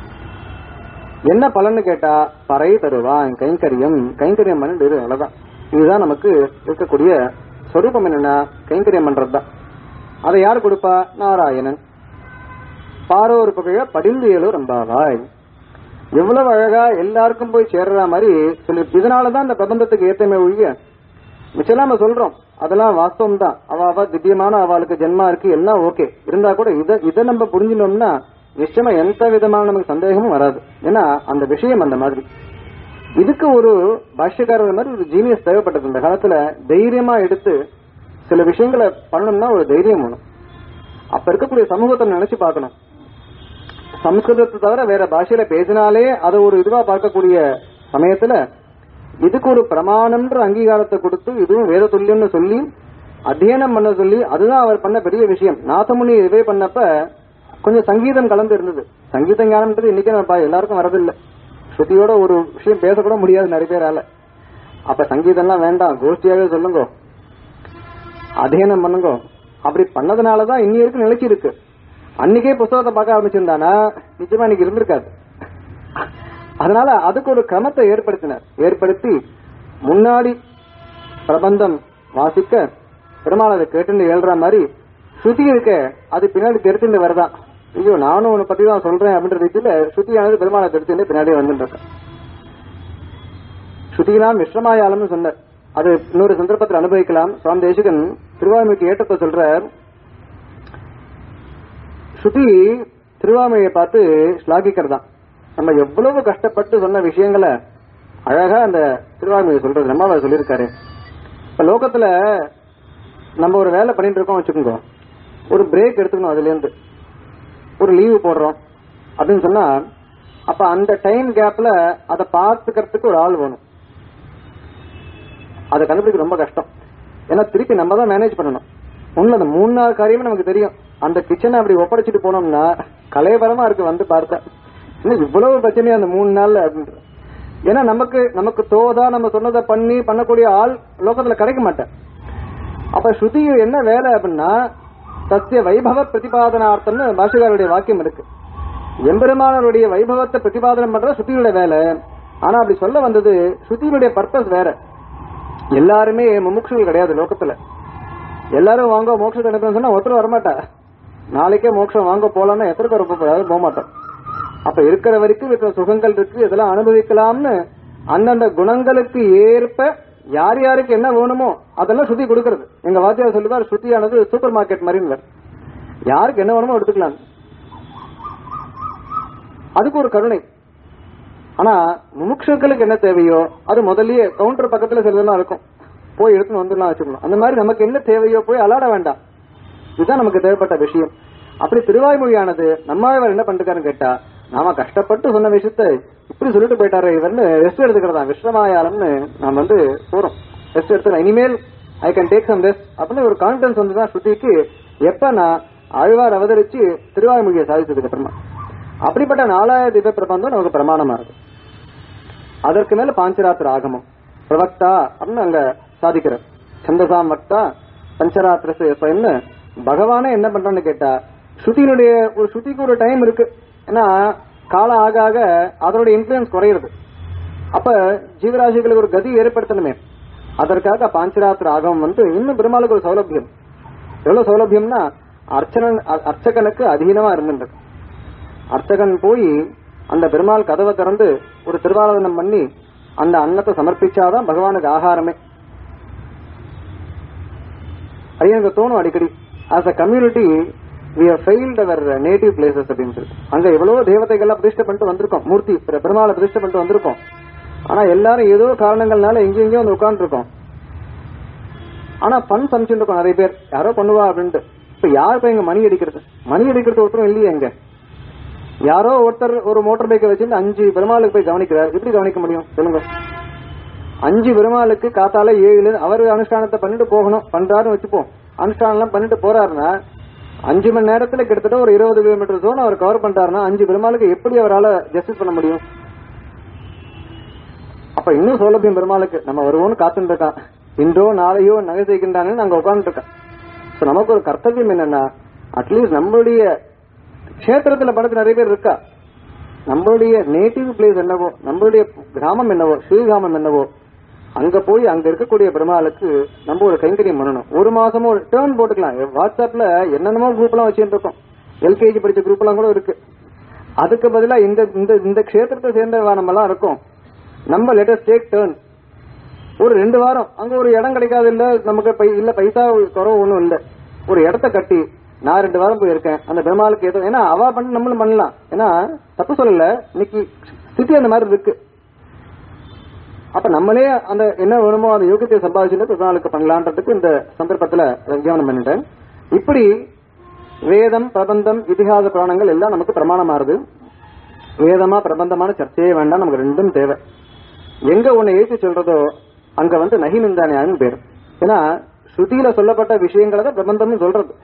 என்ன பலன்னு கேட்டா பறை தருவான் கைங்கரியம் கைங்கரியம் பண்ணிட்டு இரு, அவ்வளவுதான் இதுதான் நமக்கு இருக்கக்கூடிய சொரூபம் என்னன்னா கைங்கரியம் பண்றதுதான் அதை யார் கொடுப்பா நாராயணன் பாரோர் புகழ படிந்து ஏழூர் அம்பாவாய் எவ்வளவு அழகா எல்லாருக்கும் போய் சேர்ற மாதிரி சொல்லி இதனாலதான் இந்த பிரபந்தத்துக்கு ஏத்தமே ஒழிய மிச்சம் நம்ம சொல்றோம் அதெல்லாம் வாஸ்தவம் தான் அவ அவ திவ்யமான அவளுக்கு ஜென்மா இருக்கு எல்லாம் ஓகே இருந்தா கூட இத இதை நம்ம புரிஞ்சினோம்னா நிச்சயமா எந்த விதமான நமக்கு சந்தேகமும் வராது ஏன்னா அந்த விஷயம் அந்த மாதிரி இதுக்கு ஒரு பாஷ்யக்காரர் மாதிரி ஒரு ஜீனியஸ் தேவைப்பட்டது இந்த காலத்துல தைரியமா எடுத்து சில விஷயங்களை பண்ணணும்னா ஒரு தைரியம் வேணும் அப்ப இருக்கக்கூடிய சமூகத்தை நினைச்சு பார்க்கணும் சம்ஸ்கிருதத்தை தவிர வேற பாஷையில பேசினாலே அதை ஒரு இதுவா பார்க்கக்கூடிய சமயத்துல இதுக்கு ஒரு பிரமாணம்ன்ற அங்கீகாரத்தை கொடுத்து இதுவும் வேத துல்லியம்னு சொல்லி அத்தியனம் பண்ண சொல்லி அதுதான் அவர் பண்ண பெரிய விஷயம் நாதமுனி இதுவே பண்ணப்ப கொஞ்சம் சங்கீதம் கலந்து இருந்தது சங்கீத ஞானம்ன்றது இன்னைக்கு நம்ம பா- எல்லாருக்கும் வரதில்லை ஸ்ருதியோட ஒரு விஷயம் பேசக்கூட முடியாது நிறைய பேரால அப்ப சங்கீதம்லாம் வேண்டாம் கோஷ்டியாவே சொல்லுங்க அध्यயனம் பண்ணுங்க அப்படி பண்ணதுனாலதான் இன்னி வரைக்கும் நிலைச்சு இருக்கு அன்னைக்கே புஸ்தகத்தை பார்க்க ஆரம்பிச்சிருந்தானா நிச்சயமா இன்னைக்கு இருந்திருக்காது அதனால அதுக்கு ஒரு கிரமத்தை ஏற்படுத்தினார் ஏற்படுத்தி முன்னாடி பிரபந்தம் வாசிக்க பெருமாள் அதை கேட்டுன்னு எழுற மாதிரி ஸ்ருதி இருக்க அது பின்னாடி தெரிச்சுட்டு வருதான் ஐயோ நானும் உன்னை பத்தி தான் சொல்றேன் அப்படின்ற ரீதியில ஸ்ருதியானது பெருமாளை தெரிச்சுட்டு பின்னாடியே வந்துட்டு இருக்கு ஸ்ருதிலாம் மிஸ்ரமாயாலம்னு சொன்னார் அது இன்னொரு சந்தர்ப்பத்தில் அனுபவிக்கலாம் சுவாமி தேசிகன் திருவாய்மைக்கு ஏற்றத்தை சொல்றார் ஸ்ருதி திருவாமையை பார்த்து ஸ்லாகிக்கிறதா நம்ம எவ்வளவு கஷ்டப்பட்டு சொன்ன விஷயங்களை அழகா அந்த திருவாமையை சொல்றது நம்ம அவர் சொல்லியிருக்காரு இப்ப லோகத்துல நம்ம ஒரு வேலை பண்ணிட்டு இருக்கோம் வச்சுக்கோங்க ஒரு பிரேக் எடுத்துக்கணும் அதுல இருந்து ஒரு லீவு போடுறோம் அப்படின்னு சொன்னா அப்ப அந்த டைம் கேப்ல அதை பார்த்துக்கிறதுக்கு ஒரு ஆள் வேணும் அதை கண்டுபிடிக்க ரொம்ப கஷ்டம் ஏன்னா திருப்பி நம்ம தான் மேனேஜ் பண்ணணும் ஒண்ணு அந்த மூணு நாள் காரியமே நமக்கு தெரியும் அந்த கிச்சனை அப்படி ஒப்படைச்சிட்டு போனோம்னா கலையபரமா இருக்கு வந்து பார்த்தா இன்னும் இவ்வளவு பிரச்சனையா அந்த மூணு நாள்ல அப்படின்ற ஏன்னா நமக்கு நமக்கு தோதா நம்ம சொன்னதை பண்ணி பண்ணக்கூடிய ஆள் லோகத்துல கிடைக்க மாட்டேன் அப்ப ஸ்ருதி என்ன வேலை அப்படின்னா சத்திய வைபவ பிரதிபாதனார்த்தம்னு பாஷகாருடைய வாக்கியம் இருக்கு எம்பெருமானருடைய வைபவத்தை பிரதிபாதனம் பண்ற ஸ்ருதியுடைய வேலை ஆனா அப்படி சொல்ல வந்தது ஸ்ருதியினுடைய பர்பஸ் வேற எல்லாருமே முமுட்சுகள் கிடையாது லோகத்துல எல்லாரும் வாங்க மோட்சத்தை அனுப்பணும் சொன்னா ஒருத்தர் வரமாட்டா நாளைக்கே மோட்சம் வாங்க போலாம்னா எத்தனை பேர் போகாது போக மாட்டோம் அப்ப இருக்கிற வரைக்கும் இருக்கிற சுகங்கள் இருக்கு இதெல்லாம் அனுபவிக்கலாம்னு அந்தந்த குணங்களுக்கு ஏற்ப யார் யாருக்கு என்ன வேணுமோ அதெல்லாம் சுத்தி கொடுக்கறது எங்க வாத்தியார் சொல்லுவார் சுத்தியானது சூப்பர் மார்க்கெட் மாதிரி யாருக்கு என்ன வேணுமோ எடுத்துக்கலாம் அதுக்கு ஒரு கருணை ஆனா முமுட்சுக்களுக்கு என்ன தேவையோ அது முதல்லயே கவுண்டர் பக்கத்துல சிலதெல்லாம் இருக்கும் போய் எடுத்துன்னு வந்துடலாம் வச்சுக்கணும் அந்த மாதிரி நமக்கு என்ன தேவையோ போய் அலாட வேண்டாம் இதுதான் நமக்கு தேவைப்பட்ட விஷயம் அப்படி திருவாய்மொழியானது நம்மாழ்வார் என்ன பண்ணிருக்காருன்னு கேட்டா நாம கஷ்டப்பட்டு சொன்ன விஷயத்த இப்படி சொல்லிட்டு போயிட்டாரு இவர்னு ரெஸ்ட் எடுத்துக்கிறதா விஸ்வமாயாலம்னு நாம் வந்து போறோம் ரெஸ்ட் எடுத்துக்கலாம் இனிமேல் I can take some rest அப்படின்னு ஒரு கான்பிடன்ஸ் வந்துதான் ஸ்ருதிக்கு எப்ப நான் ஆழ்வார் அவதரிச்சு திருவாய்மொழியை சாதிச்சதுக்கு அப்புறமா அப்படிப்பட்ட நாலாயிரம் திவ்ய பிரபந்தம் நமக்கு பிரமாணமா இருக்கு அதற்கு மேல பாஞ்சராத்திர ஆகமம் பிரவக்தா அப்படின்னு அங்க சாதிக்கிறார் சந்தசாம் வக்தா பஞ்சராத்திரன்னு பகவானே என்ன பண்றான்னு கேட்டா ஸ்ருதியினுடைய ஒரு ஸ்ருதிக்கு ஒரு டைம் இருக்கு ஏன்னா காலம் ஆக ஆக அதனுடைய இன்ஃபுளுன்ஸ் குறையிறது அப்ப ஜீவராசிகளுக்கு ஒரு கதி ஏற்படுத்தணுமே அதற்காக பாஞ்சராத்திர ஆகமம் வந்து இன்னும் பெருமாளுக்கு ஒரு சௌலபியம் எவ்வளவு சௌலபியம்னா அர்ச்சனன் அ- அர்ச்சகனுக்கு அதீனமா இருந்துருக்கு அர்ச்சகன் போய் அந்த பெருமாள் கதவை திறந்து ஒரு திருவாராதனம் பண்ணி அந்த அன்னத்தை சமர்ப்பிச்சாதான் பகவானுக்கு ஆகாரமே அது எனக்கு தோணும் அடிக்கடி as a community we have failed our native places அப்படின்னு சொல்லி அங்க எவ்வளவோ தேவதைகள்லாம் பிரதிஷ்டை பண்ணிட்டு வந்திருக்கோம் மூர்த்தி பெ- பெருமாளை பிரதிஷ்டை பண்ணிட்டு வந்திருக்கோம் ஆனா எல்லாரும் ஏதோ காரணங்கள்னால எங்கேயும் எங்கேயும் வந்து உட்கார்ந்துருக்கோம் ஆனா பண் சமைச்சுட்டு இருக்கோம் நிறைய பேர் யாரோ பண்ணுவா அப்படின்ட்டு இப்ப யார் போய் இங்க மணி அடிக்கிறது மணி அடிக்கிறது ஒருத்தரும் இல்லையே எங்க யாரோ ஒருத்தர் ஒரு மோட்டார் பைக்கை வச்சுட்டு அஞ்சு பெருமாளுக்கு போய் கவனிக்கிறார் எப்படி கவனிக்க முடியும் சொல்லுங்க அஞ்சு பெருமாளுக்கு காத்தால ஏழு அவர் அனுஷ்டானத்தை பண்ணிட்டு போகணும் பண்றாருன்னு வச்சுப்போம் அனுஷ்டானம் எல்லாம் பண்ணிட்டு போறாருன்னா அஞ்சு மணி நேரத்துல கிட்டத்தட்ட ஒரு இருபது கிலோமீட்டர் ஜோன் அவர் கவர் பண்றாருன்னா அஞ்சு பெருமாளுக்கு எப்படி அவரால ஜஸ்டிஸ் பண்ண முடியும் அப்ப இன்னும் சௌலபியம் பெருமாளுக்கு நம்ம வருவோம்னு காத்துட்டு இருக்கான் இன்றோ நாளையோ நகை செய்கின்றாங்கன்னு நாங்க உட்கார்ந்துட்டு இருக்கோம் So, நமக்கு ஒரு கர்த்தவியம் என்னன்னா அட்லீஸ்ட் நம்மளுடைய கஷேத்திரத்துல படத்து நிறைய பேர் இருக்கா நம்மளுடைய நேட்டிவ் பிளேஸ் என்னவோ நம்மளுடைய கிராமம் என்னவோ ஸ்ரீகிராமம் என்னவோ அங்க போய் அங்க இருக்கக்கூடிய பெருமாளுக்கு நம்ம ஒரு கைங்கரியம் பண்ணணும் ஒரு மாசமும் ஒரு டேர்ன் போட்டுக்கலாம் வாட்ஸ்அப்ல என்னென்னமோ குரூப் எல்லாம் வச்சுட்டு இருக்கோம் எல்கேஜி படிச்ச குரூப் எல்லாம் கூட இருக்கு அதுக்கு பதிலா இந்த இந்த இந்த க்ஷேத்திரத்தை சேர்ந்த நம்ம எல்லாம் இருக்கோம் நம்ம லெட்டஸ்ட் டேக் டேர்ன் ஒரு ரெண்டு வாரம் அங்க ஒரு இடம் கிடைக்காது இல்ல நமக்கு பை- இல்ல பைசா குறவு ஒண்ணும் இல்ல ஒரு இடத்த கட்டி நான் ரெண்டு வாரம் போயிருக்கேன் அந்த பெருமாளுக்கு ஏதோ ஏன்னா அவா பண்ணி நம்மளும் பண்ணலாம் ஏன்னா தப்பு சொல்லல இன்னைக்கு ஸ்திதி அந்த மாதிரி இருக்கு அப்ப நம்மளே அந்த என்ன வேணுமோ அந்த யோகியத்தை சம்பாதிச்சுட்டு பெருமாளுக்கு பண்ணலான்றதுக்கு இந்த சந்தர்ப்பத்துல அதை விஞ்ஞானம் பண்ணிட்டேன் இப்படி வேதம் பிரபந்தம் இதிகாச புராணங்கள் எல்லாம் நமக்கு பிரமாணமாறுது வேதமா பிரபந்தமான சர்ச்சையே வேண்டாம் நமக்கு ரெண்டும் தேவை எங்க உன்னை ஏற்றி சொல்றதோ அங்க வந்து நகி நிந்தானியான்னு பேர் ஏன்னா ஸ்ருதியில சொல்லப்பட்ட விஷயங்களை தான் பிரபந்தம்னு சொல்றது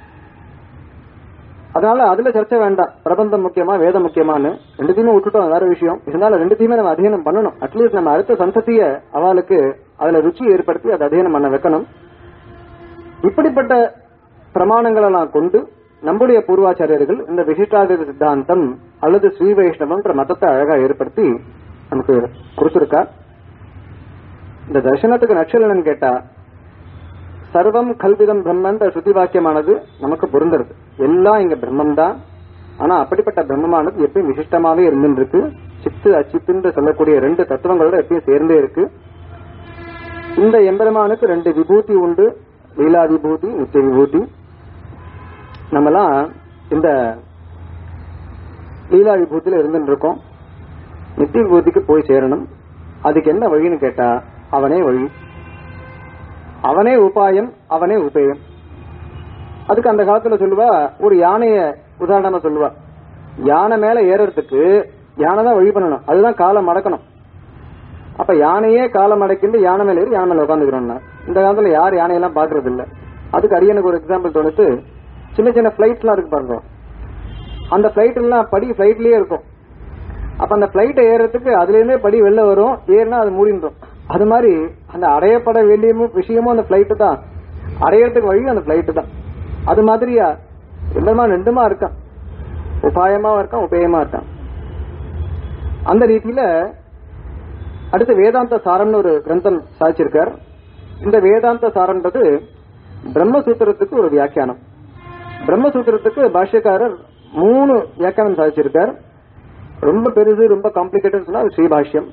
அதனால அதுல சர்ச்சை வேண்டாம் பிரபந்தம் முக்கியமா வேதம் முக்கியமான்னு ரெண்டுத்தையுமே விட்டுட்டோம் வேற விஷயம் இருந்தாலும் ரெண்டுத்தையுமே நம்ம அध्यயனம் பண்ணணும் அட்லீஸ்ட் நம்ம அடுத்த சந்ததிய அவளுக்கு அதுல ருச்சி ஏற்படுத்தி அதை அध्यயனம் பண்ண வைக்கணும் இப்படிப்பட்ட பிரமாணங்களை எல்லாம் கொண்டு நம்முடைய பூர்வாச்சாரியர்கள் இந்த விசிஷ்டாதித சித்தாந்தம் அல்லது ஸ்ரீ வைஷ்ணவன்ற மதத்தை அழகா ஏற்படுத்தி நமக்கு கொடுத்திருக்கா இந்த தர்சனத்துக்கு நட்சல் என்னன்னு கேட்டா சர்வம் கல்விதம் பிரம்மன்ற ஸ்ருதி வாக்கியமானது நமக்கு பொருந்துறது எல்லாம் இங்க பிரம்மம் தான் ஆனா அப்படிப்பட்ட பிரம்மமானது எப்பயும் விசிஷ்டமாவே இருந்துருக்கு சித்து அச்சித்துன்னு சொல்லக்கூடிய ரெண்டு தத்துவங்களோட எப்பயும் சேர்ந்தே இருக்கு இந்த எம்பெருமானுக்கு ரெண்டு விபூதி உண்டு லீலா விபூதி நித்திய விபூதி நம்மலாம் இந்த லீலா விபூதியில இருந்துட்டு இருக்கோம் நித்திய விபூதிக்கு போய் சேரணும் அதுக்கு என்ன வழின்னு கேட்டா அவனே வழி அவனே உபாயம் அவனே உபயம் அதுக்கு அந்த காலத்துல சொல்லுவா ஒரு யானைய உதாரணமா சொல்லுவா யானை மேல ஏறறதுக்கு யானை தான் வழி பண்ணணும் அதுதான் காலம் மடக்கணும் அப்ப யானையே காலம் அடக்கிட்டு யானை மேல ஏறி யானை மேல உட்காந்துக்கிறோம்னா இந்த காலத்துல யார் யானையெல்லாம் பாக்குறது இல்ல அதுக்கு அரியனுக்கு ஒரு எக்ஸாம்பிள் தோணுத்து சின்ன சின்ன பிளைட்ஸ் எல்லாம் இருக்கு பாருங்க அந்த பிளைட் எல்லாம் படி பிளைட்லயே இருக்கும் அப்ப அந்த பிளைட்டை ஏறதுக்கு அதுல இருந்தே படி வெளில வரும் ஏறினா அது மூடின்றோம் அது மாதிரி அந்த அடையப்பட வேண்டிய விஷயமும் அந்த பிளைட்டு தான் அடையறதுக்கு வழியும் அந்த பிளைட்டு தான் அது மாதிரியா எந்தமா ரெண்டுமா இருக்கான் உபாயமா இருக்கான் உபயமா இருக்கான் அந்த ரீதியில அடுத்து வேதாந்த சாரம்னு ஒரு கிரந்தம் சாதிச்சிருக்கார் இந்த வேதாந்த சாரம்ன்றது பிரம்மசூத்திரத்துக்கு ஒரு வியாக்கியானம் பிரம்மசூத்திரத்துக்கு பாஷ்யக்காரர் மூணு வியாக்கியானம் சாதிச்சிருக்கார் ரொம்ப பெருசு ரொம்ப காம்ப்ளிகேட்டட் சொன்னா அது ஸ்ரீபாஷ்யம்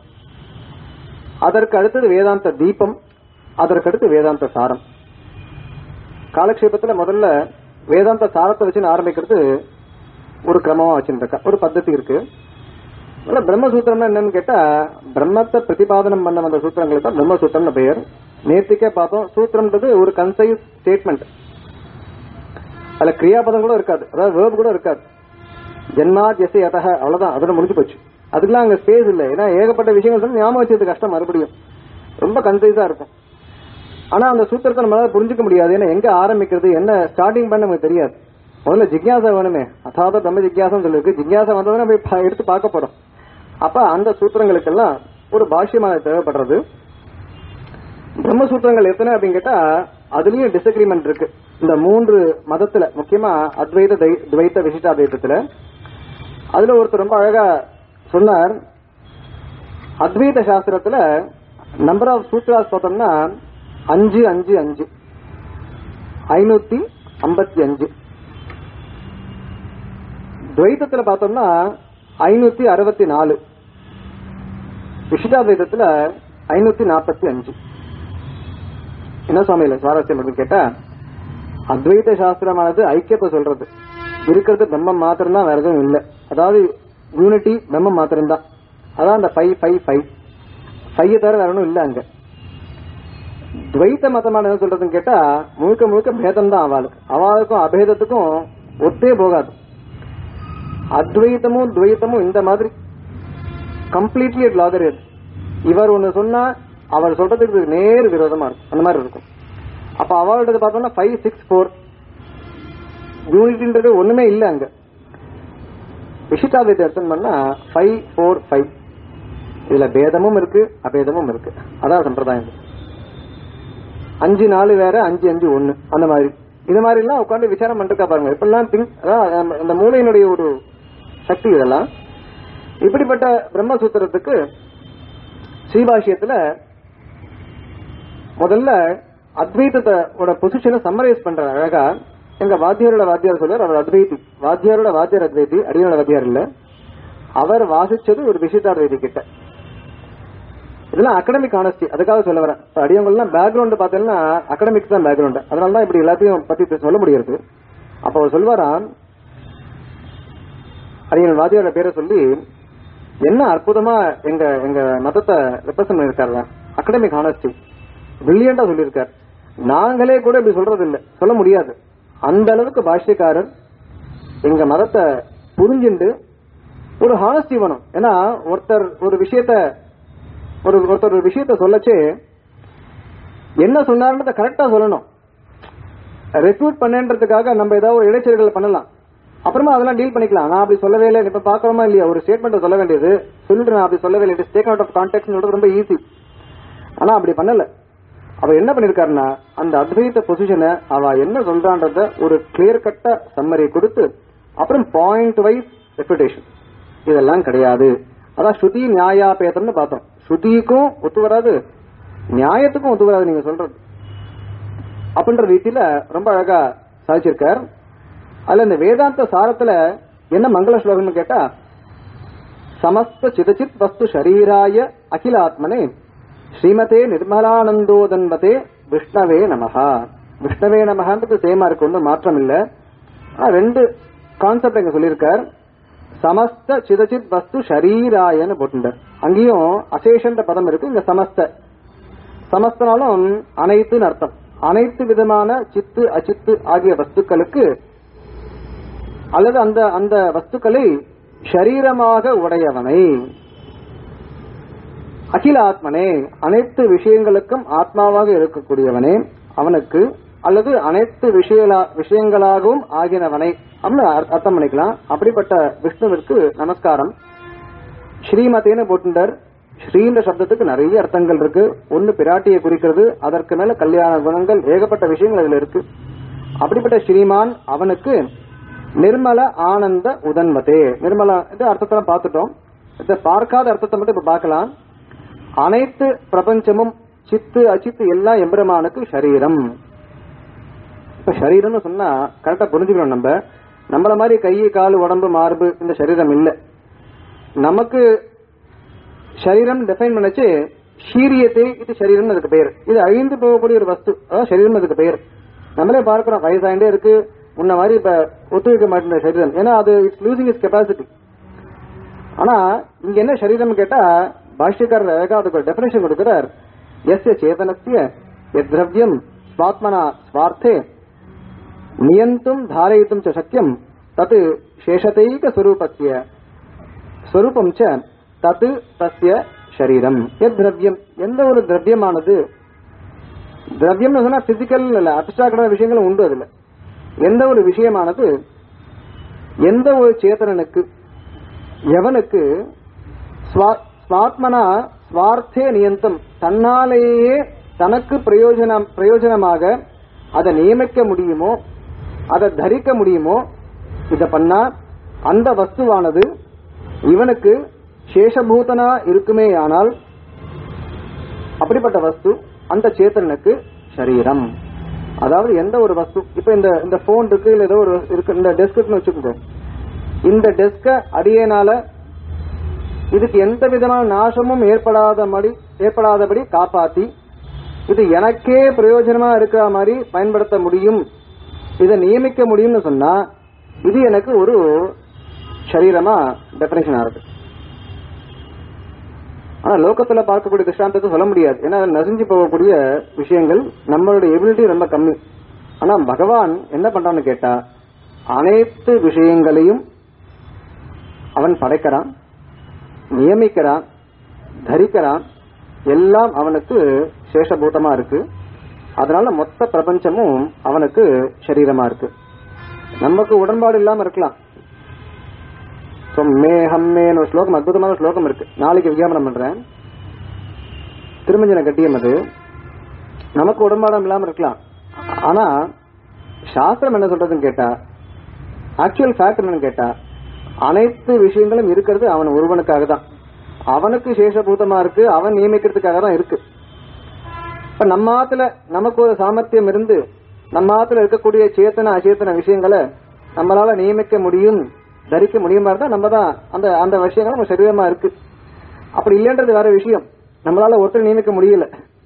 அதற்கு அடுத்தது வேதாந்த தீபம் அதற்கு அடுத்து வேதாந்த சாரம் காலக்ஷேபத்துல முதல்ல வேதாந்த சாரத்தை வச்சு ஆரம்பிக்கிறது ஒரு கிரமமா வச்சுருக்கா ஒரு பద్ధதி இருக்கு அதனால பிரம்மசூத்திரம்னா என்னன்னு கேட்டா பிரம்மத்தை பிரதிபாதனம் பண்ண வந்த சூத்திரங்களுக்கு தான் பிரம்மசூத்திரம்னு பெயர் நேர்த்திக்கே பார்த்தோம் சூத்திரம்ன்றது ஒரு கன்சைஸ் ஸ்டேட்மெண்ட் அதுல கிரியாபதம் கூட இருக்காது அதாவது வேர்ப் கூட இருக்காது ஜென்மா ஜெசி அத்தக அவ்வளவுதான் அதோட முடிஞ்சு போச்சு அதுக்கெல்லாம் அங்க ஸ்பேஸ் இல்லை ஏன்னா ஏகப்பட்ட விஷயங்கள் சொல்லி ஞாபகம் வச்சது கஷ்டம் மறுபடியும் ரொம்ப கன்சைஸா இருக்கும் ஆனா அந்த சூத்திரத்தை நம்மளால புரிஞ்சுக்க முடியாது ஏன்னா எங்க ஆரம்பிக்கிறது என்ன ஸ்டார்டிங் பண்ண நமக்கு தெரியாது முதல்ல ஜிக்யாசா வேணுமே அதாவது பிரம்ம ஜிக்யாசம் சொல்லிருக்கு ஜிக்யாசா வந்ததுன்னா போய் பா- எடுத்து பார்க்க போறோம் அப்ப அந்த சூத்திரங்களுக்கெல்லாம் ஒரு பாஷ்யமாக தேவைப்படுறது பிரம்மசூத்திரங்கள் எத்தனை அப்படின்னு கேட்டா அதுலயும் டிசக்ரிமெண்ட் இருக்கு இந்த மூன்று மதத்துல முக்கியமா அத்வைத தை- துவைத்த விசிஷ்டாத்வைத்தத்துல அதுல ஒருத்தர் ரொம்ப அழகா சொன்னார் அத்வைத சாஸ்திரத்துல நம்பர் ஆஃப் சூத்ராஸ் பார்த்தோம்னா அஞ்சு அஞ்சு அஞ்சு ஐநூத்தி ஐம்பத்தி அஞ்சு துவைத்தத்துல பார்த்தோம்னா ஐநூத்தி அறுபத்தி நாலு விசிஷ்டாத்வைதத்துல ஐநூத்தி நாற்பத்தி அஞ்சு என்ன சுவாமியில சுவாரஸ்யம் அப்படின்னு கேட்டா அத்வைத சாஸ்திரமானது ஐக்கியத்தை சொல்றது இருக்கிறது பிரம்மம் மாத்திரம் தான் வேற எதுவும் இல்லை அதாவது யூனிட்டி பிரம்மம் மாத்திரம் தான் அதான் அந்த ஃபைவ் ஃபைவ் ஃபைவ் ஃபைவ் தவிர வேற ஒன்றும் இல்லை அங்க துவைத்த மதமான என்ன சொல்றதுன்னு கேட்டா முழுக்க முழுக்க பேதம் தான் அவளுக்கு அவளுக்கும் அபேதத்துக்கும் ஒத்தே போகாது அத்வைத்தமும் துவைத்தமும் இந்த மாதிரி கம்ப்ளீட்லி லாதரியது இவர் ஒண்ணு சொன்னா அவர் சொல்றதுக்கு நேர் விரோதமா இருக்கும் அந்த மாதிரி இருக்கும் அப்ப அவளோட பார்த்தோம்னா ஃபைவ் சிக்ஸ் ஃபோர் யூனிட்ன்றது ஒண்ணுமே இல்ல அங்க விசிட்டாத்வைத்தை அர்த்தம் பண்ணா ஃபைவ் ஃபோர் ஃபைவ் இதுல பேதமும் இருக்கு அபேதமும் இருக்கு அதான் சம்பிரதாயம் அஞ்சு நாலு வேற அஞ்சு அஞ்சு ஒண்ணு அந்த மாதிரி இது மாதிரி எல்லாம் உட்காந்து விசாரம் பண்ணிருக்கா பாருங்க இப்பெல்லாம் திங்க் அதான் அந்த மூளையினுடைய ஒரு சக்தி இதெல்லாம் இப்படிப்பட்ட பிரம்மசூத்திரத்துக்கு ஸ்ரீபாஷ்யத்துல முதல்ல அத்வைத்தோட பொசிஷனை சம்மரைஸ் பண்ற அழகா எங்க வாத்தியாரோட வாத்தியார் சொல்றார் அவர் அத்வைதி வாத்தியாரோட வாத்தியார் அத்வைதி அடியோட வாத்தியார் இல்ல அவர் வாசிச்சது ஒரு விசிட்டாத்வைதி கிட்ட இதெல்லாம் அகடமிக் ஆனஸ்டி அதுக்காக சொல்ல வரேன் இப்ப அடியவங்கெல்லாம் பேக்ரவுண்ட் பார்த்தீங்கன்னா அகடமிக்ஸ் தான் பேக்ரவுண்ட் அதனால தான் இப்படி எல்லாத்தையும் பத்தி சொல்ல முடியாது அப்ப அவர் சொல்வாராம் அடியன் வாதியோட பேரை சொல்லி என்ன அற்புதமா எங்க எங்க மதத்தை ரெப்ரசன்ட் பண்ணிருக்காரு அகடமிக் ஆனஸ்டி பிரில்லியண்டா சொல்லியிருக்கார் நாங்களே கூட இப்படி சொல்றது இல்ல சொல்ல முடியாது அந்த அளவுக்கு பாஷ்யக்காரர் எங்க மதத்தை புரிஞ்சுண்டு ஒரு ஹானஸ்டி வேணும் ஏன்னா ஒருத்தர் ஒரு விஷயத்த ஒரு ஒருத்தர் ஒரு விஷயத்த சொல்லச்சே என்ன சொன்னாருன்றத கரெக்டா சொல்லணும் ரெக்ரூட் பண்ணேன்றதுக்காக நம்ம ஏதாவது ஒரு இடைச்சல்கள் பண்ணலாம் அப்புறமா அதெல்லாம் டீல் பண்ணிக்கலாம் நான் அப்படி சொல்லவே இல்லை இப்ப பாக்குறோமா இல்லையா ஒரு ஸ்டேட்மெண்ட் சொல்ல வேண்டியது சொல்லிட்டு நான் அப்படி சொல்லவே இல்லை டேக் அவுட் ஆஃப் கான்டாக்ட் சொல்றது ரொம்ப ஈஸி ஆனா அப்படி பண்ணல அவ என்ன பண்ணிருக்காருன்னா அந்த அத்வைத பொசிஷனை அவ என்ன சொல்றான்றத ஒரு கிளியர் கட்ட சம்மரி கொடுத்து அப்புறம் பாயிண்ட் வைஸ் ரெப்புடேஷன் இதெல்லாம் கிடையாது அதான் ஸ்ருதி நியாயாபேதம்னு பார்த்தோம் ஸ்ருதிக்கும் ஒத்து வராது நியாயத்துக்கும் ஒத்து வராது நீங்க சொல்றது அப்படின்ற ரீதியில ரொம்ப அழகா சாதிச்சிருக்கார் அதுல இந்த வேதாந்த சாரத்துல என்ன மங்கள ஸ்லோகம்னு கேட்டா சமஸ்த சிதச்சித் வஸ்து ஷரீராய அகிலாத்மனே ஸ்ரீமதே நிர்மலானந்தோதன்வதே விஷ்ணவே நமஹா விஷ்ணவே நமகான்றது சேமா இருக்கு ஒன்றும் மாற்றம் இல்ல ஆனா ரெண்டு கான்செப்ட் இங்க சொல்லியிருக்கார் சமஸ்த சிதச்சித் வஸ்து ஷரீராயன்னு போட்டுட்டார் அங்கேயும் அசேஷன்ற பதம் இருக்கு இங்க சமஸ்த சமஸ்தனாலும் அனைத்துன்னு அர்த்தம் அனைத்து விதமான சித்து அச்சித்து ஆகிய வஸ்துக்களுக்கு அல்லது அந்த அந்த வஸ்துக்களை ஷரீரமாக உடையவனை அகில ஆத்மனே அனைத்து விஷயங்களுக்கும் ஆத்மாவாக இருக்கக்கூடியவனே அவனுக்கு அல்லது அனைத்து விஷயலா- விஷயங்களாகவும் ஆகினவனை அப்படின்னு அர்- அர்த்தம் பண்ணிக்கலாம் அப்படிப்பட்ட விஷ்ணுவிற்கு நமஸ்காரம் ஸ்ரீமதேன்னு போட்டுண்டர் ஸ்ரீன்ற சப்தத்துக்கு நிறைய அர்த்தங்கள் இருக்கு ஒன்னு பிராட்டியை குறிக்கிறது அதற்கு மேல கல்யாண குணங்கள் ஏகப்பட்ட விஷயங்கள் அதுல இருக்கு அப்படிப்பட்ட ஸ்ரீமான் அவனுக்கு நிர்மல ஆனந்த உதன்மதே நிர்மல இது அர்த்தத்தெல்லாம் பார்த்துட்டோம் இதை பார்க்காத அர்த்தத்தை மட்டும் இப்ப பார்க்கலாம் அனைத்து பிரபஞ்சமும் சித்து அச்சித்து எல்லாம் எம்பெருமானுக்கு சரீரம் இப்ப சரீரம்னு சொன்னா கரெக்டா புரிஞ்சுக்கணும் நம்ம நம்மள மாதிரி கை கால் உடம்பு மார்பு இந்த சரீரம் இல்ல நமக்கு சரீரம் டிஃபைன் பண்ணச்சு ஷீரியத்தை இது சரீரம் அதுக்கு பெயர் இது அழிந்து போகக்கூடிய ஒரு வஸ்து அதான் சரீரம் அதுக்கு பெயர் நம்மளே பார்க்கிறோம் வயசாயிட்டே இருக்கு முன்ன மாதிரி இப்ப ஒத்துழைக்க மாட்டேன் சரீரம் ஏன்னா அது இட்ஸ் லூசிங் இஸ் கெப்பாசிட்டி ஆனா இங்க என்ன சரீரம் கேட்டா பாஷ்யக்காரர் அழகா அதுக்கு ஒரு டெபினேஷன் கொடுக்கிறார் எஸ்ய சேதனஸ்ய எத்ரவ்யம் ஸ்வாத்மனா ஸ்வார்த்தே நியந்தும் தாரயித்தும் ச சக்கியம் தத் சேஷதைக ஸ்வரூபஸ்ய ஸ்வரூபம் ச தத் தஸ்ய சரீரம் எத் திரவியம் எந்த ஒரு திரவியமானது திரவியம்னு சொன்னா பிசிக்கல் இல்ல அப்டிராக்டான விஷயங்களும் உண்டு அதுல எந்த ஒரு விஷயமானது எந்த ஒரு சேத்தனனுக்கு எவனுக்கு ஸ்வா- ஸ்வாத்மனா ஸ்வார்த்தே நியந்தம் தன்னாலேயே தனக்கு பிரயோஜனம் பிரயோஜனமாக அதை நியமிக்க முடியுமோ அதை தரிக்க முடியுமோ இத பண்ணா அந்த வஸ்துவானது இவனுக்கு சேஷபூதனா இருக்குமே ஆனால் அப்படிப்பட்ட வஸ்து அந்த சேத்தனுக்கு சரீரம் அதாவது எந்த ஒரு வஸ்து இப்ப இந்த இந்த போன் இருக்கு இல்ல ஏதோ ஒரு இருக்கு இந்த டெஸ்க் இருக்குன்னு வச்சுக்கோங்க இந்த டெஸ்க அடியேனால இதுக்கு எந்த விதமான நாசமும் ஏற்படாதபடி ஏற்படாதபடி காப்பாத்தி இது எனக்கே பிரயோஜனமா இருக்கிற மாதிரி பயன்படுத்த முடியும் இதை நியமிக்க முடியும்னு சொன்னா இது எனக்கு ஒரு சரீரமா டெபினேஷன் ஆகுது ஆனா லோகத்துல பார்க்கக்கூடிய திருஷ்டாந்தத்தை சொல்ல முடியாது ஏன்னா அதுல நசிஞ்சு போகக்கூடிய விஷயங்கள் நம்மளுடைய எபிலிட்டி ரொம்ப கம்மி ஆனா பகவான் என்ன பண்றான்னு கேட்டா அனைத்து விஷயங்களையும் அவன் படைக்கிறான் நியமிக்கிறான் தரிக்கிறான் எல்லாம் அவனுக்கு சேஷபூதமா இருக்கு அதனால மொத்த பிரபஞ்சமும் அவனுக்கு சரீரமா இருக்கு நமக்கு உடன்பாடு இல்லாம இருக்கலாம் So, மே ஹம்மேன்னு ஒரு ஸ்லோகம் அற்புதமான ஸ்லோகம் இருக்கு நாளைக்கு விஞ்ஞாபனம் பண்றேன் திருமஞ்சன கட்டியம் அது நமக்கு உடன்பாடம் இல்லாம இருக்கலாம் ஆனா சாஸ்திரம் என்ன சொல்றதுன்னு கேட்டா ஆக்சுவல் ஃபேக்ட் என்னன்னு கேட்டா அனைத்து விஷயங்களும் இருக்கிறது அவன் ஒருவனுக்காக தான் அவனுக்கு சேஷபூதமா இருக்கு அவன் நியமிக்கிறதுக்காக தான் இருக்கு இப்ப நம்ம ஆத்துல நமக்கு ஒரு சாமர்த்தியம் இருந்து நம்ம ஆத்துல இருக்கக்கூடிய சேத்தன அச்சேத்தன விஷயங்களை நம்மளால நியமிக்க முடியும் தரிக்க முடியுமா இருந்தா நம்ம தான் அந்த அந்த விஷயங்கள் நம்ம சரீரமா இருக்கு அப்படி இல்லைன்றது வேற விஷயம் நம்மளால ஒருத்தர் நியமிக்க முடியல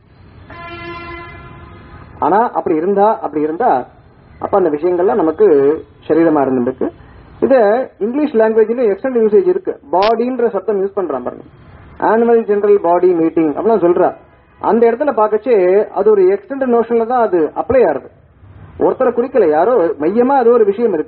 ஆனா அப்படி இருந்தா அப்படி இருந்தா அப்ப அந்த விஷயங்கள்லாம் நமக்கு சரீரமா இருந்துருக்கு இது இங்கிலீஷ் லாங்குவேஜ்ல எக்ஸ்டெண்ட் யூசேஜ் இருக்கு பாடின்ற சத்தம் யூஸ் பண்றான் பாருங்க ஆனுவல் ஜெனரல் பாடி மீட்டிங் அப்படிலாம் சொல்றா அந்த இடத்துல பார்க்கச்சே அது ஒரு எக்ஸ்டெண்ட் நோஷன்ல தான் அது அப்ளை ஆகுது ஒருத்தரை குறிக்கல யாரோ மையமா அது ஒரு விஷயம் இருக்கு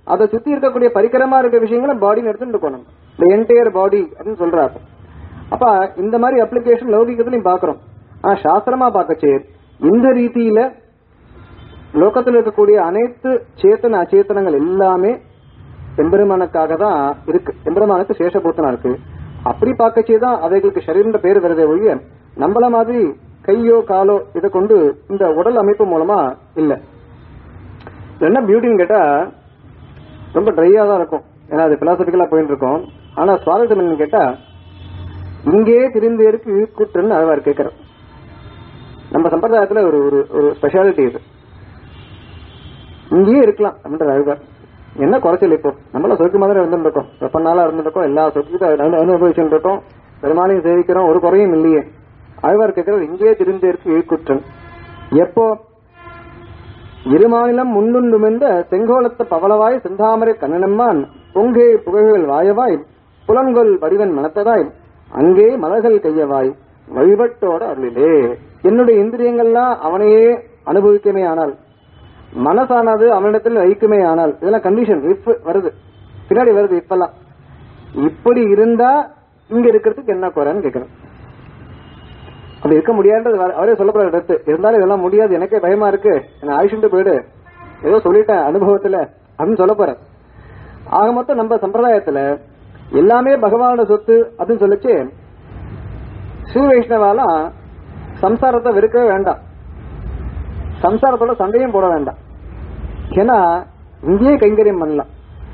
அதை சுத்தி இருக்கக்கூடிய பரிக்கரமா இருக்க விஷயங்களை பாடின்னு எடுத்துட்டு இருக்கோம் நம்ம இந்த என்டையர் பாடி அப்படின்னு சொல்றாரு அப்ப இந்த மாதிரி அப்ளிகேஷன் லௌகிகத்திலையும் பாக்குறோம் ஆனா சாஸ்திரமா பார்க்கச்சே இந்த ரீதியில லோகத்தில் இருக்கக்கூடிய அனைத்து சேத்தன அச்சேத்தனங்கள் எல்லாமே எம்பெருமானுக்காக தான் இருக்கு எம்பெருமானுக்கு சேஷபூத்தனா இருக்கு அப்படி பார்க்கச்சே தான் அவைகளுக்கு சரீரன்ற பேர் வருதே ஒழிய நம்மள மாதிரி கையோ காலோ இதை கொண்டு இந்த உடல் அமைப்பு மூலமா இல்ல இது என்ன பியூட்டின்னு கேட்டா ரொம்ப ட்ரையா தான் இருக்கும் ஏன்னா அது பிலாசபிக்கலா போயிட்டு இருக்கோம் ஆனா சுவாரஸ்யம் என்னன்னு கேட்டா இங்கே திருந்தேருக்கு கூட்டுன்னு அழகார் கேட்கிறோம் நம்ம சம்பிரதாயத்துல ஒரு ஒரு ஒரு ஸ்பெஷாலிட்டி இது இங்கேயே இருக்கலாம் அப்படின்ற அழுகார் என்ன குறைச்சல் இப்போ நம்மள சொற்கு மாதிரி இருந்துருக்கோம் எப்ப நாளா இருந்துருக்கோம் எல்லா சொற்கும் அனுபவிச்சுட்டு இருக்கோம் பெருமாளையும் சேவிக்கிறோம் ஒரு குறையும் இல்லையே ஆழ்வார் கேட்கிறவர் இங்கே திருந்தேற்கு இழுக்குற்றன் எப்போ இருமாநிலம் முன்னுண்டுமென்ற செங்கோலத்த பவளவாய் செந்தாமரை கண்ணனம்மான் பொங்கே புகழ்கள் வாயவாய் புலன்கொள் வடிவன் மனத்ததாய் அங்கே மலர்கள் கையவாய் வழிபட்டோட அருளிலே என்னுடைய இந்திரியங்கள்லாம் அவனையே அனுபவிக்குமே ஆனால் மனசானது அவனிடத்தில் வைக்குமே ஆனால் இதெல்லாம் கண்டிஷன் இப் வருது பின்னாடி வருது இப்பெல்லாம் இப்படி இருந்தா இங்க இருக்கிறதுக்கு என்ன குறைன்னு கேட்கணும் அப்படி இருக்க முடியாதுன்றது வேற- அவரே சொல்லப்படுற இடத்து இருந்தாலும் இதெல்லாம் முடியாது எனக்கே பயமா இருக்கு என்ன ஆயுஷன்ட்டு போயிடு ஏதோ சொல்லிட்டேன் அனுபவத்துல அப்படின்னு சொல்ல போற ஆக மொத்தம் நம்ம சம்பிரதாயத்துல எல்லாமே பகவானோட சொத்து அப்படின்னு சொல்லிச்சு ஸ்ரீ வைஷ்ணவாலாம் சம்சாரத்தை வெறுக்கவே வேண்டாம் சம்சாரத்தோட சண்டையும் போட வேண்டாம் ஏன்னா இங்கேயே கைங்கரியம் பண்ணலாம்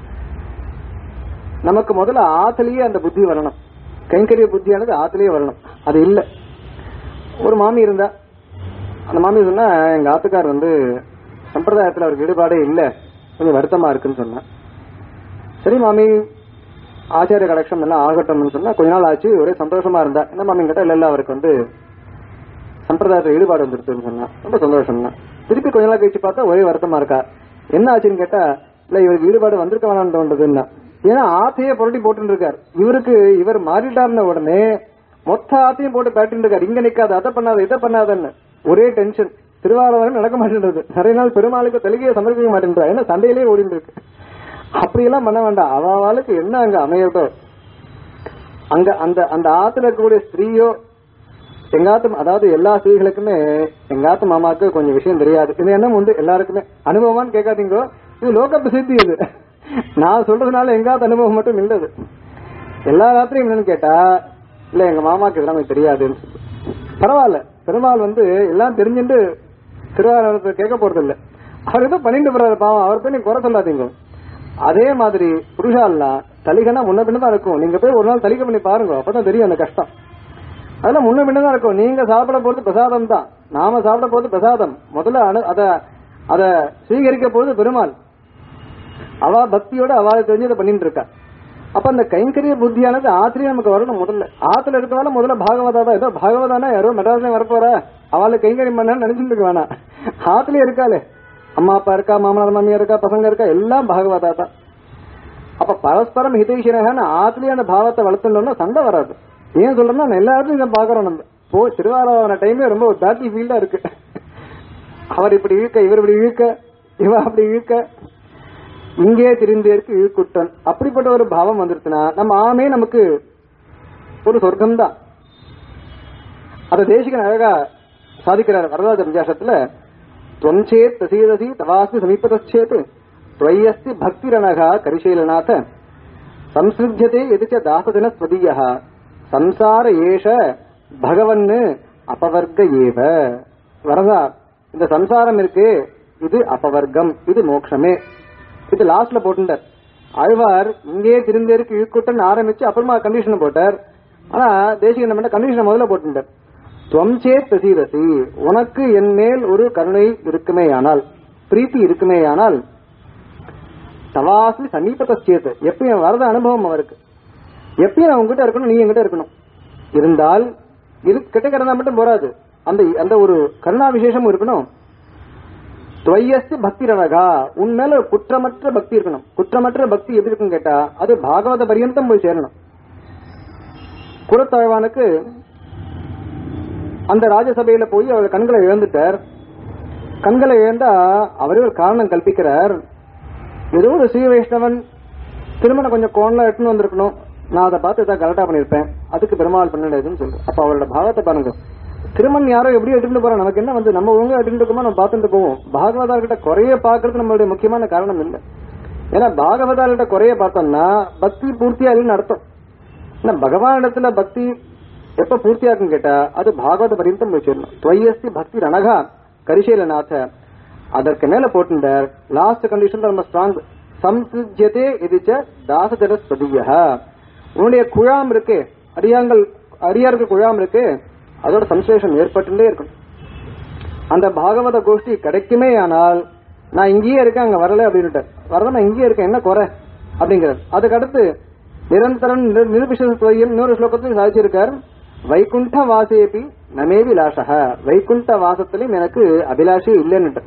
நமக்கு முதல்ல ஆத்துலயே அந்த புத்தி வரணும் கைங்கரிய புத்தியானது ஆத்துலயே வரணும் அது இல்ல ஒரு மாமி இருந்தா அந்த மாமி சொன்னா எங்க ஆத்துக்கார் வந்து சம்பிரதாயத்துல அவருக்கு ஈடுபாடே இல்ல கொஞ்சம் வருத்தமா இருக்குன்னு சொன்னா சரி மாமி ஆச்சாரிய கலெக்ஷன் எல்லாம் ஆகட்டும்னு சொன்னா கொஞ்ச நாள் ஆச்சு ஒரே சந்தோஷமா இருந்தா என்ன மாமி கேட்டா இல்ல இல்ல அவருக்கு வந்து சம்பிரதாயத்துல ஈடுபாடு வந்துருச்சுன்னு சொன்னா ரொம்ப சந்தோஷம் தான் திருப்பி கொஞ்ச நாள் கழிச்சு பார்த்தா ஒரே வருத்தமா இருக்கா என்ன ஆச்சுன்னு கேட்டா இல்ல இவருக்கு ஈடுபாடு வந்திருக்க வேணாம்னு தோன்றதுன்னா ஏன்னா ஆத்தையே புரட்டி போட்டு இருக்காரு இவருக்கு இவர் மாறிட்டாருன உடனே மொத்த ஆத்தையும் போட்டு பேட்டின்னு இருக்காரு இங்க நிக்காது அதை பண்ணாத இதை பண்ணாதன்னு ஒரே டென்ஷன் திருவாரூரம் நடக்க மாட்டேன்றது நிறைய நாள் பெருமாளுக்கு தெலுங்கையை சமர்ப்பிக்க மாட்டேன்றா ஏன்னா சண்டையிலேயே ஓடிட்டு இருக்கு அப்படியெல்லாம் பண்ண வேண்டாம் அவளுக்கு என்ன அங்க அமையட்டோ அங்க அந்த அந்த ஆத்துல இருக்கக்கூடிய ஸ்திரீயோ எங்காத்து அதாவது எல்லா ஸ்திரீகளுக்குமே எங்காத்து மாமாக்கு கொஞ்சம் விஷயம் தெரியாது இது என்ன உண்டு எல்லாருக்குமே அனுபவமான்னு கேட்காதீங்க இது லோக பிரசித்தி இது நான் சொல்றதுனால எங்காத்து அனுபவம் மட்டும் இல்லது எல்லா ராத்திரியும் என்னன்னு கேட்டா இல்ல எங்க மாமாக்கு இதெல்லாம் எனக்கு தெரியாதுன்னு சொல்லி பரவாயில்ல பெருமாள் வந்து எல்லாம் தெரிஞ்சுட்டு திருவாரூரத்தை கேட்க போறது இல்ல அவர் ஏதோ பண்ணிட்டு போறாரு பாவம் அவர் போய் நீங்க குறை சொல்லாதீங்க அதே மாதிரி புருஷாலாம் தலிகனா முன்ன பின்ன தான் இருக்கும் நீங்க போய் ஒரு நாள் தலிக பண்ணி பாருங்க அப்பதான் தெரியும் அந்த கஷ்டம் அதெல்லாம் முன்ன பின்ன தான் இருக்கும் நீங்க சாப்பிட போறது பிரசாதம் தான் நாம சாப்பிட போறது பிரசாதம் முதல்ல அனு அத அத ஸ்வீகரிக்க போறது பெருமாள் அவ பக்தியோட அவளை தெரிஞ்சதை பண்ணிட்டு இருக்கா அப்ப அந்த கைங்கரிய புத்தியானது ஆத்திரியம் நமக்கு வரணும் முதல்ல ஆத்துல இருக்கவால முதல்ல பாகவதா தான் ஏதோ பாகவதானா யாரோ மெட்ராஸ்ல வரப்போறா அவளுக்கு கைங்கரியம் பண்ணான்னு நினைச்சிட்டு இருக்க வேணாம் ஆத்துலயே இருக்காளே அம்மா அப்பா இருக்கா மாமனார் மாமியா இருக்கா பசங்க இருக்கா எல்லாம் பாகவதா தான் அப்ப பரஸ்பரம் ஹிதைஷினகன்னு ஆத்துலயே அந்த பாவத்தை வளர்த்துட்டோம்னா சண்டை வராது ஏன் சொல்றோம்னா எல்லா இடத்துலயும் இதை பாக்குறோம் நம்ம போ திருவாரூர டைமே ரொம்ப ஒரு பேட்டில் ஃபீல்டா இருக்கு அவர் இப்படி இழுக்க இவர் இப்படி இழுக்க இவ அப்படி இழுக்க இங்கே திரிந்தேற்கு இழுக்குட்டன் அப்படிப்பட்ட ஒரு பாவம் வந்துருச்சுன்னா நம்ம ஆமே நமக்கு ஒரு சொர்க்கம் தான் அத தேசிகன் அழகா சாதிக்கிறார் வரதாஜ வித்தியாசத்துல துவஞ்சேத் பிரசீதசி தவாஸ்மி சமீபதச்சேத் துவயஸ்தி பக்திரணகா கரிசீலநாத சம்சிருத்தியதே எதிச்ச தாசதின ஸ்வதீய சம்சார ஏஷ பகவன்னு அபவர்க்க ஏவ வரதா இந்த சம்சாரம் இருக்கு இது அபவர்க்கம் இது மோட்சமே இது லாஸ்ட்ல போட்டுட்டார் ஆழ்வார் இங்கே திருந்தேருக்கு இழுக்குட்டன் ஆரம்பிச்சு அப்புறமா கண்டிஷன் போட்டார் ஆனா தேசிக நம்ம கண்டிஷன் முதல்ல போட்டுட்டார் துவம்சே பிரசீரசி உனக்கு என் மேல் ஒரு கருணை இருக்குமேயானால் பிரீத்தி இருக்குமேயானால் தவாஸ்மி சமீபத்தேத்து எப்பயும் வரத அனுபவம் அவருக்கு எப்பயும் நான் உங்ககிட்ட இருக்கணும் நீ என்கிட்ட இருக்கணும் இருந்தால் இது கிட்ட கிடந்தா மட்டும் போராது அந்த அந்த ஒரு கருணா விசேஷமும் இருக்கணும் துவையஸ்து பக்தி ரவகா உன் மேல ஒரு குற்றமற்ற பக்தி இருக்கணும் குற்றமற்ற பக்தி எப்படி இருக்குன்னு கேட்டா அது பாகவத பரியந்தம் போய் சேரணும் குரத்தழவானுக்கு அந்த ராஜசபையில போய் அவர் கண்களை இழந்துட்டார் கண்களை இழந்தா அவரே ஒரு காரணம் கல்பிக்கிறார் ஏதோ ஒரு ஸ்ரீ வைஷ்ணவன் திருமணம் கொஞ்சம் கோணலா எடுத்துன்னு வந்திருக்கணும் நான் அதை பார்த்து ஏதாவது கரெக்டா பண்ணிருப்பேன் அதுக்கு பெருமாள் பண்ணிடுதுன்னு சொல்றேன் அப்ப அவரோட பாவத்தை பாருங்க திருமணம் யாரோ எப்படி எடுத்துட்டு போறோம் நமக்கு என்ன வந்து நம்ம ஒழுங்கா எடுத்துட்டு இருக்கோமோ நம்ம பார்த்துட்டு போவோம் பாகவதார்கிட்ட குறைய பாக்குறது நம்மளுடைய முக்கியமான காரணம் இல்லை ஏன்னா பாகவதார்கிட்ட குறைய பார்த்தோம்னா பக்தி பூர்த்தியா இல்லைன்னு அர்த்தம் ஏன்னா பகவானிடத்துல பக்தி எப்ப பூர்த்தியாக்கும் கேட்டா அது பாகவத பரியந்தம் போய் சேரணும் துவையஸ்தி பக்தி ரணகா கரிசைலநாத அதற்கு மேல போட்டுட்டார் லாஸ்ட் கண்டிஷன் ரொம்ப ஸ்ட்ராங் சம்சிஜ்யதே எதிச்ச தாசஜட ஸ்வதிய உன்னுடைய குழாம் இருக்கு அடியாங்கள் அடியாருக்கு குழாம் இருக்கு அதோட சம்சேஷம் ஏற்பட்டுட்டே இருக்கும் அந்த பாகவத கோஷ்டி கிடைக்குமே ஆனால் நான் இங்கேயே இருக்கேன் அங்க வரல அப்படின்ட்டு வரல நான் இங்கேயே இருக்கேன் என்ன குறை அப்படிங்கிறது அதுக்கு அடுத்து நிரந்தரம் நிரூபிஷம் இன்னொரு ஸ்லோகத்திலும் சாதிச்சிருக்கார் வைகுண்ட வாசேபி நமேவி லாஷக வைகுண்ட வாசத்திலும் எனக்கு அபிலாஷே இல்லைன்னுட்டு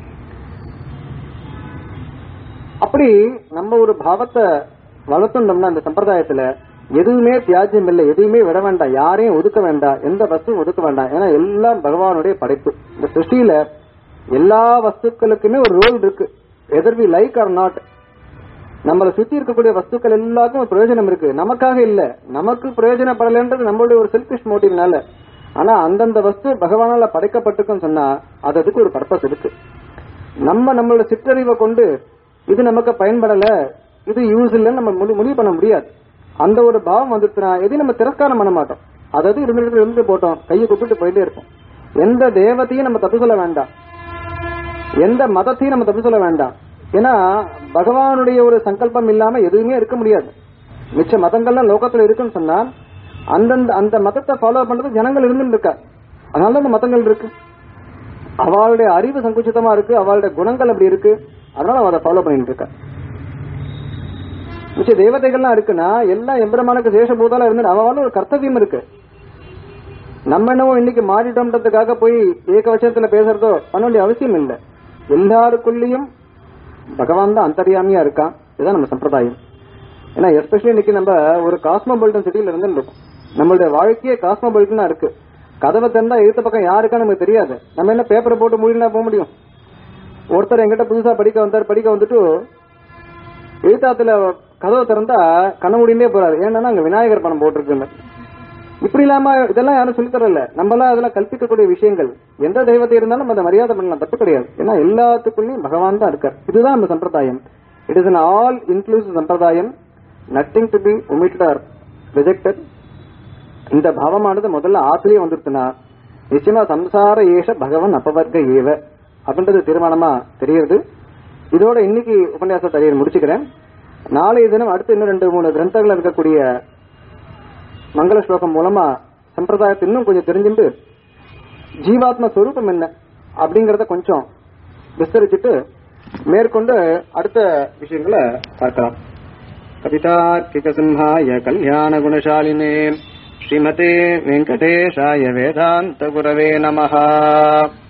அப்படி நம்ம ஒரு பாவத்தை வளர்த்துட்டோம்னா அந்த சம்பிரதாயத்துல எதுவுமே தியாஜ்யம் இல்லை எதுவுமே விட வேண்டாம் யாரையும் ஒதுக்க வேண்டாம் எந்த வஸ்துவும் ஒதுக்க வேண்டாம் ஏன்னா எல்லாம் பகவானுடைய படைப்பு இந்த சிருஷ்டியில எல்லா வஸ்துக்களுக்குமே ஒரு ரோல் இருக்கு either we like or not நம்மளை சுத்தி இருக்கக்கூடிய வஸ்துக்கள் எல்லாத்துக்கும் ஒரு பிரயோஜனம் இருக்கு நமக்காக இல்ல நமக்கு பிரயோஜனப்படலைன்றது நம்மளுடைய ஒரு செல்பிஷ் மோட்டிவ்னால ஆனா அந்தந்த வஸ்து பகவானால படைக்கப்பட்டிருக்குன்னு சொன்னா அது அதுக்கு ஒரு பர்பஸ் இருக்கு நம்ம நம்மளோட சிற்றறிவை கொண்டு இது நமக்கு பயன்படல இது யூஸ் இல்லைன்னு நம்ம முடி- முடிவு பண்ண முடியாது அந்த ஒரு பாவம் வந்துச்சுன்னா எதையும் நம்ம திரஸ்காரம் பண்ண மாட்டோம் அதாவது இருந்துட்டு இருந்து போட்டோம் கையை கூப்பிட்டு போயிட்டே இருப்போம் எந்த தேவத்தையும் நம்ம தப்பு சொல்ல வேண்டாம் எந்த மதத்தையும் நம்ம தப்பு சொல்ல வேண்டாம் ஏன்னா பகவானுடைய ஒரு சங்கல்பம் இல்லாம எதுவுமே இருக்க முடியாது மிச்ச மதங்கள்லாம் லோகத்துல இருக்குன்னு சொன்னா அந்தந்த அந்த மதத்தை ஃபாலோ பண்றது ஜனங்கள் இருந்துட்டு இருக்கா அதனால அந்த மதங்கள் இருக்கு அவளுடைய அறிவு சங்குச்சிதமா இருக்கு அவளுடைய குணங்கள் அப்படி இருக்கு அதனால அவ அதை ஃபாலோ பண்ணிட்டு இருக்கா மிச்ச தேவதைகள்லாம் இருக்குன்னா எல்லாம் எம்பெருமானுக்கு சேஷபூதால இருந்து அவளால ஒரு கர்த்தவியம் இருக்கு நம்ம என்னவோ இன்னைக்கு மாறிட்டோம்ன்றதுக்காக போய் ஏக வச்சனத்துல பேசுறதோ பண்ண வேண்டிய அவசியம் இல்லை எல்லாருக்குள்ளேயும் பகவான் தான் அந்தர்யாமியா இருக்கான் இதுதான் நம்ம சம்பிரதாயம் ஏன்னா எஸ்பெஷலி இன்னைக்கு நம்ம ஒரு காஸ்மோபாலிட்டன் சிட்டியில இருந்து இருக்கோம் நம்மளுடைய வாழ்க்கையே காஸ்மோபாலிட்டனா இருக்கு கதவை திறந்தா எழுத்த பக்கம் யாருக்கா நமக்கு தெரியாது நம்ம என்ன பேப்பரை போட்டு மூடினா போக முடியும் ஒருத்தர் எங்கிட்ட புதுசா படிக்க வந்தார் படிக்க வந்துட்டு எழுத்தாத்துல கதவை திறந்தா கண்ண முடிந்தே போறாரு ஏன்னா அங்க விநாயகர் பணம் போட்டிருக்குன்னு இப்படி இல்லாம இதெல்லாம் யாரும் சொல்லித் தரல நம்ம எல்லாம் அதெல்லாம் கல்பிக்கக்கூடிய விஷயங்கள் எந்த தெய்வத்தை இருந்தாலும் நம்ம அதை மரியாதை பண்ணலாம் தப்பு கிடையாது ஏன்னா எல்லாத்துக்குள்ளயும் பகவான் தான் இருக்கார் இதுதான் நம்ம சம்பிரதாயம் it is an all inclusive சம்பிரதாயம் nothing to be omitted or rejected இந்த பாவமானது முதல்ல ஆத்திலேயே வந்துருச்சுன்னா நிச்சயமா சம்சார ஏஷ பகவன் அப்பவர்க்க ஏவ அப்படின்றது தீர்மானமா தெரியுது இதோட இன்னைக்கு உபன்யாசத்தை அறிய முடிச்சுக்கிறேன் நாளைய தினம் அடுத்து இன்னும் ரெண்டு மூணு கிரந்தங்கள் இருக்கக்கூடிய மங்கள ஸ்லோகம் மூலமா சம்பிரதாயத்தை இன்னும் கொஞ்சம் தெரிஞ்சுட்டு ஜீவாத்ம ஸ்வரூபம் என்ன அப்படிங்கறத கொஞ்சம் விஸ்தரிச்சுட்டு மேற்கொண்டு அடுத்த விஷயங்களை பார்க்கலாம் கவிதார்க்கிக சிம்ஹாய கல்யாண குணசாலினே ஸ்ரீமதே வெங்கடேஷாய வேதாந்த குரவே நமஹா